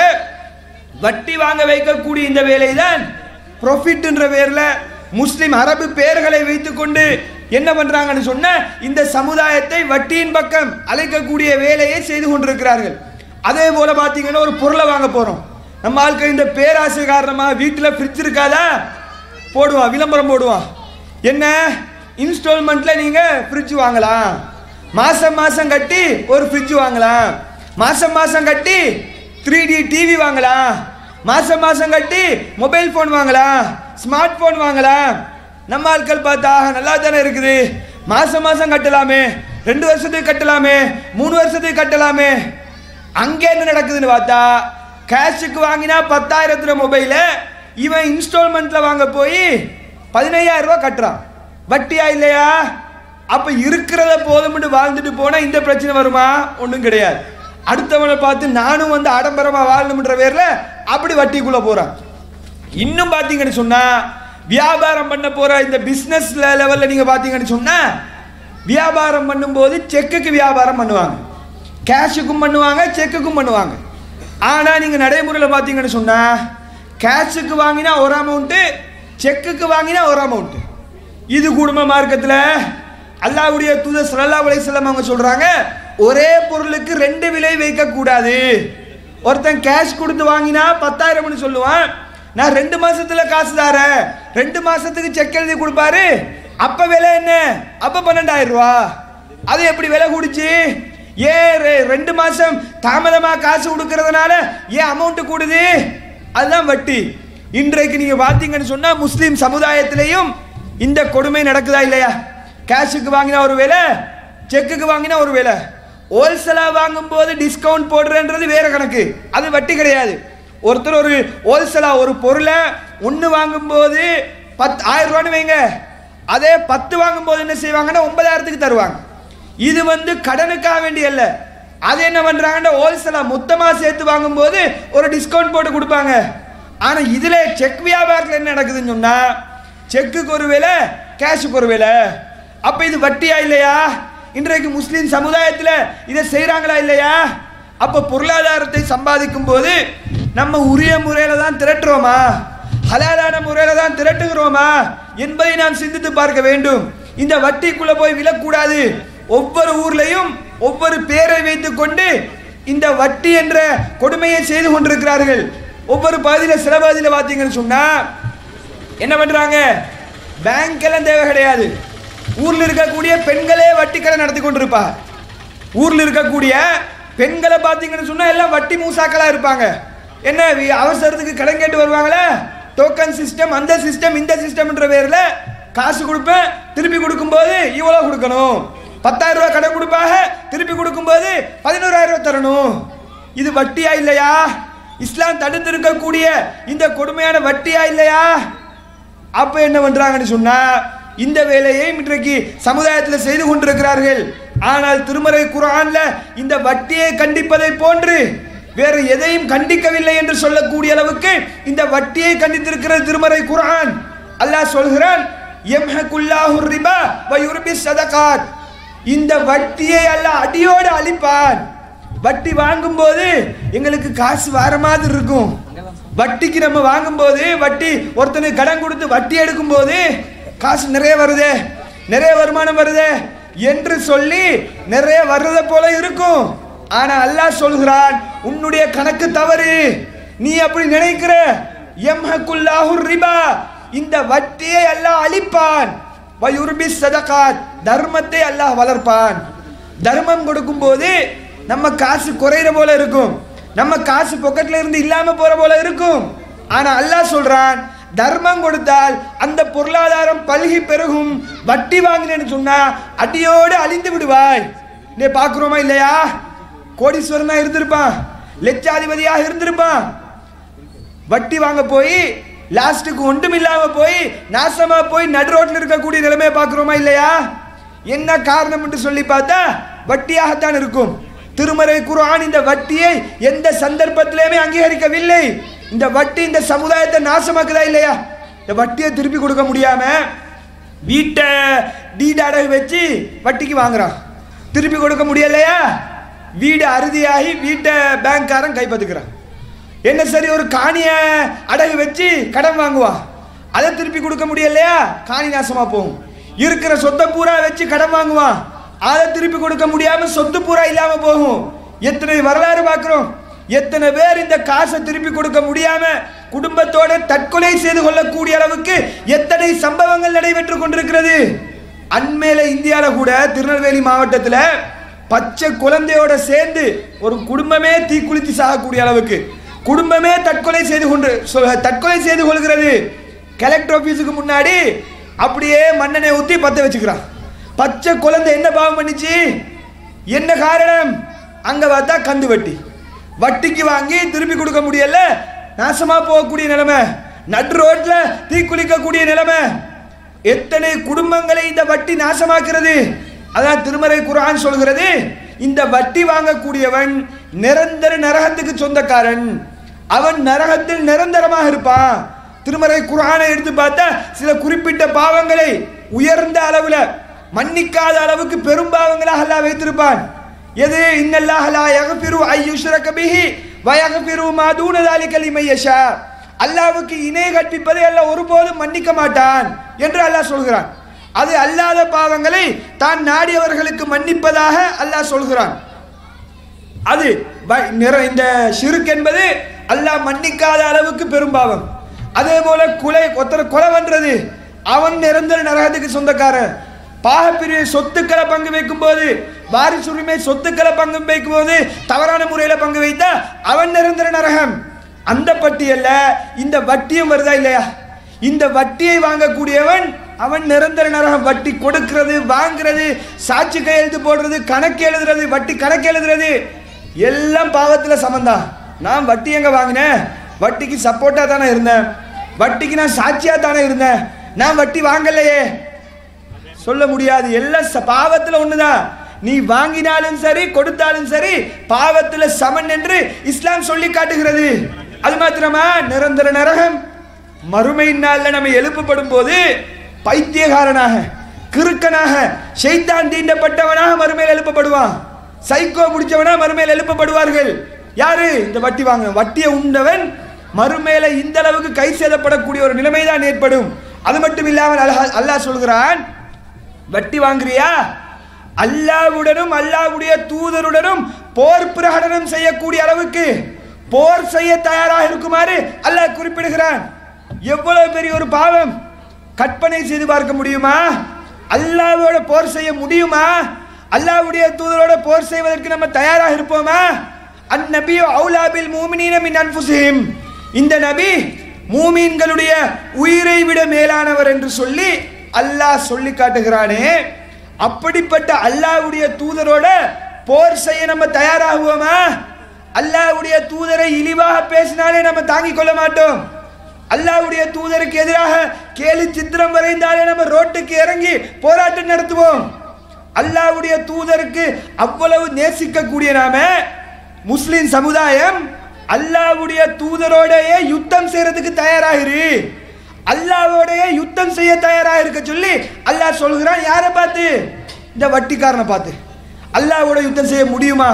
வட்டி வாங்க வைக்கக்கூடிய இந்த வேலைதான் ப்ரொஃபிட்ன்ற பேர்ல முஸ்லிம் அரபு பெயர்களை வைத்துக்கொண்டு என்ன பண்றாங்கன்னு சொன்ன இந்த சமுதாயத்தை வட்டியின் பக்கம் அழைக்கக்கூடிய வேலையை செய்து கொண்டிருக்கிறார்கள் அதே போல பாத்தீங்கன்னா ஒரு பொருளை வாங்க போறோம் நம்ம ஆட்கள் இந்த பேராசை காரணமா வீட்டில் ஃப்ரிட்ஜ் இருக்காதா போடுவான் விளம்பரம் போடுவான் என்ன இன்ஸ்டால்மெண்ட்ல நீங்க ஃப்ரிட்ஜ் வாங்கலாம் மாசம் மாசம் கட்டி ஒரு ஃப்ரிட்ஜ் வாங்கலாம் மாசம் மாசம் கட்டி த்ரீ டி டிவி வாங்கலாம் மாசம் மாசம் கட்டி மொபைல் ஃபோன் வாங்கலாம் ஸ்மார்ட் ஃபோன் வாங்கலாம் நம்ம ஆட்கள் பார்த்தா நல்லா தானே இருக்குது மாசம் மாசம் கட்டலாமே ரெண்டு வருஷத்துக்கு கட்டலாமே மூணு வருஷத்துக்கு கட்டலாமே அங்கே என்ன நடக்குதுன்னு பார்த்தா கேஷுக்கு வாங்கினா பத்தாயிரத்துல மொபைல இவன் இன்ஸ்டால்மெண்ட்ல வாங்க போய் பதினையாயிரம் ரூபாய் கட்டுறான் வட்டியா இல்லையா அப்ப இருக்கிறத போதும்னு வாழ்ந்துட்டு போனா இந்த பிரச்சனை வருமா ஒன்றும் கிடையாது அடுத்தவனை பார்த்து நானும் வந்து ஆடம்பரமா வாழணும்ன்ற பேர்ல அப்படி வட்டிக்குள்ள போறான் இன்னும் பாத்தீங்கன்னு சொன்னா வியாபாரம் பண்ண போற இந்த பிசினஸ் லெவல்ல நீங்க பாத்தீங்கன்னு சொன்னா வியாபாரம் பண்ணும்போது செக்குக்கு வியாபாரம் பண்ணுவாங்க கேஷுக்கும் பண்ணுவாங்க செக்குக்கும் பண்ணுவாங்க ஆனா நீங்க நடைமுறையில் பாத்தீங்கன்னு சொன்னா கேஷுக்கு வாங்கினா ஒரு அமௌண்ட்டு செக்குக்கு வாங்கினா ஒரு அமௌண்ட் இது குடும்ப மார்க்கத்தில் அல்லாஹ்வுடைய தூதர் ஸல்லல்லாஹு அலைஹி வஸல்லம் அவங்க சொல்றாங்க ஒரே பொருளுக்கு ரெண்டு விலை வைக்க கூடாது ஒருத்தன் கேஷ் கொடுத்து வாங்கினா பத்தாயிரம்னு சொல்லுவான் நான் ரெண்டு மாசத்துல காசு தாரேன் ரெண்டு மாசத்துக்கு செக் எழுதி கொடுப்பாரு அப்ப விலை என்ன அப்ப பன்னெண்டாயிரம் ரூபா அது எப்படி விலை கூடுச்சு ஏன் ரெ- ரெண்டு மாசம் தாமதமா காசு கொடுக்கறதுனால ஏன் அமௌண்ட் கூடுது அதுதான் வட்டி இன்றைக்கு நீங்க பாத்தீங்கன்னு சொன்னா முஸ்லிம் சமுதாயத்திலையும் இந்த கொடுமை நடக்குதா இல்லையா கேஷுக்கு வாங்கினா ஒரு விலை செக்குக்கு வாங்கினா ஒரு விலை ஹோல்சேலா வாங்கும் போது டிஸ்கவுண்ட் போடுறன்றது வேற கணக்கு அது வட்டி கிடையாது ஒருத்தர் ஒரு ஹோல்சேலா ஒரு பொருளை ஒன்று வாங்கும்போது பத்து ஆயிரம் ரூபான்னு வைங்க அதே பத்து வாங்கும்போது என்ன செய்வாங்கன்னா ஒன்பதாயிரத்துக்கு தருவாங்க இது வந்து கடனுக்காக வேண்டிய அல்ல அது என்ன பண்றாங்கன்னா ஹோல்சேலா மொத்தமா சேர்த்து வாங்கும்போது ஒரு டிஸ்கவுண்ட் போட்டு கொடுப்பாங்க ஆனா இதுல செக் வியாபாரத்தில் என்ன நடக்குதுன்னு சொன்னா செக்குக்கு ஒரு விலை கேஷுக்கு ஒரு விலை அப்ப இது வட்டியா இல்லையா இன்றைக்கு முஸ்லிம் சமுதாயத்தில் இதை செய்றாங்களா இல்லையா அப்ப பொருளாதாரத்தை சம்பாதிக்கும் போது நம்ம உரிய முறையில தான் திரட்டுறோமா ஹலாலான முறையில தான் திரட்டுகிறோமா என்பதை நாம் சிந்தித்து பார்க்க வேண்டும் இந்த வட்டிக்குள்ள போய் விழக்கூடாது ஒவ்வொரு ஊர்லயும் ஒவ்வொரு பேரை வைத்துக் கொண்டு இந்த வட்டி என்ற கொடுமையை செய்து கொண்டிருக்கிறார்கள் ஒவ்வொரு பகுதியில் சில பகுதியில் பார்த்தீங்கன்னு சொன்னா என்ன பண்றாங்க பேங்க் எல்லாம் தேவை கிடையாது ஊர்ல இருக்கக்கூடிய பெண்களே வட்டி கடை நடத்தி கொண்டிருப்பா ஊர்ல இருக்கக்கூடிய பெண்களை பார்த்தீங்கன்னு சொன்னா எல்லாம் வட்டி மூசாக்களா இருப்பாங்க என்ன வி- அவசரத்துக்கு கடன் கேட்டு வருவாங்களே டோக்கன் சிஸ்டம் அந்த சிஸ்டம் இந்த சிஸ்டம்ன்ற பேர்ல காசு கொடுப்பேன் திருப்பி கொடுக்கும்போது இவ்வளோ கொடுக்கணும் பத்தாயிரம் ரூபாய் கடன் கொடுப்பாங்க திருப்பி கொடுக்கும்போது பதினோராயிரம் ரூபாய் தரணும் இது வட்டியா இல்லையா இஸ்லாம் தடுத்திருக்கக்கூடிய இந்த கொடுமையான வட்டியா இல்லையா அப்ப என்ன பண்றாங்கன்னு சொன்னா இந்த வேலையை இன்றைக்கு சமுதாயத்தில் செய்து கொண்டிருக்கிறார்கள் ஆனால் திருமறை குர்ஆன்ல இந்த வட்டியை கண்டிப்பதை போன்று வேறு எதையும் கண்டிக்கவில்லை என்று சொல்லக்கூடிய அளவுக்கு இந்த வட்டியை கண்டித்திருக்கிறது திருமறை குர்ஆன் அல்லாஹ் சொல்கிறான் யம்ஹகுல்லாஹு ரிபா வ யுர்பி ஸதகாத் இந்த வட்டியை அல்லாஹ் அடியோடு அழிப்பான் வட்டி வாங்கும்போது எங்களுக்கு காசு வர மாதிரி இருக்கும் வட்டிக்கு நம்ம வாங்கும்போது வட்டி ஒருத்தனுக்கு கடன் கொடுத்து வட்டி எடுக்கும்போது காசு நிறைய வருதே நிறைய வருமானம் வருதே என்று சொல்லி நிறைய வர்றதை போல இருக்கும் ஆனா அல்லாஹ் சொல்கிறான் உன்னுடைய கணக்கு தவறு நீ அப்படி நினைக்கிற எம்ஹகுல்லாஹு ரிபா இந்த வட்டியை அல்லாஹ் அழிப்பான் வயுர்பி சதகாத் தர்மத்தை அல்லாஹ் வளர்ப்பான் தர்மம் கொடுக்கும்போது நம்ம காசு குறையிற போல இருக்கும் நம்ம காசு பொக்கெட்ல இருந்து இல்லாம போற போல இருக்கும் ஆனா அல்லாஹ் சொல்றான் தர்மம் கொடுத்தால் அந்த பொருளாதாரம் பல்கி பெருகும் வட்டி வாங்கினேன்னு சொன்னா அடியோடு அழிந்து விடுவாய் நீ பாக்குறோமா இல்லையா கோடீஸ்வரனா இருந்திருப்பான் லட்சாதிபதியாக இருந்திருப்பான் வட்டி வாங்க போய் லாஸ்ட்டுக்கு ஒன்றும் இல்லாம போய் நாசமா போய் நடு ரோட்ல இருக்கக்கூடிய நிலைமையை பார்க்கிறோமா இல்லையா என்ன காரணம் என்று சொல்லி பார்த்தா வட்டியாகத்தான் இருக்கும் திருமறை குர்ஆன் இந்த வட்டியை எந்த சந்தர்ப்பத்திலையுமே அங்கீகரிக்கவில்லை இந்த வட்டி இந்த சமுதாயத்தை நாசமாக்குதா இல்லையா இந்த வட்டியை திருப்பி கொடுக்க முடியாம வீட்டை டீட் அடகு வச்சு வட்டிக்கு வாங்குறான் திருப்பி கொடுக்க முடியலையா வீடு அறுதியாகி வீட்டை பேங்க்காரன் கைப்பற்றுக்கிறான் என்ன சரி ஒரு காணிய அடகு வச்சு கடன் வாங்குவான் அதை திருப்பி கொடுக்க முடியலையா காணி நாசமா போகும் இருக்கிற சொத்தை பூரா வச்சு கடன் வாங்குவான் அதை திருப்பி கொடுக்க முடியாம சொத்து பூரா இல்லாம போகும் எத்தனை வரலாறு பார்க்கிறோம் எத்தனை பேர் இந்த காசை திருப்பி கொடுக்க முடியாம குடும்பத்தோட தற்கொலை செய்து கொள்ளக்கூடிய அளவுக்கு எத்தனை சம்பவங்கள் நடைபெற்று கொண்டிருக்கிறது அண்மையில இந்தியால கூட திருநெல்வேலி மாவட்டத்துல பச்சை குழந்தையோட சேர்ந்து ஒரு குடும்பமே தீக்குளித்து சாகக்கூடிய அளவுக்கு குடும்பமே தற்கொலை செய்து கொண்டு சொ- தற்கொலை செய்து கொள்கிறது கலெக்டர் ஆபீஸுக்கு முன்னாடி அப்படியே மண்ணெண்ணெய் ஊத்தி பத்த வச்சுக்கிறான் பச்சை குழந்தை என்ன பாவம் பண்ணிச்சு என்ன காரணம் அங்க பார்த்தா கந்து வட்டி வட்டிக்கு வாங்கி திருப்பி கொடுக்க முடியல நாசமா போகக்கூடிய நிலைமை நடு ரோட்ல தீக்குளிக்கக்கூடிய நிலைமை எத்தனை குடும்பங்களை இந்த வட்டி நாசமாக்குறது அதான் திருமறை குர்ஆன் சொல்கிறது இந்த வட்டி வாங்கக்கூடியவன் நிரந்தர நரகத்துக்கு சொந்தக்காரன் அவன் நரகத்தில் நிரந்தரமாக இருப்பான் திருமறை குர்ஆனை எடுத்து பார்த்தா சில குறிப்பிட்ட பாவங்களை உயர்ந்த அளவுல மன்னிக்காத அளவுக்கு பெரும் பாவங்களாக அல்லாஹ் வைத்திருப்பான் எது இன்னல்லாஹ் லா யக்ஃபிரு ஐ யுஷ்ரக பிஹி வ யக்ஃபிரு மா தூன ذلك லிமன் யஷா அல்லாஹ்வுக்கு இணை கற்பிப்பதை அல்லாஹ் ஒருபோதும் மன்னிக்க மாட்டான் என்று அல்லாஹ் சொல்கிறான் அது அல்லாத பாவங்களை தான் நாடியவர்களுக்கு மன்னிப்பதாக அல்லாஹ் சொல்கிறான் அது வ- நிற- இந்த ஷிருக் என்பது அல்லாஹ் மன்னிக்காத அளவுக்கு பெரும் பாவம் அதே போல கொலை ஒருத்தர் கொலை பண்றது அவன் நிரந்தர நரகத்துக்கு சொந்தக்காரன் பாகப்பிரிவு சொத்துக்களை பங்கு வைக்கும் போது வாரிசு உரிமை சொத்துக்களை பங்கு வைக்கும் போது தவறான முறையில பங்கு வைத்தா அவன் நிரந்தர நரகம் அந்த பட்டியல்ல இந்த வட்டியும் வருதா இல்லையா இந்த வட்டியை வாங்கக்கூடியவன் அவன் நிரந்தர நரகம் வட்டி கொடுக்கிறது வாங்குறது சாட்சி கையெழுத்து போடுறது கணக்கு எழுதுறது வட்டி கணக்கு எழுதுறது எல்லாம் பாவத்துல சமந்தான் நான் வட்டி எங்க வாங்கினேன் வட்டிக்கு சப்போர்ட்டா தானே இருந்தேன் வட்டிக்கு நான் சாட்சியா தானே இருந்தேன் நான் வட்டி வாங்கலையே சொல்ல முடியாது எல்லாம் ச- பாவத்துல ஒண்ணுதான் நீ வாங்கினாலும் சரி கொடுத்தாலும் சரி பாவத்துல சமன் என்று இஸ்லாம் சொல்லி காட்டுகிறது அது மாத்திரமா நிரந்தர நரகம் மறுமை நாள்ல நம்ம எழுப்பப்படும் போது பைத்தியகாரனாக கிறுக்கனாக ஷைத்தான் தீண்டப்பட்டவனாக மறுமையில் எழுப்பப்படுவான் சைக்கோ பிடிச்சவனா மறுமையில் எழுப்பப்படுவார்கள் யாரு இந்த வட்டி வாங்கின வட்டியை உண்டவன் மறுமையில இந்த அளவுக்கு கை சேதப்படக்கூடிய ஒரு நிலைமை தான் ஏற்படும் அது மட்டும் இல்லாமல் அல்லாஹ் அல்லாஹ் சொல்கிறான் வட்டி வாங்குறியா அல்லாவுடனும் அல்லாவுடைய தூதருடனும் போர் பிரகடனம் செய்யக்கூடிய அளவுக்கு போர் செய்ய தயாராக இருக்குமாறு அல்லாஹ் குறிப்பிடுகிறான் எவ்வளவு பெரிய ஒரு பாவம் கற்பனை செய்து பார்க்க முடியுமா அல்லாவோட போர் செய்ய முடியுமா அல்லாவுடைய தூதரோட போர் செய்வதற்கு நம்ம தயாராக இருப்போமா அந்நபியோ அவுலாபில் மூமினீன மின் அன்ஃபுசிஹிம் இந்த நபி மூமீன்களுடைய உயிரை விட மேலானவர் என்று சொல்லி அல்லாஹ் சொல்லி காட்டுகிறானே அப்படிப்பட்ட அல்லாஹ்வுடைய தூதரோட போர் செய்ய நம்ம தயாராகுவோமா அல்லாஹ்வுடைய தூதரை இழிவாக பேசினாலே நம்ம தாங்கிக் கொள்ள மாட்டோம் அல்லாஹ்வுடைய தூதருக்கு எதிராக கேலி சித்திரம் வரைந்தாலே நம்ம ரோட்டுக்கு இறங்கி போராட்டம் நடத்துவோம் அல்லாஹ்வுடைய தூதருக்கு அவ்வளவு நேசிக்கக்கூடிய நாம முஸ்லிம் சமுதாயம் அல்லாஹ்வுடைய தூதரோடயே யுத்தம் செய்யறதுக்கு தயாராகிரு அல்லாஹ்வோடயே யுத்தம் செய்ய தயாராக இருக்க சொல்லி அல்லாஹ் சொல்கிறான் யாரை பார்த்து இந்த வட்டிக்காரனை பார்த்து அல்லாஹ்வோட யுத்தம் செய்ய முடியுமா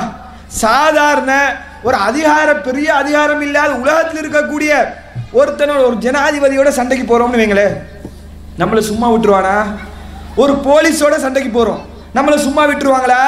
சாதாரண ஒரு அதிகார பெரிய அதிகாரம் இல்லாத உலகத்தில் இருக்கக்கூடிய ஒருத்தனோட ஒரு ஜனாதிபதியோட சண்டைக்கு போறோம்னு வைங்களேன் நம்மளை சும்மா விட்டுருவானா ஒரு போலீஸோட சண்டைக்கு போறோம் நம்மளை சும்மா விட்டுருவாங்களா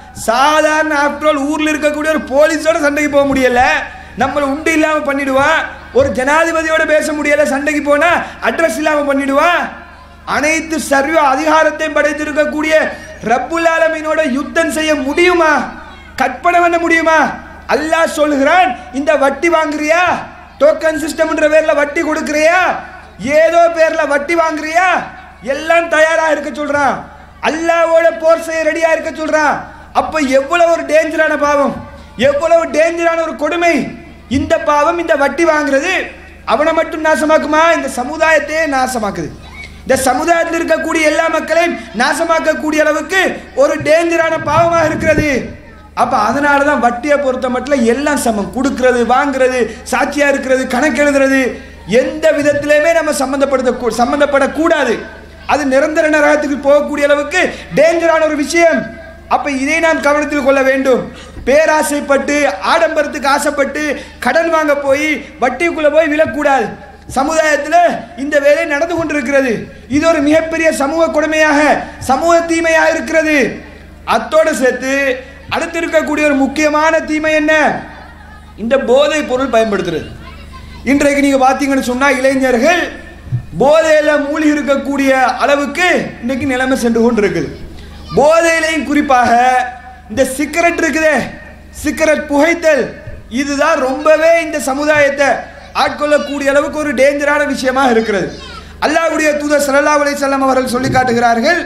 சாதாரண ஆஃப்டர் ஆல் ஊர்ல இருக்கக்கூடிய ஒரு போலீஸோட சண்டைக்கு போக முடியல நம்மளை உண்டு இல்லாம பண்ணிடுவான் ஒரு ஜனாதிபதியோட பேச முடியல சண்டைக்கு போனா அட்ரஸ் இல்லாம பண்ணிடுவான் அனைத்து சர்வ அதிகாரத்தையும் படைத்திருக்கக்கூடிய ரப்புல் ஆலமீனோட யுத்தம் செய்ய முடியுமா கற்பனை பண்ண முடியுமா அல்லாஹ் சொல்கிறான் இந்த வட்டி வாங்குறியா டோக்கன் சிஸ்டம்ன்ற பேர்ல வட்டி கொடுக்கறியா ஏதோ பேர்ல வட்டி வாங்குறியா எல்லாம் தயாரா இருக்க சொல்றான் அல்லாவோட போர் செய்ய ரெடியா இருக்க சொல்றான் அப்ப எவ்வளவு ஒரு டேஞ்சரான பாவம் எவ்வளவு டேஞ்சரான ஒரு கொடுமை இந்த பாவம் இந்த வட்டி வாங்குறது அவனை மட்டும் நாசமாக்குமா இந்த சமுதாயத்தையே நாசமாக்குது இந்த சமுதாயத்தில் இருக்கக்கூடிய எல்லா மக்களையும் நாசமாக்கக்கூடிய அளவுக்கு ஒரு டேஞ்சரான பாவமாக இருக்கிறது அப்ப அதனால தான் வட்டியை பொறுத்த மட்டும் எல்லாம் சமம் கொடுக்கிறது வாங்குறது சாட்சியா இருக்கிறது கணக்கு எழுதுறது எந்த விதத்திலுமே நம்ம சம்பந்தப்படுத்த சம்பந்தப்படக்கூடாது அது நிரந்தர நரகத்துக்கு போகக்கூடிய அளவுக்கு டேஞ்சரான ஒரு விஷயம் அப்ப இதை நாம் கவனத்தில் கொள்ள வேண்டும் பேராசைப்பட்டு ஆடம்பரத்துக்கு ஆசைப்பட்டு கடன் வாங்க போய் வட்டிக்குள்ள போய் விழக்கூடாது சமுதாயத்தில் இந்த வேலை நடந்து கொண்டிருக்கிறது இது ஒரு மிகப்பெரிய சமூக கொடுமையாக சமூக தீமையாக இருக்கிறது அத்தோடு சேர்த்து அடுத்து இருக்கக்கூடிய ஒரு முக்கியமான தீமை என்ன இந்த போதைப் பொருள் பயன்படுத்துறது இன்றைக்கு நீங்க பார்த்தீங்கன்னு சொன்னா இளைஞர்கள் போதையில மூழ்கி இருக்கக்கூடிய அளவுக்கு இன்னைக்கு நிலைமை சென்று கொண்டு இருக்குது போதையிலையும் குறிப்பாக இந்த சிகரெட் இருக்குதே சிகரெட் புகைத்தல் இதுதான் ரொம்பவே இந்த சமுதாயத்தை ஆட்கொள்ளக்கூடிய அளவுக்கு ஒரு டேஞ்சரான விஷயமா இருக்கிறது அல்லாஹ்வுடைய தூதர் ஸல்லல்லாஹு அலைஹி வஸல்லம் அவர்கள் சொல்லி காட்டுகிறார்கள்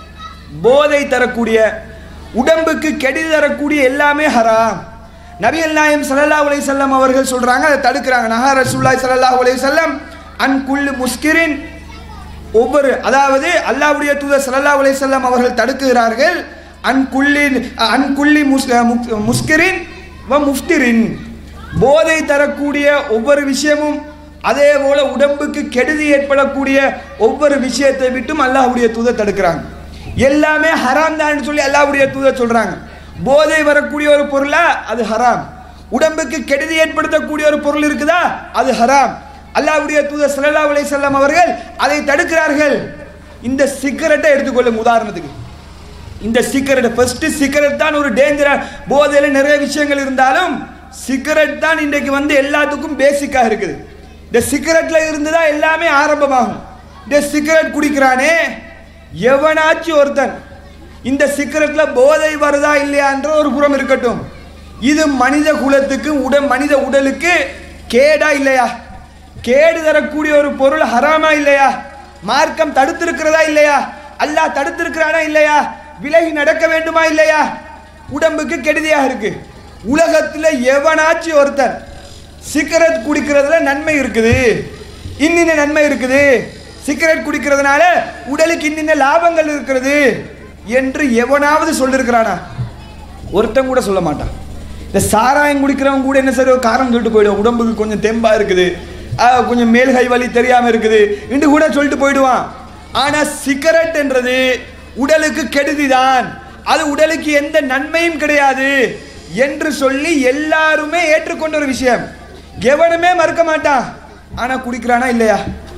போதை தரக்கூடிய உடம்புக்கு கெடுதி தரக்கூடிய எல்லாமே ஹராம் நபிகள் நாயம் ஸல்லல்லாஹு அலைஹி வஸல்லம் அவர்கள் சொல்றாங்க அதை தடுக்கிறாங்க நஹா ரசூலுல்லாஹி ஸல்லல்லாஹு அலைஹி வஸல்லம் அன் குல்லு முஸ்கிரின் ஒவ்வொரு அதாவது அல்லாஹ்வுடைய தூதர் ஸல்லல்லாஹு அலைஹி வஸல்லம் அவர்கள் தடுக்குகிறார்கள் அன் குல்லின் அன் குல்லி முஸ் முக்- முஸ்கிரின் வ முஃப்திரின் போதை தரக்கூடிய ஒவ்வொரு விஷயமும் அதே போல உடம்புக்கு கெடுதி ஏற்படக்கூடிய ஒவ்வொரு விஷயத்தை விட்டும் அல்லாஹ்வுடைய தூதர் தடுக்கிறாங்க எல்லாமே ஹராம் தான் சொல்லி அல்லாஹ்வுடைய தூதர் சொல்றாங்க போதை வரக்கூடிய ஒரு பொருளா அது ஹராம் உடம்புக்கு கெடுதி ஏற்படுத்தக்கூடிய ஒரு பொருள் இருக்குதா அது ஹராம் அல்லாஹ்வுடைய தூதர் ஸல்லல்லாஹு அலைஹி வஸல்லம் அவர்கள் அதை தடுக்கிறார்கள் இந்த சிகரெட்டை எடுத்துக்கொள்ளும் உதாரணத்துக்கு இந்த சிகரெட் ஃபர்ஸ்ட் சிகரெட் தான் ஒரு டேஞ்சரா போதையில நிறைய விஷயங்கள் இருந்தாலும் சிகரெட் தான் இன்றைக்கு வந்து எல்லாத்துக்கும் பேசிக்காக இருக்குது இந்த சிகரெட்ல இருந்து தான் எல்லாமே ஆரம்பமாகும் இந்த சிகரெட் குடிக்கிறானே எவனாச்சும் ஒருத்தன் இந்த சிகரெட்ல போதை வருதா இல்லையான்ற ஒரு புறம் இருக்கட்டும் இது மனித குலத்துக்கு உட மனித உடலுக்கு கேடா இல்லையா கேடு தரக்கூடிய ஒரு பொருள் ஹராமா இல்லையா மார்க்கம் தடுத்திருக்கிறதா இல்லையா அல்லாஹ் தடுத்திருக்கிறானா இல்லையா விலகி நடக்க வேண்டுமா இல்லையா உடம்புக்கு கெடுதியாக இருக்கு உலகத்துல எவனாச்சும் ஒருத்தன் சிகரெட் குடிக்கிறதுல நன்மை இருக்குது இன்னின்ன நன்மை இருக்குது சிகரெட் குடிக்கிறதுனால உடலுக்கு இன்னின்ன லாபங்கள் இருக்கிறது என்று எவனாவது சொல்லிருக்கிறானா ஒருத்தன் கூட சொல்ல மாட்டான் இந்த சாராயம் குடிக்கிறவன் கூட என்ன சரி ஒரு காரணம் சொல்லிட்டு போயிடுவான் உடம்புக்கு கொஞ்சம் தெம்பா இருக்குது ஆ, கொஞ்சம் மேல்கை வலி தெரியாம இருக்குது என்று கூட சொல்லிட்டு போயிடுவான் ஆனா சிகரெட் என்றது உடலுக்கு கெடுதிதான் அது உடலுக்கு எந்த நன்மையும் கிடையாது என்று சொல்லி எல்லாருமே ஏற்றுக்கொண்ட ஒரு விஷயம் எவனுமே மறுக்க மாட்டான் ஆனா குடிக்கிறானா இல்லையா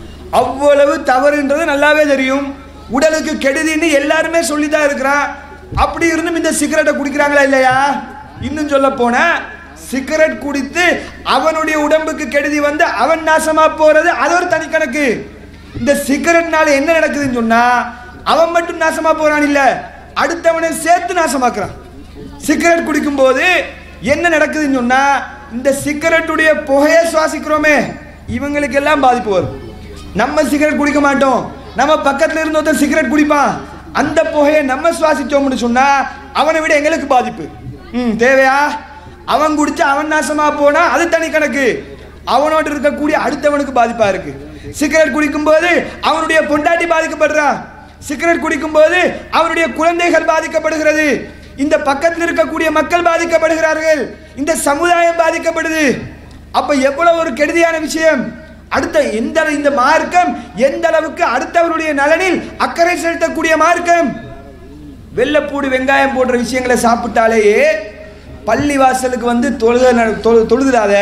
அவ்வளவு தவறுன்றது நல்லாவே தெரியும் உடலுக்கு கெடுதின்னு எல்லாருமே சொல்லிதான் இருக்கிறான் அப்படி இருந்தும் இந்த சிகரெட்டை குடிக்கிறாங்களா இல்லையா இன்னும் சொல்ல போனா சிகரெட் குடித்து அவனுடைய உடம்புக்கு கெடுதி வந்து அவன் நாசமா போறது அது ஒரு தனி கணக்கு இந்த சிகரெட்னால என்ன நடக்குதுன்னு சொன்னா அவன் மட்டும் நாசமா போறான் இல்ல அடுத்தவனை சேர்த்து நாசமாக்குறான் சிகரெட் குடிக்கும் போது என்ன நடக்குதுன்னு சொன்னா இந்த சிகரெட்டுடைய புகையை சுவாசிக்கிறோமே இவங்களுக்கு எல்லாம் பாதிப்பு வரும் நம்ம சிகரெட் குடிக்க மாட்டோம் நம்ம பக்கத்துல இருந்து ஒருத்தன் சிகரெட் குடிப்பான் அந்த புகையை நம்ம சுவாசிச்சோம்னு சொன்னா அவனை விட எங்களுக்கு பாதிப்பு ம் தேவையா அவன் குடிச்சு அவன் நாசமா போனா அது தனி கணக்கு அவனோடு இருக்கக்கூடிய அடுத்தவனுக்கு பாதிப்பா இருக்கு சிகரெட் குடிக்கும் போது அவனுடைய பொண்டாட்டி பாதிக்கப்படுறான் சிகரெட் குடிக்கும் போது அவனுடைய குழந்தைகள் பாதிக்கப்படுகிறது இந்த பக்கத்தில் இருக்கக்கூடிய மக்கள் பாதிக்கப்படுகிறார்கள் இந்த சமுதாயம் பாதிக்கப்படுது அப்ப எவ்வளவு ஒரு கெடுதியான விஷயம் அடுத்த எந்த இந்த மார்க்கம் எந்த அளவுக்கு அடுத்தவருடைய நலனில் அக்கறை செலுத்தக்கூடிய மார்க்கம் வெள்ளைப்பூடு வெங்காயம் போன்ற விஷயங்களை சாப்பிட்டாலேயே பள்ளி வாசலுக்கு வந்து தொழுத நட- தொழு- தொழுதுடாத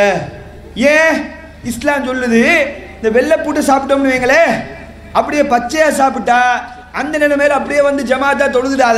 ஏன் இஸ்லாம் சொல்லுது இந்த வெள்ளைப்பூட்டு சாப்பிட்டோம்னு வைங்களே அப்படியே பச்சையா சாப்பிட்டா அந்த நிலைமையில அப்படியே வந்து ஜமாத்தா தொழுதுடாத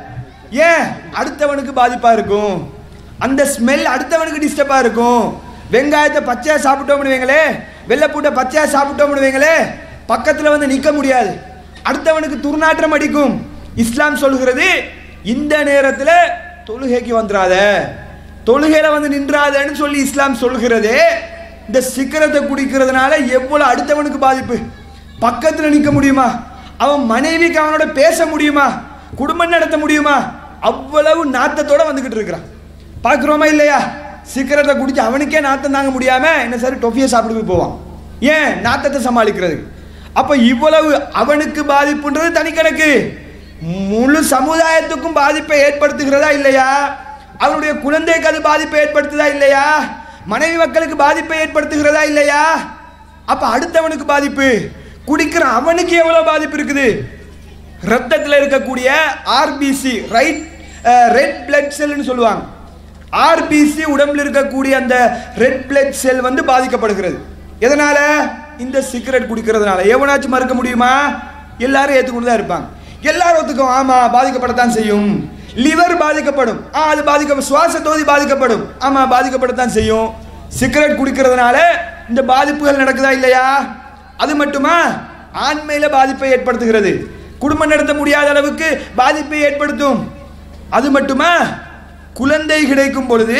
ஏன் அடுத்தவனுக்கு பாதிப்பா இருக்கும் அந்த ஸ்மெல் அடுத்தவனுக்கு டிஸ்டர்பா இருக்கும் வெங்காயத்தை பச்சையா சாப்பிட்டோம்னு வைங்களே வெள்ளைப்பூட்டை பச்சையா சாப்பிட்டோம்னு வைங்களே பக்கத்துல வந்து நிக்க முடியாது அடுத்தவனுக்கு துர்நாற்றம் அடிக்கும் இஸ்லாம் சொல்கிறது இந்த நேரத்தில் தொழுகைக்கு வந்துடாத தொழுகையில வந்து நின்றாதன்னு சொல்லி இஸ்லாம் சொல்கிறது இந்த சிக்கரத்தை குடிக்கிறதுனால எவ்வளவு அடுத்தவனுக்கு பாதிப்பு பக்கத்துல நிக்க முடியுமா அவன் மனைவிக்கு அவனோட பேச முடியுமா குடும்பம் நடத்த முடியுமா அவ்வளவு நாத்தத்தோட வந்துகிட்டு இருக்கிறான் பார்க்குறோமா இல்லையா சிகரெட்டை குடிச்சு அவனுக்கே நாத்தம் தாங்க முடியாம என்ன சரி டொஃபியை சாப்பிட்டு போவான் ஏன் நாத்தத்தை சமாளிக்கிறது அப்ப இவ்வளவு அவனுக்கு பாதிப்புன்றது தனி கணக்கு முழு சமுதாயத்துக்கும் பாதிப்பை ஏற்படுத்துகிறதா இல்லையா அவனுடைய குழந்தைக்கு அது பாதிப்பை ஏற்படுத்துதா இல்லையா மனைவி மக்களுக்கு பாதிப்பை ஏற்படுத்துகிறதா இல்லையா அப்ப அடுத்தவனுக்கு பாதிப்பு குடிக்கிற அவனுக்கு எவ்வளவு பாதிப்பு இருக்குது ரத்தத்தில் இருக்கக்கூடிய ஆர்பிசி ரைட் ரெட் பிளட் செல்னு சொல்லுவாங்க ஆர்பிசி உடம்புல இருக்கக்கூடிய அந்த ரெட் பிளட் செல் வந்து பாதிக்கப்படுகிறது எதனால இந்த சிகரெட் குடிக்கிறதுனால எவனாச்சும் மறுக்க முடியுமா எல்லாரும் ஏற்றுக்கொண்டு தான் இருப்பாங்க எல்லாரும் ஒத்துக்கும் ஆமா பாதிக்கப்படத்தான் செய்யும் லிவர் பாதிக்கப்படும் ஆ அது பாதிக்க சுவாச தொகுதி பாதிக்கப்படும் ஆமா பாதிக்கப்படத்தான் செய்யும் சிகரெட் குடிக்கிறதுனால இந்த பாதிப்புகள் நடக்குதா இல்லையா அது மட்டுமா ஆண்மையில பாதிப்பை ஏற்படுத்துகிறது குடும்பம் நடத்த முடியாத அளவுக்கு பாதிப்பை ஏற்படுத்தும் அது மட்டுமா குழந்தை கிடைக்கும் பொழுது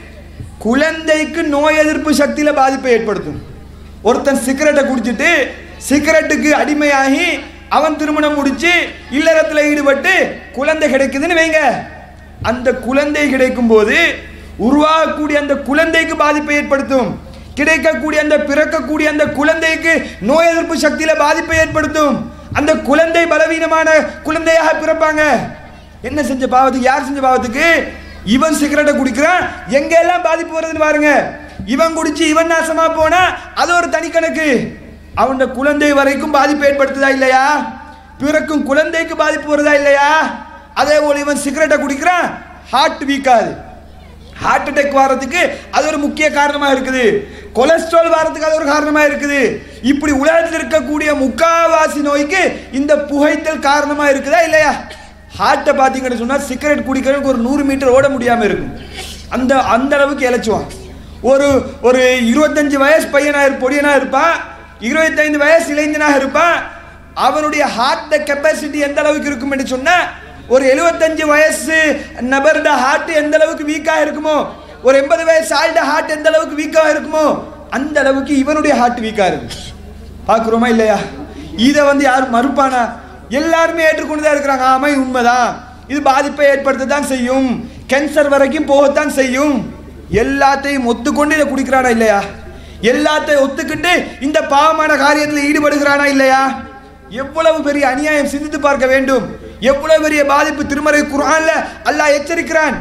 குழந்தைக்கு நோய் எதிர்ப்பு சக்தியில பாதிப்பை ஏற்படுத்தும் ஒருத்தன் சிகரெட்டை குடிச்சிட்டு சிகரெட்டுக்கு அடிமையாகி அவன் திருமணம் முடிச்சு இல்லறத்தில் ஈடுபட்டு குழந்தை கிடைக்குதுன்னு வைங்க அந்த குழந்தை கிடைக்கும் போது உருவாகக்கூடிய அந்த குழந்தைக்கு பாதிப்பை ஏற்படுத்தும் கிடைக்கக்கூடிய அந்த பிறக்கக்கூடிய அந்த குழந்தைக்கு நோய் எதிர்ப்பு சக்தியில பாதிப்பை ஏற்படுத்தும் அந்த குழந்தை பலவீனமான குழந்தையாக பிறப்பாங்க என்ன செஞ்ச பாவத்துக்கு யார் செஞ்ச பாவத்துக்கு இவன் சிகரெட்டை குடிக்கிறான் எங்க எல்லாம் பாதிப்பு வருதுன்னு பாருங்க இவன் குடிச்சு இவன் நாசமா போனா அது ஒரு தனி கணக்கு அவன் குழந்தை வரைக்கும் பாதிப்பு ஏற்படுத்துதா இல்லையா பிறக்கும் குழந்தைக்கு பாதிப்பு வருதா இல்லையா அதே போல இவன் சிகரெட்டை குடிக்கிறான் ஹார்ட் வீக்காது ஹார்ட் அட்டாக் வர்றதுக்கு அது ஒரு முக்கிய காரணமா இருக்குது கொலஸ்ட்ரால் வர்றதுக்கு அது ஒரு காரணமா இருக்குது இப்படி உலகத்தில் இருக்கக்கூடிய முக்காவாசி நோய்க்கு இந்த புகைத்தல் காரணமா இருக்குதா இல்லையா ஹார்ட்டை பார்த்தீங்கன்னு சொன்னா சிகரெட் குடிக்கிறதுக்கு ஒரு நூறு மீட்டர் ஓட முடியாம இருக்கும் அந்த அந்த அளவுக்கு இழைச்சுவான் ஒரு ஒரு இருபத்தஞ்சு வயசு பையனா இருப்ப பொடியனா இருப்பான் இருபத்தைந்து வயசு இளைஞனாக இருப்பான் அவனுடைய ஹார்ட் கெப்பாசிட்டி எந்த அளவுக்கு இருக்கும் என்று சொன்னா ஒரு 75 வயசு நபருட ஹார்ட் எந்த அளவுக்கு வீக்காக இருக்குமோ ஒரு எண்பது வயசு ஆள்ட ஹார்ட் எந்த அளவுக்கு வீக்காக இருக்குமோ அந்த அளவுக்கு இவனுடைய ஹார்ட் வீக்காக இருக்கு பார்க்குறோமா இல்லையா இதை வந்து யாரும் மறுப்பானா எல்லாருமே ஏற்றுக்கொண்டு தான் இருக்கிறாங்க ஆமா இது உண்மைதான் இது பாதிப்பை ஏற்படுத்த தான் செய்யும் கேன்சர் வரைக்கும் போகத்தான் செய்யும் எல்லாத்தையும் ஒத்துக்கொண்டு இதை குடிக்கிறானா இல்லையா எல்லாத்தையும் ஒத்துக்கிட்டு இந்த பாவமான காரியத்தில் ஈடுபடுகிறானா இல்லையா எவ்வளவு பெரிய அநியாயம் சிந்தித்து பார்க்க வேண்டும் எவ்வளவு பெரிய பாதிப்பு திருமறை குர்ஆன்ல அல்லாஹ் எச்சரிக்கிறான்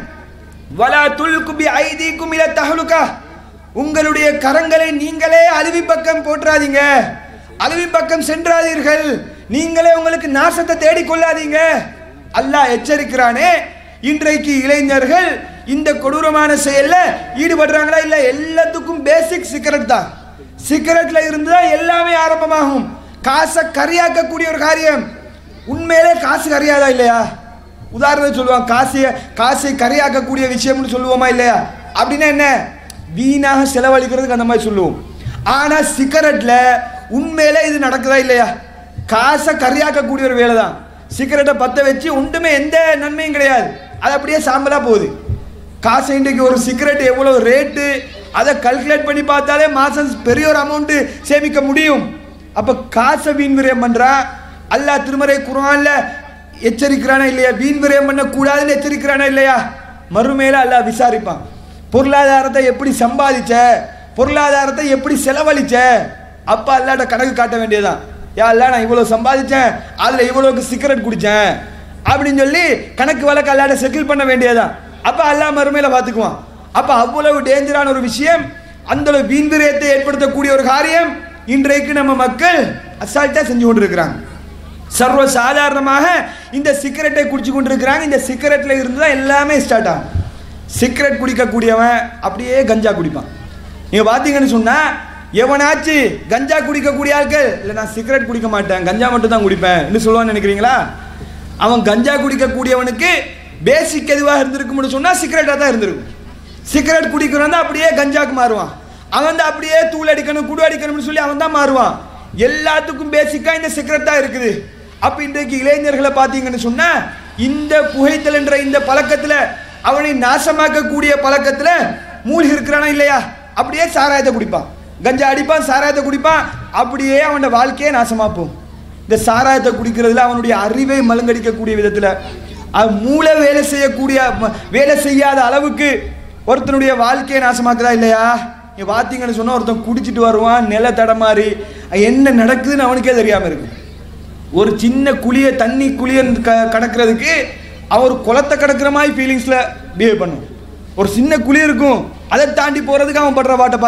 வலா துல்கு பி ஐதீக்கும் இல தஹலுகா உங்களுடைய கரங்களை நீங்களே அழுவி பக்கம் போற்றாதீங்க அழுவி பக்கம் சென்றாதீர்கள் நீங்களே உங்களுக்கு நாசத்தை தேடிக் கொள்ளாதீங்க அல்லாஹ் எச்சரிக்கிறானே இன்றைக்கு இளைஞர்கள் இந்த கொடூரமான செயல்ல ஈடுபடுறாங்களா இல்ல எல்லாத்துக்கும் பேசிக் சிகரெட் தான் சிகரெட்ல இருந்து தான் எல்லாமே ஆரம்பமாகும் காசை கரியாக்கக்கூடிய ஒரு காரியம் உண்மையிலே காசு கரியாதா இல்லையா உதாரணத்துக்கு சொல்லுவாங்க காசை காசை கரியாக்கக்கூடிய விஷயம்னு சொல்லுவோமா இல்லையா அப்படின்னா என்ன வீணாக செலவழிக்கிறதுக்கு அந்த மாதிரி சொல்லுவோம் ஆனா சிகரெட்ல உண்மையிலே இது நடக்குதா இல்லையா காசை கரியாக்கக்கூடிய ஒரு வேலை தான் சிகரெட்டை பற்ற வச்சு ஒன்றுமே எந்த நன்மையும் கிடையாது அது அப்படியே சாம்பலா போகுது காசு இன்றைக்கு ஒரு சிகரெட் எவ்வளோ ரேட்டு அதை கல்குலேட் பண்ணி பார்த்தாலே மாதம் பெரிய ஒரு அமௌண்ட்டு சேமிக்க முடியும் அப்போ காசை வீண் விரயம் பண்ணுறா அல்லாஹ் திருமறை குரான்ல எச்சரிக்கிறானா இல்லையா வீண் விரயம் பண்ணக்கூடாதுன்னு எச்சரிக்கிறானா இல்லையா மறுமையில அல்லாஹ் விசாரிப்பான் பொருளாதாரத்தை எப்படி சம்பாதிச்ச பொருளாதாரத்தை எப்படி செலவழிச்ச அப்போ அல்லாட்ட கணக்கு காட்ட வேண்டியதுதான் யா அல்ல நான் இவ்வளோ சம்பாதிச்சேன் அதில் இவ்வளோக்கு சிகரெட் குடித்தேன் அப்படின்னு சொல்லி கணக்கு வழக்கு அல்லாட்ட செட்டில் பண்ண வேண்டியதுதான் அப்போ அல்லாஹ் மறுமையில பார்த்துக்குவான் அப்போ அவ்வளவு டேஞ்சரான ஒரு விஷயம் அந்த அளவு வீண் விரயத்தை ஏற்படுத்தக்கூடிய ஒரு காரியம் இன்றைக்கு நம்ம மக்கள் அசால்ட்டாக செஞ்சு கொண்டு இருக்கிறாங்க சர்வ சாதாரணமாக இந்த சிகரெட்டை குடிச்சு கொண்டு இருக்கிறாங்க இந்த சிகரெட்ல இருந்து தான் எல்லாமே ஸ்டார்ட் ஆகும் சிகரெட் குடிக்கக்கூடியவன் அப்படியே கஞ்சா குடிப்பான் நீங்க பார்த்தீங்கன்னு சொன்னா எவனாச்சு கஞ்சா குடிக்கக்கூடிய ஆட்கள் இல்லை நான் சிகரெட் குடிக்க மாட்டேன் கஞ்சா மட்டும் தான் குடிப்பேன் என்று சொல்லுவான்னு நினைக்கிறீங்களா அவன் கஞ்சா குடிக்கக்கூடியவனுக்கு பேசிக் எதுவாக இருந்திருக்கும்னு சொன்னா சிகரெட்டாக தான் இருந்திருக்கும் சிகரெட் குடிக்கிறவன் தான் அப்படியே கஞ்சாக்கு மாறுவான் அவன் தான் அப்படியே தூள் அடிக்கணும் குடு அடிக்கணும்னு சொல்லி அவன் தான் மாறுவான் எல்லாத்துக்கும் பேசிக்கா இந்த சிகரெட் தான் இருக்குது அப்ப இன்றைக்கு இளைஞர்களை பார்த்தீங்கன்னு சொன்னா இந்த புகைத்தல் என்ற இந்த பழக்கத்துல அவனை நாசமாக்கக்கூடிய பழக்கத்துல மூழ்கி இருக்கிறானா இல்லையா அப்படியே சாராயத்தை குடிப்பான் கஞ்சா அடிப்பான் சாராயத்தை குடிப்பான் அப்படியே அவனோட வாழ்க்கையே நாசமா போகும் இந்த சாராயத்தை குடிக்கிறதுல அவனுடைய அறிவை மலங்கடிக்கக்கூடிய விதத்துல அது மூளை வேலை செய்யக்கூடிய ம- வேலை செய்யாத அளவுக்கு ஒருத்தனுடைய வாழ்க்கையை நாசமாக்குதா இல்லையா நீ பார்த்தீங்கன்னு சொன்னா ஒருத்தன் குடிச்சிட்டு வருவான் நில தடமாறி என்ன நடக்குதுன்னு அவனுக்கே தெரியாம இருக்கு ஒரு சின்ன குழிய தண்ணி குழிய க கடக்கிறதுக்கு அவர் குளத்தை கடக்கிற மாதிரி ஃபீலிங்ஸில் பிஹேவ் பண்ணும் ஒரு சின்ன குழி இருக்கும் அதை தாண்டி போகிறதுக்கு அவன் படுற பாட்டை பாருங்க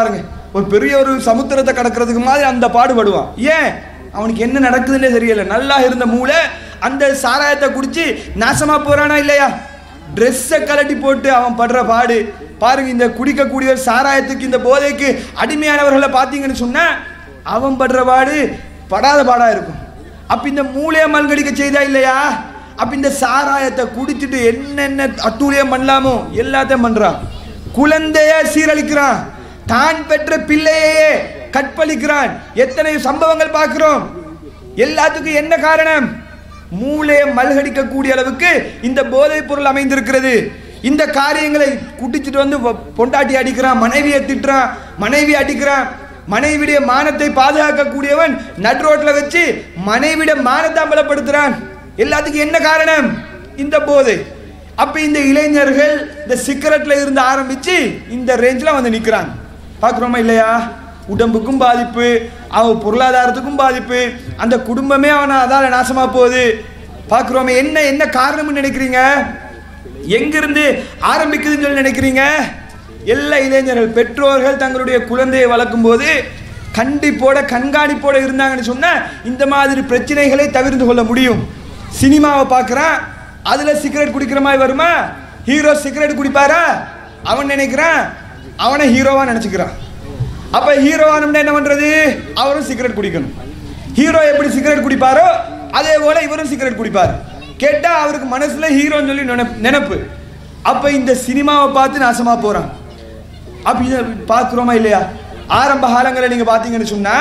ஒரு பெரிய ஒரு சமுத்திரத்தை கடக்கிறதுக்கு மாதிரி அந்த பாடுபடுவான் ஏன் அவனுக்கு என்ன நடக்குதுன்னே தெரியல நல்லா இருந்த மூளை அந்த சாராயத்தை குடிச்சு நாசமா போறானா இல்லையா ட்ரெஸ்ஸை கலட்டி போட்டு அவன் படுற பாடு பாருங்க இந்த குடிக்கக்கூடிய சாராயத்துக்கு இந்த போதைக்கு அடிமையானவர்களை பார்த்தீங்கன்னு சொன்னா அவன் படுற பாடு படாத பாடா இருக்கும் அப்ப இந்த மூளையை மல்கடிக்க செய்தா இல்லையா அப்ப இந்த சாராயத்தை குடிச்சிட்டு என்னென்ன அட்டூழியம் பண்ணலாமோ எல்லாத்தையும் பண்றான் குழந்தைய சீரழிக்கிறான் தான் பெற்ற பிள்ளையே கற்பழிக்கிறான் எத்தனை சம்பவங்கள் பார்க்கிறோம் எல்லாத்துக்கும் என்ன காரணம் மூளையை மல்கடிக்கக்கூடிய அளவுக்கு இந்த போதைப் பொருள் அமைந்திருக்கிறது இந்த காரியங்களை குடிச்சிட்டு வந்து வ- பொண்டாட்டி அடிக்கிறான் மனைவியை திட்டுறான் மனைவி அடிக்கிறான் மனைவியுடைய மானத்தை பாதுகாக்கக்கூடியவன் நடு ரோட்ல வச்சு மனைவியுடைய மானத்தை அம்பலப்படுத்துறான் எல்லாத்துக்கும் என்ன காரணம் இந்த போதை அப்ப இந்த இளைஞர்கள் இந்த சிகரெட்ல இருந்து ஆரம்பிச்சு இந்த ரேஞ்சில் வந்து நிக்கிறாங்க பார்க்குறோமா இல்லையா உடம்புக்கும் பாதிப்பு அவன் பொருளாதாரத்துக்கும் பாதிப்பு அந்த குடும்பமே அவனை அதால நாசமா போகுது பார்க்குறோமே என்ன என்ன காரணம்னு நினைக்கிறீங்க எங்கிருந்து ஆரம்பிக்குதுன்னு சொல்லி நினைக்கிறீங்க எல்லா இளைஞர்கள் பெற்றோர்கள் தங்களுடைய குழந்தையை வளர்க்கும் போது கண்டிப்போட கண்காணிப்போட இருந்தாங்கன்னு சொன்னா இந்த மாதிரி பிரச்சனைகளை தவிர்த்து கொள்ள முடியும் சினிமாவை பார்க்குறான் அதுல சிகரெட் குடிக்கிற மாதிரி வருமா ஹீரோ சிகரெட் குடிப்பாரா அவன் நினைக்கிறான் அவனை ஹீரோவா நினைச்சுக்கிறான் அப்ப ஹீரோ ஆனோம்னா என்ன பண்றது அவரும் சிகரெட் குடிக்கணும் ஹீரோ எப்படி சிகரெட் குடிப்பாரோ அதே போல இவரும் சிகரெட் குடிப்பார் கேட்டா அவருக்கு மனசுல ஹீரோன்னு சொல்லி நினைப்- நினைப்பு அப்ப இந்த சினிமாவை பார்த்து நாசமா போறான் அப்ப இதை பார்க்குறோமா இல்லையா ஆரம்ப காலங்களில் நீங்க பார்த்தீங்கன்னு சொன்னா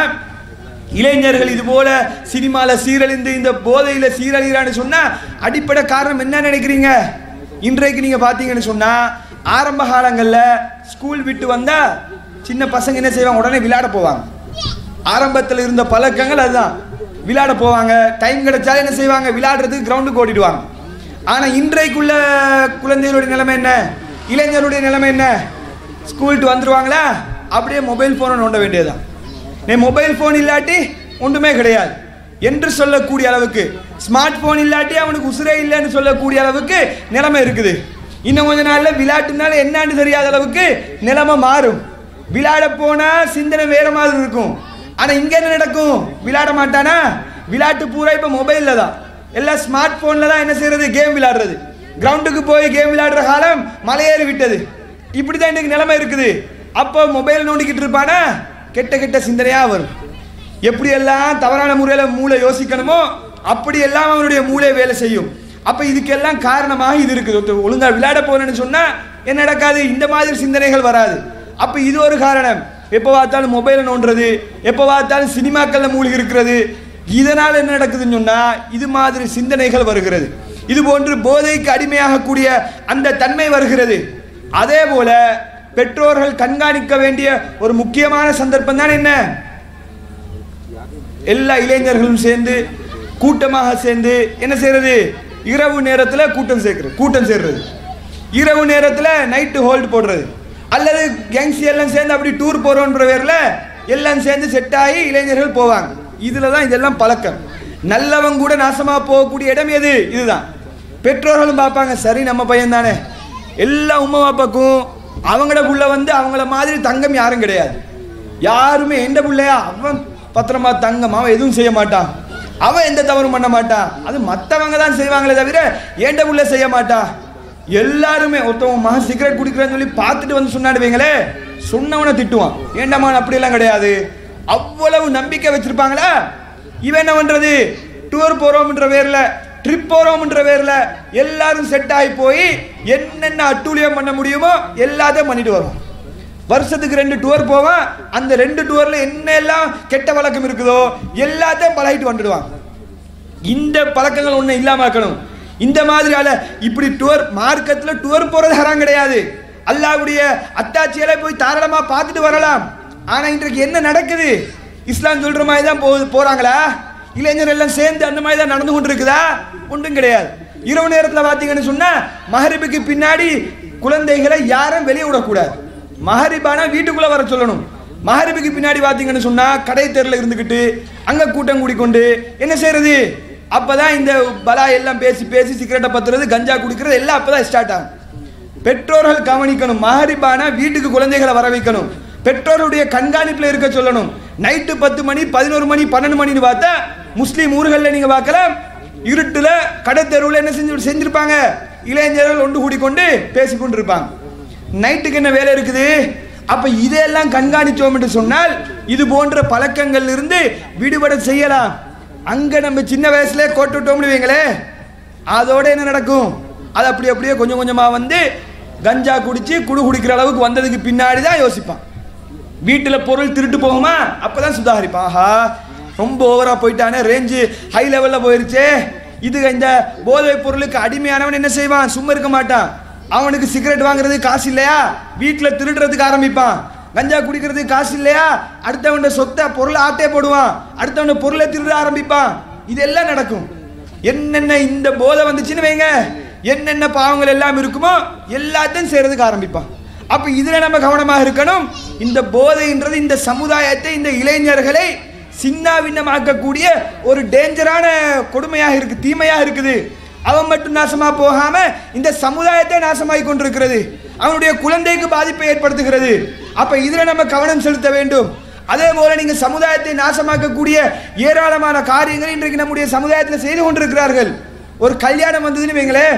இளைஞர்கள் இது போல சினிமால சீரழிந்து இந்த போதையில சீரழிகிறான்னு சொன்னா அடிப்படை காரணம் என்ன நினைக்கிறீங்க இன்றைக்கு நீங்க பார்த்தீங்கன்னு சொன்னா ஆரம்ப காலங்களில் ஸ்கூல் விட்டு வந்தா சின்ன பசங்க என்ன செய்வாங்க உடனே விளையாட போவாங்க ஆரம்பத்தில் இருந்த பழக்கங்கள் அதுதான் விளையாட போவாங்க டைம் கிடைச்சாலும் என்ன செய்வாங்க விளையாடுறதுக்கு கிரவுண்டுக்கு ஓடிடுவாங்க ஆனா இன்றைக்குள்ள குழந்தைகளுடைய நிலைமை என்ன இளைஞருடைய நிலைமை என்ன ஸ்கூல்ட்டு வந்துருவாங்களா அப்படியே மொபைல் ஃபோனை நோண்ட வேண்டியதுதான் நீ மொபைல் ஃபோன் இல்லாட்டி ஒன்றுமே கிடையாது என்று சொல்லக்கூடிய அளவுக்கு ஸ்மார்ட் ஃபோன் இல்லாட்டி அவனுக்கு உசுரே இல்லைன்னு சொல்லக்கூடிய அளவுக்கு நிலைமை இருக்குது இன்னும் கொஞ்ச நாள்ல விளையாட்டுனால என்னன்னு தெரியாத அளவுக்கு நிலைமை மாறும் விளையாட போனா சிந்தனை வேற மாதிரி இருக்கும் ஆனா இங்க என்ன நடக்கும் விளையாட மாட்டானா விளையாட்டு பூரா இப்ப மொபைல்ல தான் எல்லாம் ஸ்மார்ட் போன்ல தான் என்ன செய்யறது கேம் விளையாடுறது கிரவுண்டுக்கு போய் கேம் விளையாடுற காலம் மலையேறி விட்டது இப்படிதான் இன்னைக்கு நிலைமை இருக்குது அப்போ மொபைல் நோண்டிக்கிட்டு இருப்பானா கெட்ட கெட்ட சிந்தனையா வரும் எப்படி எல்லாம் தவறான முறையில மூளை யோசிக்கணுமோ அப்படி எல்லாம் அவனுடைய மூளை வேலை செய்யும் அப்ப இதுக்கெல்லாம் காரணமாக இது இருக்குது ஒருத்தன் ஒழுங்கா விளையாட போறேன்னு சொன்னா என்ன நடக்காது இந்த மாதிரி சிந்தனைகள் வராது அப்ப இது ஒரு காரணம் எப்போ பார்த்தாலும் மொபைலை நோண்டுறது எப்போ பார்த்தாலும் சினிமாக்கள்ல மூழ்கி இருக்கிறது இதனால் என்ன நடக்குதுன்னு சொன்னா இது மாதிரி சிந்தனைகள் வருகிறது இது போன்று போதைக்கு அடிமையாகக்கூடிய அந்த தன்மை வருகிறது அதே போல பெற்றோர்கள் கண்காணிக்க வேண்டிய ஒரு முக்கியமான சந்தர்ப்பம் தான் என்ன எல்லா இளைஞர்களும் சேர்ந்து கூட்டமாக சேர்ந்து என்ன செய்யறது இரவு நேரத்தில் கூட்டம் சேர்க்கிறது கூட்டம் சேர்றது இரவு நேரத்தில் நைட்டு ஹோல்டு போடுறது அல்லது கேங்ஸ் எல்லாம் சேர்ந்து அப்படி டூர் போகிறோன்ற பேரில் எல்லாம் சேர்ந்து செட் ஆகி இளைஞர்கள் போவாங்க இதில் தான் இதெல்லாம் பழக்கம் நல்லவங்க கூட நாசமாக போகக்கூடிய இடம் எது இதுதான் பெற்றோர்களும் பார்ப்பாங்க சரி நம்ம பையன் தானே எல்லா உம்மா பாப்பாக்கும் அவங்கள புள்ள வந்து அவங்கள மாதிரி தங்கம் யாரும் கிடையாது யாருமே எந்த பிள்ளையா அவன் பத்திரமா தங்கம் அவன் எதுவும் செய்ய மாட்டான் அவன் எந்த தவறும் பண்ண மாட்டான் அது மற்றவங்க தான் செய்வாங்களே தவிர ஏண்ட புள்ள செய்ய மாட்டான் எல்லாருமே ஒருத்தவன் மகன் சிகரெட் குடிக்கிறேன்னு சொல்லி பார்த்துட்டு வந்து சொன்னாடு வைங்களே சொன்னவனை திட்டுவான் ஏண்டாமா அப்படியெல்லாம் கிடையாது அவ்வளவு நம்பிக்கை வச்சிருப்பாங்களா இவன் என்ன பண்றது டூர் போறோம்ன்ற பேர்ல ட்ரிப் போறோம்ன்ற பேர்ல எல்லாரும் செட் ஆகி போய் என்னென்ன அட்டூழியம் பண்ண முடியுமோ எல்லாத்தையும் பண்ணிட்டு வரும் வருஷத்துக்கு ரெண்டு டூர் போவான் அந்த ரெண்டு டூர்ல என்னெல்லாம் கெட்ட வழக்கம் இருக்குதோ எல்லாத்தையும் பழகிட்டு வந்துடுவான் இந்த பழக்கங்கள் ஒண்ணு இல்லாம இருக்கணும் இந்த மாதிரி ஆள இப்படி டூர் மார்க்கத்துல டூர் போறது ஹராம் கிடையாது அல்லாஹ்வுடைய அத்தாட்சியில போய் தாராளமா பார்த்துட்டு வரலாம் ஆனா இன்றைக்கு என்ன நடக்குது இஸ்லாம் சொல்ற மாதிரி தான் போகுது போறாங்களா இளைஞர் எல்லாம் சேர்ந்து அந்த மாதிரி தான் நடந்து கொண்டு இருக்குதா ஒன்றும் கிடையாது இரவு நேரத்தில் பார்த்தீங்கன்னு சொன்னா மகரிபுக்கு பின்னாடி குழந்தைகளை யாரும் வெளியே விடக்கூடாது மகரிபானா வீட்டுக்குள்ள வர சொல்லணும் மகரிபுக்கு பின்னாடி பார்த்தீங்கன்னு சொன்னா கடை தெருல இருந்துக்கிட்டு அங்க கூட்டம் கூடிக்கொண்டு என்ன செய்யறது அப்பதான் இந்த பலா எல்லாம் பேசி பேசி சிகரெட்டை பத்துறது கஞ்சா குடிக்கிறது எல்லாம் அப்பதான் ஸ்டார்ட் ஆகும் பெற்றோர்கள் கவனிக்கணும் மகரிபானா வீட்டுக்கு குழந்தைகளை வர வைக்கணும் பெற்றோருடைய கண்காணிப்பில் இருக்க சொல்லணும் நைட்டு பத்து மணி பதினோரு மணி பன்னெண்டு மணின்னு பார்த்தா முஸ்லீம் ஊர்களில் நீங்கள் பார்க்கலாம் இருட்டில் கடை தெருவில் என்ன செஞ்சு செஞ்சிருப்பாங்க இளைஞர்கள் ஒன்று கூடிக்கொண்டு பேசிக்கொண்டு இருப்பாங்க நைட்டுக்கு என்ன வேலை இருக்குது அப்ப இதையெல்லாம் கண்காணிச்சோம் என்று சொன்னால் இது போன்ற பழக்கங்கள்ல இருந்து விடுபட செய்யலாம் அங்க நம்ம சின்ன வயசுல கோட்டுட்டோம்னு வைங்களே அதோட என்ன நடக்கும் அது அப்படி அப்படியே கொஞ்சம் கொஞ்சமா வந்து கஞ்சா குடிச்சு குடு குடிக்கிற அளவுக்கு வந்ததுக்கு பின்னாடி தான் யோசிப்பான் வீட்டில் பொருள் திருட்டு போகுமா அப்பதான் சுதாரிப்பான் ஆஹா ரொம்ப ஓவரா போயிட்டானே ரேஞ்சு ஹை லெவல்ல போயிருச்சே இது இந்த போதைப் பொருளுக்கு அடிமையானவன் என்ன செய்வான் சும்மா இருக்க மாட்டான் அவனுக்கு சிகரெட் வாங்குறதுக்கு காசு இல்லையா வீட்டில் திருடுறதுக்கு ஆரம்பிப்பான் கஞ்சா குடிக்கிறதுக்கு காசு இல்லையா அடுத்தவன சொத்தை பொருளை ஆட்டே போடுவான் அடுத்தவன பொருளை திருட ஆரம்பிப்பான் இதெல்லாம் நடக்கும் என்னென்ன இந்த போதை வந்துச்சுன்னு வைங்க என்னென்ன பாவங்கள் எல்லாம் இருக்குமோ எல்லாத்தையும் செய்யறதுக்கு ஆரம்பிப்பான் அப்ப இதுல நம்ம கவனமாக இருக்கணும் இந்த போதைன்றது இந்த சமுதாயத்தை இந்த இளைஞர்களை சின்ன பின்னமாக்கக்கூடிய ஒரு டேஞ்சரான கொடுமையாக இருக்கு தீமையாக இருக்குது அவன் மட்டும் நாசமா போகாம இந்த சமுதாயத்தை நாசமாகி கொண்டிருக்கிறது அவனுடைய குழந்தைக்கு பாதிப்பை ஏற்படுத்துகிறது அப்ப இதுல நம்ம கவனம் செலுத்த வேண்டும் அதே போல நீங்க சமுதாயத்தை நாசமாக்கக்கூடிய ஏராளமான காரியங்கள் இன்றைக்கு நம்முடைய சமுதாயத்தில் செய்து கொண்டிருக்கிறார்கள் ஒரு கல்யாணம் வந்ததுன்னு வைங்களேன்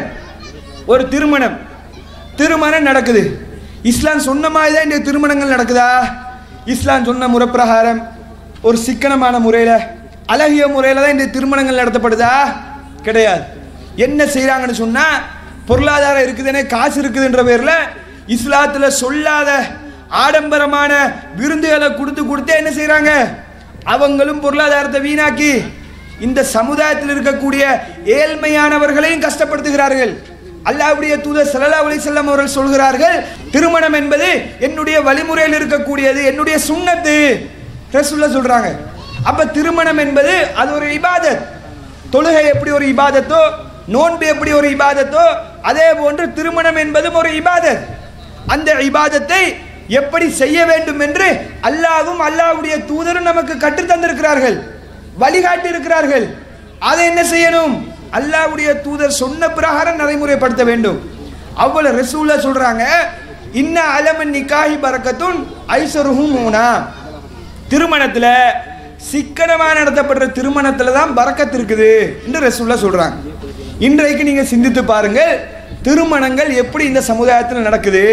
ஒரு திருமணம் திருமணம் நடக்குது இஸ்லாம் சொன்ன மாதிரி தான் இந்த திருமணங்கள் நடக்குதா இஸ்லாம் சொன்ன முறை பிரகாரம் ஒரு சிக்கனமான முறையில் அழகிய முறையில் தான் இந்த திருமணங்கள் நடத்தப்படுதா கிடையாது என்ன செய்கிறாங்கன்னு சொன்னால் பொருளாதாரம் இருக்குதுன்னே காசு இருக்குதுன்ற பேரில் இஸ்லாத்தில் சொல்லாத ஆடம்பரமான விருந்துகளை கொடுத்து கொடுத்தே என்ன செய்கிறாங்க அவங்களும் பொருளாதாரத்தை வீணாக்கி இந்த சமுதாயத்தில் இருக்கக்கூடிய ஏழ்மையானவர்களையும் கஷ்டப்படுத்துகிறார்கள் அல்லாஹ்வுடைய தூதர் ஸல்லல்லாஹு அலைஹி வஸல்லம் அவர்கள் சொல்கிறார்கள் திருமணம் என்பது என்னுடைய வழிமுறையில் இருக்கக்கூடியது என்னுடைய சுன்னத்து ரசூல்லா சொல்றாங்க அப்ப திருமணம் என்பது அது ஒரு இபாதத் தொழுகை எப்படி ஒரு இபாதத்தோ நோன்பு எப்படி ஒரு இபாதத்தோ அதே போன்று திருமணம் என்பதும் ஒரு இபாதத் அந்த இபாதத்தை எப்படி செய்ய வேண்டும் என்று அல்லாஹ்வும் அல்லாஹ்வுடைய தூதரும் நமக்கு கற்றுத் தந்திருக்கிறார்கள் வழிகாட்டி இருக்கிறார்கள் அதை என்ன செய்யணும் அல்லாஹ்வுடைய தூதர் சொன்ன பிரகாரம் நடைமுறைப்படுத்த வேண்டும் அவ்வளவு ரசூலா சொல்றாங்க இன்ன அலமன் நிக்காஹி பரக்கத்துன் ஐசருஹும் மூனா திருமணத்துல சிக்கனமா நடத்தப்படுற திருமணத்துல தான் பரக்கத்து இருக்குது என்று ரசூல்லா சொல்றாங்க இன்றைக்கு நீங்க சிந்தித்து பாருங்கள் திருமணங்கள் எப்படி இந்த சமுதாயத்தில் நடக்குது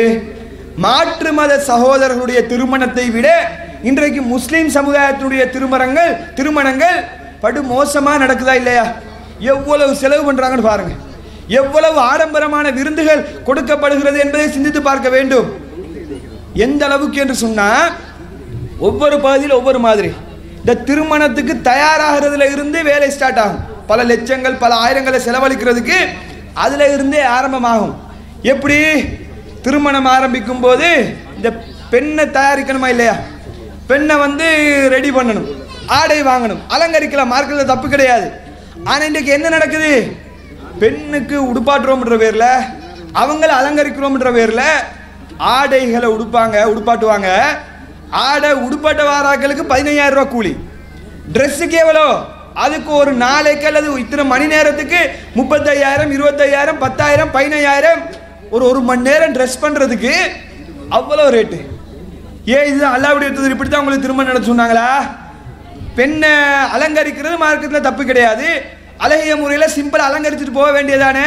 மாற்று மத சகோதரர்களுடைய திருமணத்தை விட இன்றைக்கு முஸ்லிம் சமுதாயத்தினுடைய திருமணங்கள் திருமணங்கள் படு மோசமா நடக்குதா இல்லையா எவ்வளவு செலவு பண்றாங்கன்னு பாருங்க எவ்வளவு ஆடம்பரமான விருந்துகள் கொடுக்கப்படுகிறது என்பதை சிந்தித்து பார்க்க வேண்டும் எந்த அளவுக்கு என்று சொன்னா ஒவ்வொரு பகுதியில் ஒவ்வொரு மாதிரி இந்த திருமணத்துக்கு தயாராகிறதுல இருந்து வேலை ஸ்டார்ட் ஆகும் பல லட்சங்கள் பல ஆயிரங்களை செலவழிக்கிறதுக்கு அதுல இருந்தே ஆரம்பமாகும் எப்படி திருமணம் ஆரம்பிக்கும் போது இந்த பெண்ணை தயாரிக்கணுமா இல்லையா பெண்ணை வந்து ரெடி பண்ணணும் ஆடை வாங்கணும் அலங்கரிக்கலாம் மார்க்கெட்டில் தப்பு கிடையாது ஆனால் இன்றைக்கு என்ன நடக்குது பெண்ணுக்கு உடுப்பாட்டுறோம்ன்ற பேரில் அவங்கள அலங்கரிக்கிறோம்ன்ற பேரில் ஆடைகளை உடுப்பாங்க உடுப்பாட்டுவாங்க ஆடை உடுப்பாட்ட வாராக்களுக்கு பதினையாயிரம் ரூபாய் கூலி ட்ரெஸ்ஸுக்கு எவ்வளோ அதுக்கு ஒரு நாளைக்கு அல்லது இத்தனை மணி நேரத்துக்கு முப்பத்தையாயிரம் இருபத்தையாயிரம் பத்தாயிரம் பதினையாயிரம் ஒரு ஒரு மணி நேரம் ட்ரெஸ் பண்ணுறதுக்கு அவ்வளோ ரேட்டு ஏன் இது அல்லாவுடைய தூதர் இப்படி தான் உங்களுக்கு திருமணம் நடத்த சொன்னாங்களா பெண்ணை அலங்கரிக்கிறது மார்க்கத்தில் தப்பு கிடையாது அழகிய முறையில் சிம்பிள் அலங்கரிச்சுட்டு போக வேண்டியதானே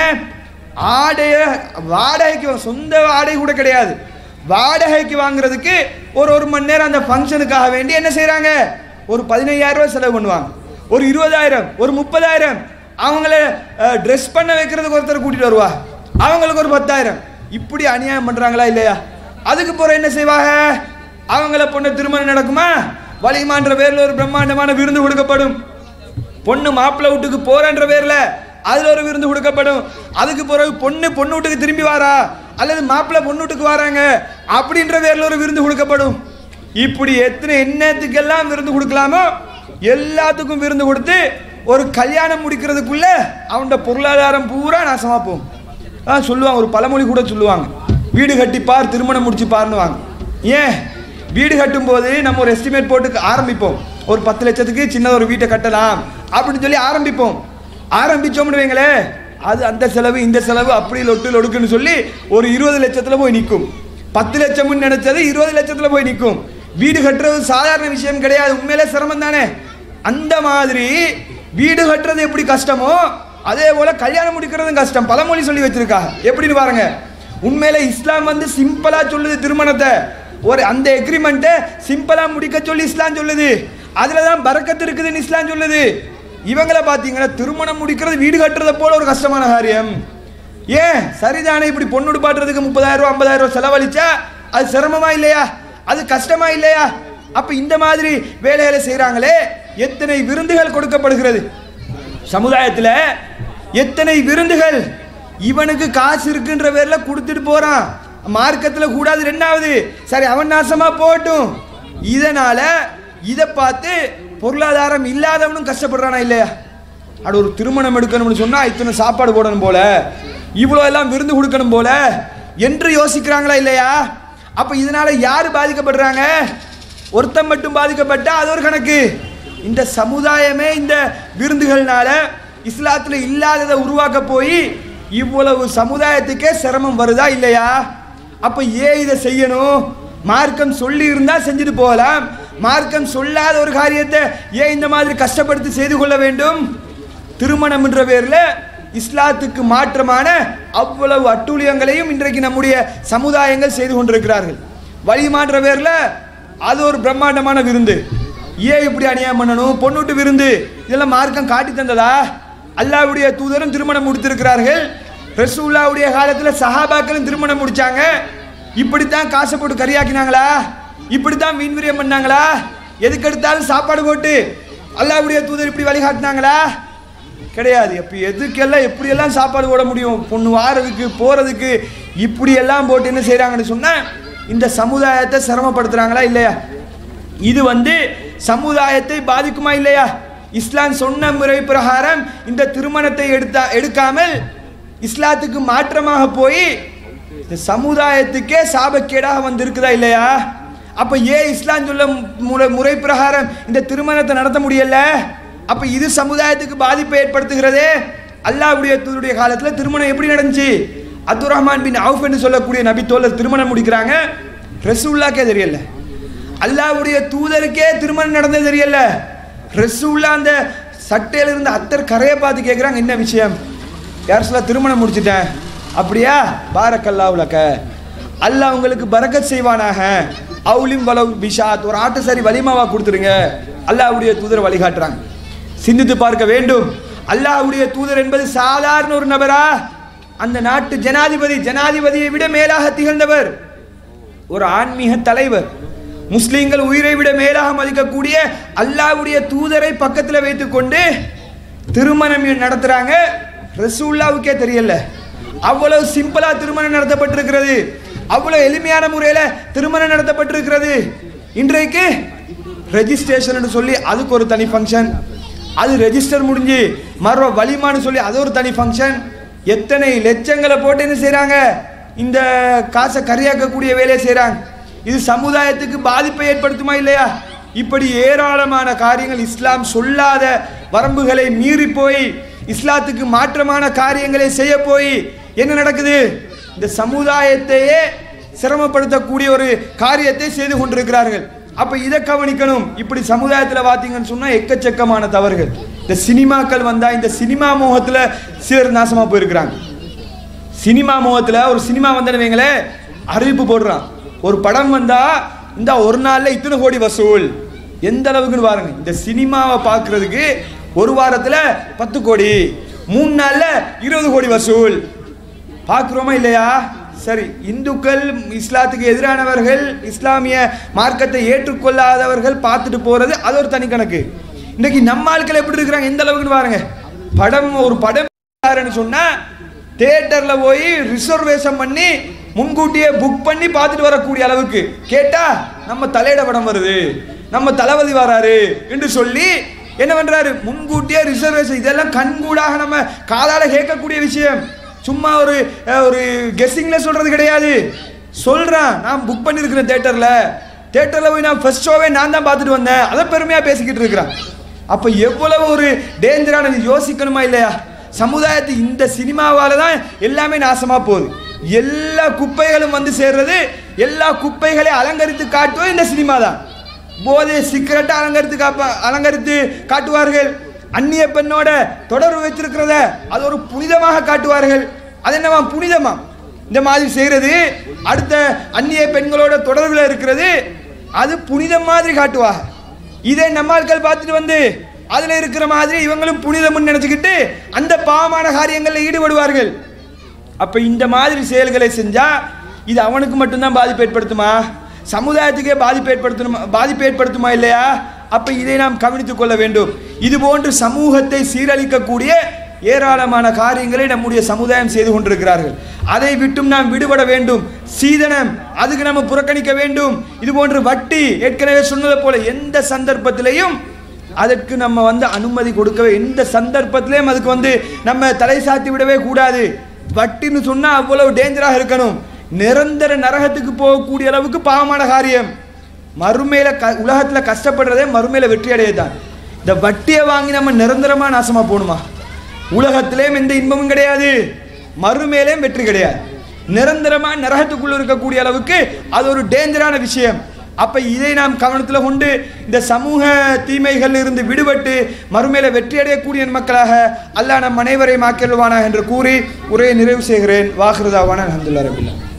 ஆடைய வாடகைக்கு வா- சொந்த வாடகை கூட கிடையாது வாடகைக்கு வாங்குறதுக்கு ஒரு ஒரு மணி நேரம் அந்த ஃபங்க்ஷனுக்காக வேண்டி என்ன செய்கிறாங்க ஒரு பதினையாயிரம் ரூபாய் செலவு பண்ணுவாங்க ஒரு இருபதாயிரம் ஒரு முப்பதாயிரம் அவங்கள ட்ரெஸ் பண்ண வைக்கிறதுக்கு ஒருத்தர் கூட்டிட்டு வருவா அவங்களுக்கு ஒரு பத்தாயிரம் இப்படி அநியாயம் பண்றாங்களா இல்லையா அதுக்கு போற என்ன செய்வாங்க அவங்கள பொண்ணு திருமணம் நடக்குமா வலிமான்ற பேர்ல ஒரு பிரம்மாண்டமான விருந்து கொடுக்கப்படும் பொண்ணு மாப்பிள்ளை வீட்டுக்கு போறன்ற பேர்ல அதுல ஒரு விருந்து கொடுக்கப்படும் அதுக்கு பிறகு பொண்ணு பொண்ணு வீட்டுக்கு திரும்பி வாரா அல்லது மாப்பிள்ளை பொண்ணு வீட்டுக்கு வராங்க அப்படின்ற பேர்ல ஒரு விருந்து கொடுக்கப்படும் இப்படி எத்தனை என்னத்துக்கெல்லாம் விருந்து கொடுக்கலாமோ எல்லாத்துக்கும் விருந்து கொடுத்து ஒரு கல்யாணம் முடிக்கிறதுக்குள்ள அவனோட பொருளாதாரம் பூரா நாசமா போகும் ஆ சொல்லுவாங்க ஒரு பழமொழி கூட சொல்லுவாங்க வீடு கட்டிப்பார் திருமணம் முடிச்சு பாருன்னுவாங்க ஏன் வீடு கட்டும்போது நம்ம ஒரு எஸ்டிமேட் போட்டு ஆரம்பிப்போம் ஒரு பத்து லட்சத்துக்கு சின்ன ஒரு வீட்டை கட்டலாம் அப்படின்னு சொல்லி ஆரம்பிப்போம் ஆரம்பிச்சோம்னு வைங்களேன் அது அந்த செலவு இந்த செலவு அப்படி லொட்டு லொடுக்குன்னு சொல்லி ஒரு இருபது லட்சத்தில் போய் நிற்கும் பத்து லட்சம்னு நினைச்சது இருபது லட்சத்தில் போய் நிற்கும் வீடு கட்டுறது சாதாரண விஷயம் கிடையாது உண்மையிலே சிரமம் தானே அந்த மாதிரி வீடு கட்டுறது எப்படி கஷ்டமோ அதே போல கல்யாணம் முடிக்கிறதும் கஷ்டம் பழமொழி சொல்லி வச்சிருக்கா எப்படின்னு பாருங்க உண்மையில இஸ்லாம் வந்து சிம்பிளா சொல்லுது திருமணத்தை ஒரு அந்த எக்ரிமெண்ட்டை சிம்பிளா முடிக்க சொல்லி இஸ்லாம் சொல்லுது அதுல தான் பறக்கத்து இருக்குதுன்னு இஸ்லாம் சொல்லுது இவங்களை பார்த்தீங்கன்னா திருமணம் முடிக்கிறது வீடு கட்டுறதை போல ஒரு கஷ்டமான காரியம் ஏன் சரிதானே இப்படி பொண்ணு பாட்டுறதுக்கு முப்பதாயிரம் ரூபா ஐம்பதாயிரம் ரூபா செலவழிச்சா அது சிரமமா இல்லையா அது கஷ்டமா இல்லையா அப்ப இந்த மாதிரி வேலைகளை செய்றாங்களே எத்தனை விருந்துகள் கொடுக்கப்படுகிறது சமுதாயத்துல எத்தனை விருந்துகள் இவனுக்கு காசு இருக்குன்ற பேர்ல கொடுத்துட்டு போறான் மார்க்கத்துல கூடாது ரெண்டாவது சரி அவன் நாசமா போட்டும் இதனால இதை பார்த்து பொருளாதாரம் இல்லாதவனும் கஷ்டப்படுறானா இல்லையா அட ஒரு திருமணம் எடுக்கணும்னு சொன்னா இத்தனை சாப்பாடு போடணும் போல இவ்வளோ எல்லாம் விருந்து கொடுக்கணும் போல என்று யோசிக்கிறாங்களா இல்லையா அப்ப இதனால யாரு பாதிக்கப்படுறாங்க ஒருத்தன் மட்டும் பாதிக்கப்பட்டா அது ஒரு கணக்கு இந்த சமுதாயமே இந்த விருந்துகள்னால இஸ்லாத்துல இல்லாததை உருவாக்க போய் இவ்வளவு சமுதாயத்துக்கே சிரமம் வருதா இல்லையா அப்ப ஏன் இதை செய்யணும் மார்க்கம் சொல்லி இருந்தா செஞ்சுட்டு போகலாம் மார்க்கம் சொல்லாத ஒரு காரியத்தை ஏன் இந்த மாதிரி கஷ்டப்படுத்தி செய்து கொள்ள வேண்டும் திருமணம் என்ற பேர்ல இஸ்லாத்துக்கு மாற்றமான அவ்வளவு அட்டூழியங்களையும் இன்றைக்கு நம்முடைய சமுதாயங்கள் செய்து கொண்டிருக்கிறார்கள் வழி மாற்ற பேர்ல அது ஒரு பிரம்மாண்டமான விருந்து ஏன் இப்படி அநியாயம் பண்ணணும் பொண்ணுட்டு விருந்து இதெல்லாம் மார்க்கம் காட்டி தந்ததா அல்லாவுடைய தூதரும் திருமணம் முடித்திருக்கிறார்கள் ரசூல்லாவுடைய காலத்துல சஹாபாக்களும் திருமணம் முடிச்சாங்க இப்படித்தான் காசை போட்டு கறியாக்கினாங்களா இப்படித்தான் மீன் விரியம் பண்ணாங்களா எதுக்கு எடுத்தாலும் சாப்பாடு போட்டு அல்லாவுடைய தூதர் இப்படி வழிகாட்டினாங்களா கிடையாது அப்போ எதுக்கெல்லாம் எப்படியெல்லாம் சாப்பாடு போட முடியும் பொண்ணு வாரதுக்கு போகிறதுக்கு இப்படியெல்லாம் போட்டு என்ன செய்கிறாங்கன்னு சொன்னால் இந்த சமுதாயத்தை சிரமப்படுத்துகிறாங்களா இல்லையா இது வந்து சமுதாயத்தை பாதிக்குமா இல்லையா இஸ்லாம் சொன்ன முறை பிரகாரம் இந்த திருமணத்தை எடுத்தா எடுக்காமல் இஸ்லாத்துக்கு மாற்றமாக போய் இந்த சமுதாயத்துக்கே சாபக்கேடாக வந்திருக்குதா இல்லையா அப்ப ஏன் இஸ்லாம் சொல்ல முறை முறை பிரகாரம் இந்த திருமணத்தை நடத்த முடியல அப்ப இது சமுதாயத்துக்கு பாதிப்பை ஏற்படுத்துகிறதே அல்லாஹ்வுடைய தூதருடைய காலத்துல திருமணம் எப்படி நடந்துச்சு அப்துல் ரஹ்மான் பின் அவுஃப் என்று சொல்லக்கூடிய நபி தோழர் திருமணம் முடிக்கிறாங்க ரசூல்லாக்கே தெரியல அல்லாஹ்வுடைய தூதருக்கே திருமணம் நடந்தது தெரியல ரசூல்லா அந்த சட்டையில இருந்த அத்தர் கரையை பார்த்து கேட்குறாங்க என்ன விஷயம் யார் சொல்ல திருமணம் முடிச்சிட்டேன் அப்படியா பாரக்கல்லாவுலக்க அல்லாஹ் உங்களுக்கு பரக்கத் செய்வானாக அவுலிம் வலவு பிஷாத் ஒரு ஆட்டு சரி வலிமாவா கொடுத்துருங்க அல்லாஹ்வுடைய தூதர் வழிகாட்டுறாங்க சிந்தித்து பார்க்க வேண்டும் அல்லாஹ்வுடைய தூதர் என்பது சாதாரண ஒரு நபரா அந்த நாட்டு ஜனாதிபதி ஜனாதிபதியை விட மேலாக திகழ்ந்தவர் ஒரு ஆன்மீக தலைவர் முஸ்லிம்கள் உயிரை விட மேலாக மதிக்கக்கூடிய அல்லாஹ்வுடைய தூதரை பக்கத்தில் வைத்துக்கொண்டு திருமணம் நடத்துறாங்க ரசூல்லாவுக்கே தெரியல அவ்வளவு சிம்பிளா திருமணம் நடத்தப்பட்டிருக்கிறது அவ்வளவு எளிமையான முறையில திருமணம் நடத்தப்பட்டிருக்கிறது இன்றைக்கு ரெஜிஸ்ட்ரேஷன் சொல்லி அதுக்கு ஒரு தனி ஃபங்க்ஷன் அது ரெஜிஸ்டர் முடிஞ்சு மறுவ வலிமான்னு சொல்லி அது ஒரு தனி ஃபங்க்ஷன் எத்தனை லட்சங்களை போட்டு என்ன செய்றாங்க இந்த காசை கரியாக்கக்கூடிய வேலையை செய்றாங்க இது சமுதாயத்துக்கு பாதிப்பை ஏற்படுத்துமா இல்லையா இப்படி ஏராளமான காரியங்கள் இஸ்லாம் சொல்லாத வரம்புகளை மீறி போய் இஸ்லாத்துக்கு மாற்றமான காரியங்களை செய்ய போய் என்ன நடக்குது இந்த சமுதாயத்தையே சிரமப்படுத்தக்கூடிய ஒரு காரியத்தை செய்து கொண்டிருக்கிறார்கள் அப்ப இதை கவனிக்கணும் இப்படி சமுதாயத்தில் பார்த்தீங்கன்னு சொன்னா எக்கச்சக்கமான தவறுகள் இந்த சினிமாக்கள் வந்தா இந்த சினிமா மோகத்துல சிலர் நாசமா போயிருக்கிறாங்க சினிமா மோகத்துல ஒரு சினிமா வந்தேன்னு வைங்களேன் அறிவிப்பு போடுறான் ஒரு படம் வந்தா இந்த ஒரு நாள்ல இத்தனை கோடி வசூல் எந்த அளவுக்குன்னு பாருங்க இந்த சினிமாவை பார்க்கிறதுக்கு ஒரு வாரத்துல பத்து கோடி மூணு நாள்ல இருபது கோடி வசூல் பார்க்குறோமா இல்லையா சரி இந்துக்கள் இஸ்லாத்துக்கு எதிரானவர்கள் இஸ்லாமிய மார்க்கத்தை ஏற்றுக்கொள்ளாதவர்கள் பார்த்துட்டு போறது அது ஒரு தனி கணக்கு இன்னைக்கு நம்ம ஆட்கள் எப்படி இருக்கிறாங்க எந்த அளவுக்குன்னு பாருங்க படம் ஒரு படம் ன்னு சொன்னா தியேட்டர்ல போய் ரிசர்வேஷன் பண்ணி முன்கூட்டியே புக் பண்ணி பார்த்துட்டு வரக்கூடிய அளவுக்கு கேட்டா நம்ம தலையிட படம் வருது நம்ம தளபதி வராரு என்று சொல்லி என்ன பண்றாரு முன்கூட்டியே ரிசர்வேஷன் இதெல்லாம் கண்கூடாக நம்ம காதால கேட்கக்கூடிய விஷயம் சும்மா ஒரு அஹ், ஒரு கெஸ்ஸிங்ல சொல்றது கிடையாது சொல்றான் நான் புக் பண்ணியிருக்கிறேன் தேட்டர்ல தேட்டர்ல போய் நான் ஃபர்ஸ்ட் ஷோவே நான் தான் பார்த்துட்டு வந்தேன் அதை பெருமையா பேசிக்கிட்டு இருக்கிறான் அப்ப எவ்வளவு ஒரு டேஞ்சரான யோசிக்கணுமா இல்லையா சமுதாயத்து இந்த சினிமாவால தான் எல்லாமே நாசமா போகுது எல்லா குப்பைகளும் வந்து சேர்றது எல்லா குப்பைகளை அலங்கரித்து காட்டுவது இந்த சினிமா தான் போதை சிகரெட்டை அலங்கரித்து காப்ப அலங்கரித்து காட்டுவார்கள் அந்நிய பெண்ணோட தொடர்பு வச்சிருக்கிறத அது ஒரு புனிதமாக காட்டுவார்கள் அது என்னவா புனிதமா இந்த மாதிரி செய்கிறது அடுத்த அந்நிய பெண்களோட தொடர்பில் இருக்கிறது அது புனிதம் மாதிரி காட்டுவாங்க இதை நம்மாட்கள் பார்த்துட்டு வந்து அதில் இருக்கிற மாதிரி இவங்களும் புனிதம்னு நினச்சிக்கிட்டு அந்த பாவமான காரியங்களில் ஈடுபடுவார்கள் அப்போ இந்த மாதிரி செயல்களை செஞ்சால் இது அவனுக்கு மட்டும்தான் பாதிப்பு ஏற்படுத்துமா சமுதாயத்துக்கே பாதிப்பு ஏற்படுத்தணுமா பாதிப்பு ஏற்படுத்துமா இல்லையா அப்போ இதை நாம் கவனித்துக் கொள்ள வேண்டும் இது போன்று சமூகத்தை சீரழிக்கக்கூடிய ஏராளமான காரியங்களை நம்முடைய சமுதாயம் செய்து கொண்டிருக்கிறார்கள் அதை விட்டும் நாம் விடுபட வேண்டும் சீதனம் அதுக்கு நம்ம புறக்கணிக்க வேண்டும் இது போன்று வட்டி ஏற்கனவே சொன்னதை போல எந்த சந்தர்ப்பத்திலையும் அதற்கு நம்ம வந்து அனுமதி கொடுக்கவே எந்த சந்தர்ப்பத்திலையும் அதுக்கு வந்து நம்ம தலை சாத்தி விடவே கூடாது வட்டின்னு சொன்னா அவ்வளவு டேஞ்சராக இருக்கணும் நிரந்தர நரகத்துக்கு போகக்கூடிய அளவுக்கு பாவமான காரியம் மறுமையில க உலகத்தில் கஷ்டப்படுறதே மறுமையில வெற்றி அடையதான் இந்த வட்டியை வாங்கி நம்ம நிரந்தரமா நாசமா போகணுமா உலகத்திலேயும் எந்த இன்பமும் கிடையாது மறுமையிலேயும் வெற்றி கிடையாது நிரந்தரமா நரகத்துக்குள்ள இருக்கக்கூடிய அளவுக்கு அது ஒரு டேஞ்சரான விஷயம் அப்ப இதை நாம் கவனத்தில் கொண்டு இந்த சமூக தீமைகள் இருந்து விடுபட்டு மறுமையில வெற்றி அடையக்கூடிய மக்களாக அல்லாஹ் நம் அனைவரையும் ஆக்கிடுவானா என்று கூறி உரையை நிறைவு செய்கிறேன் வாகிருதாவான அஹமதுல்லா ரபில்லா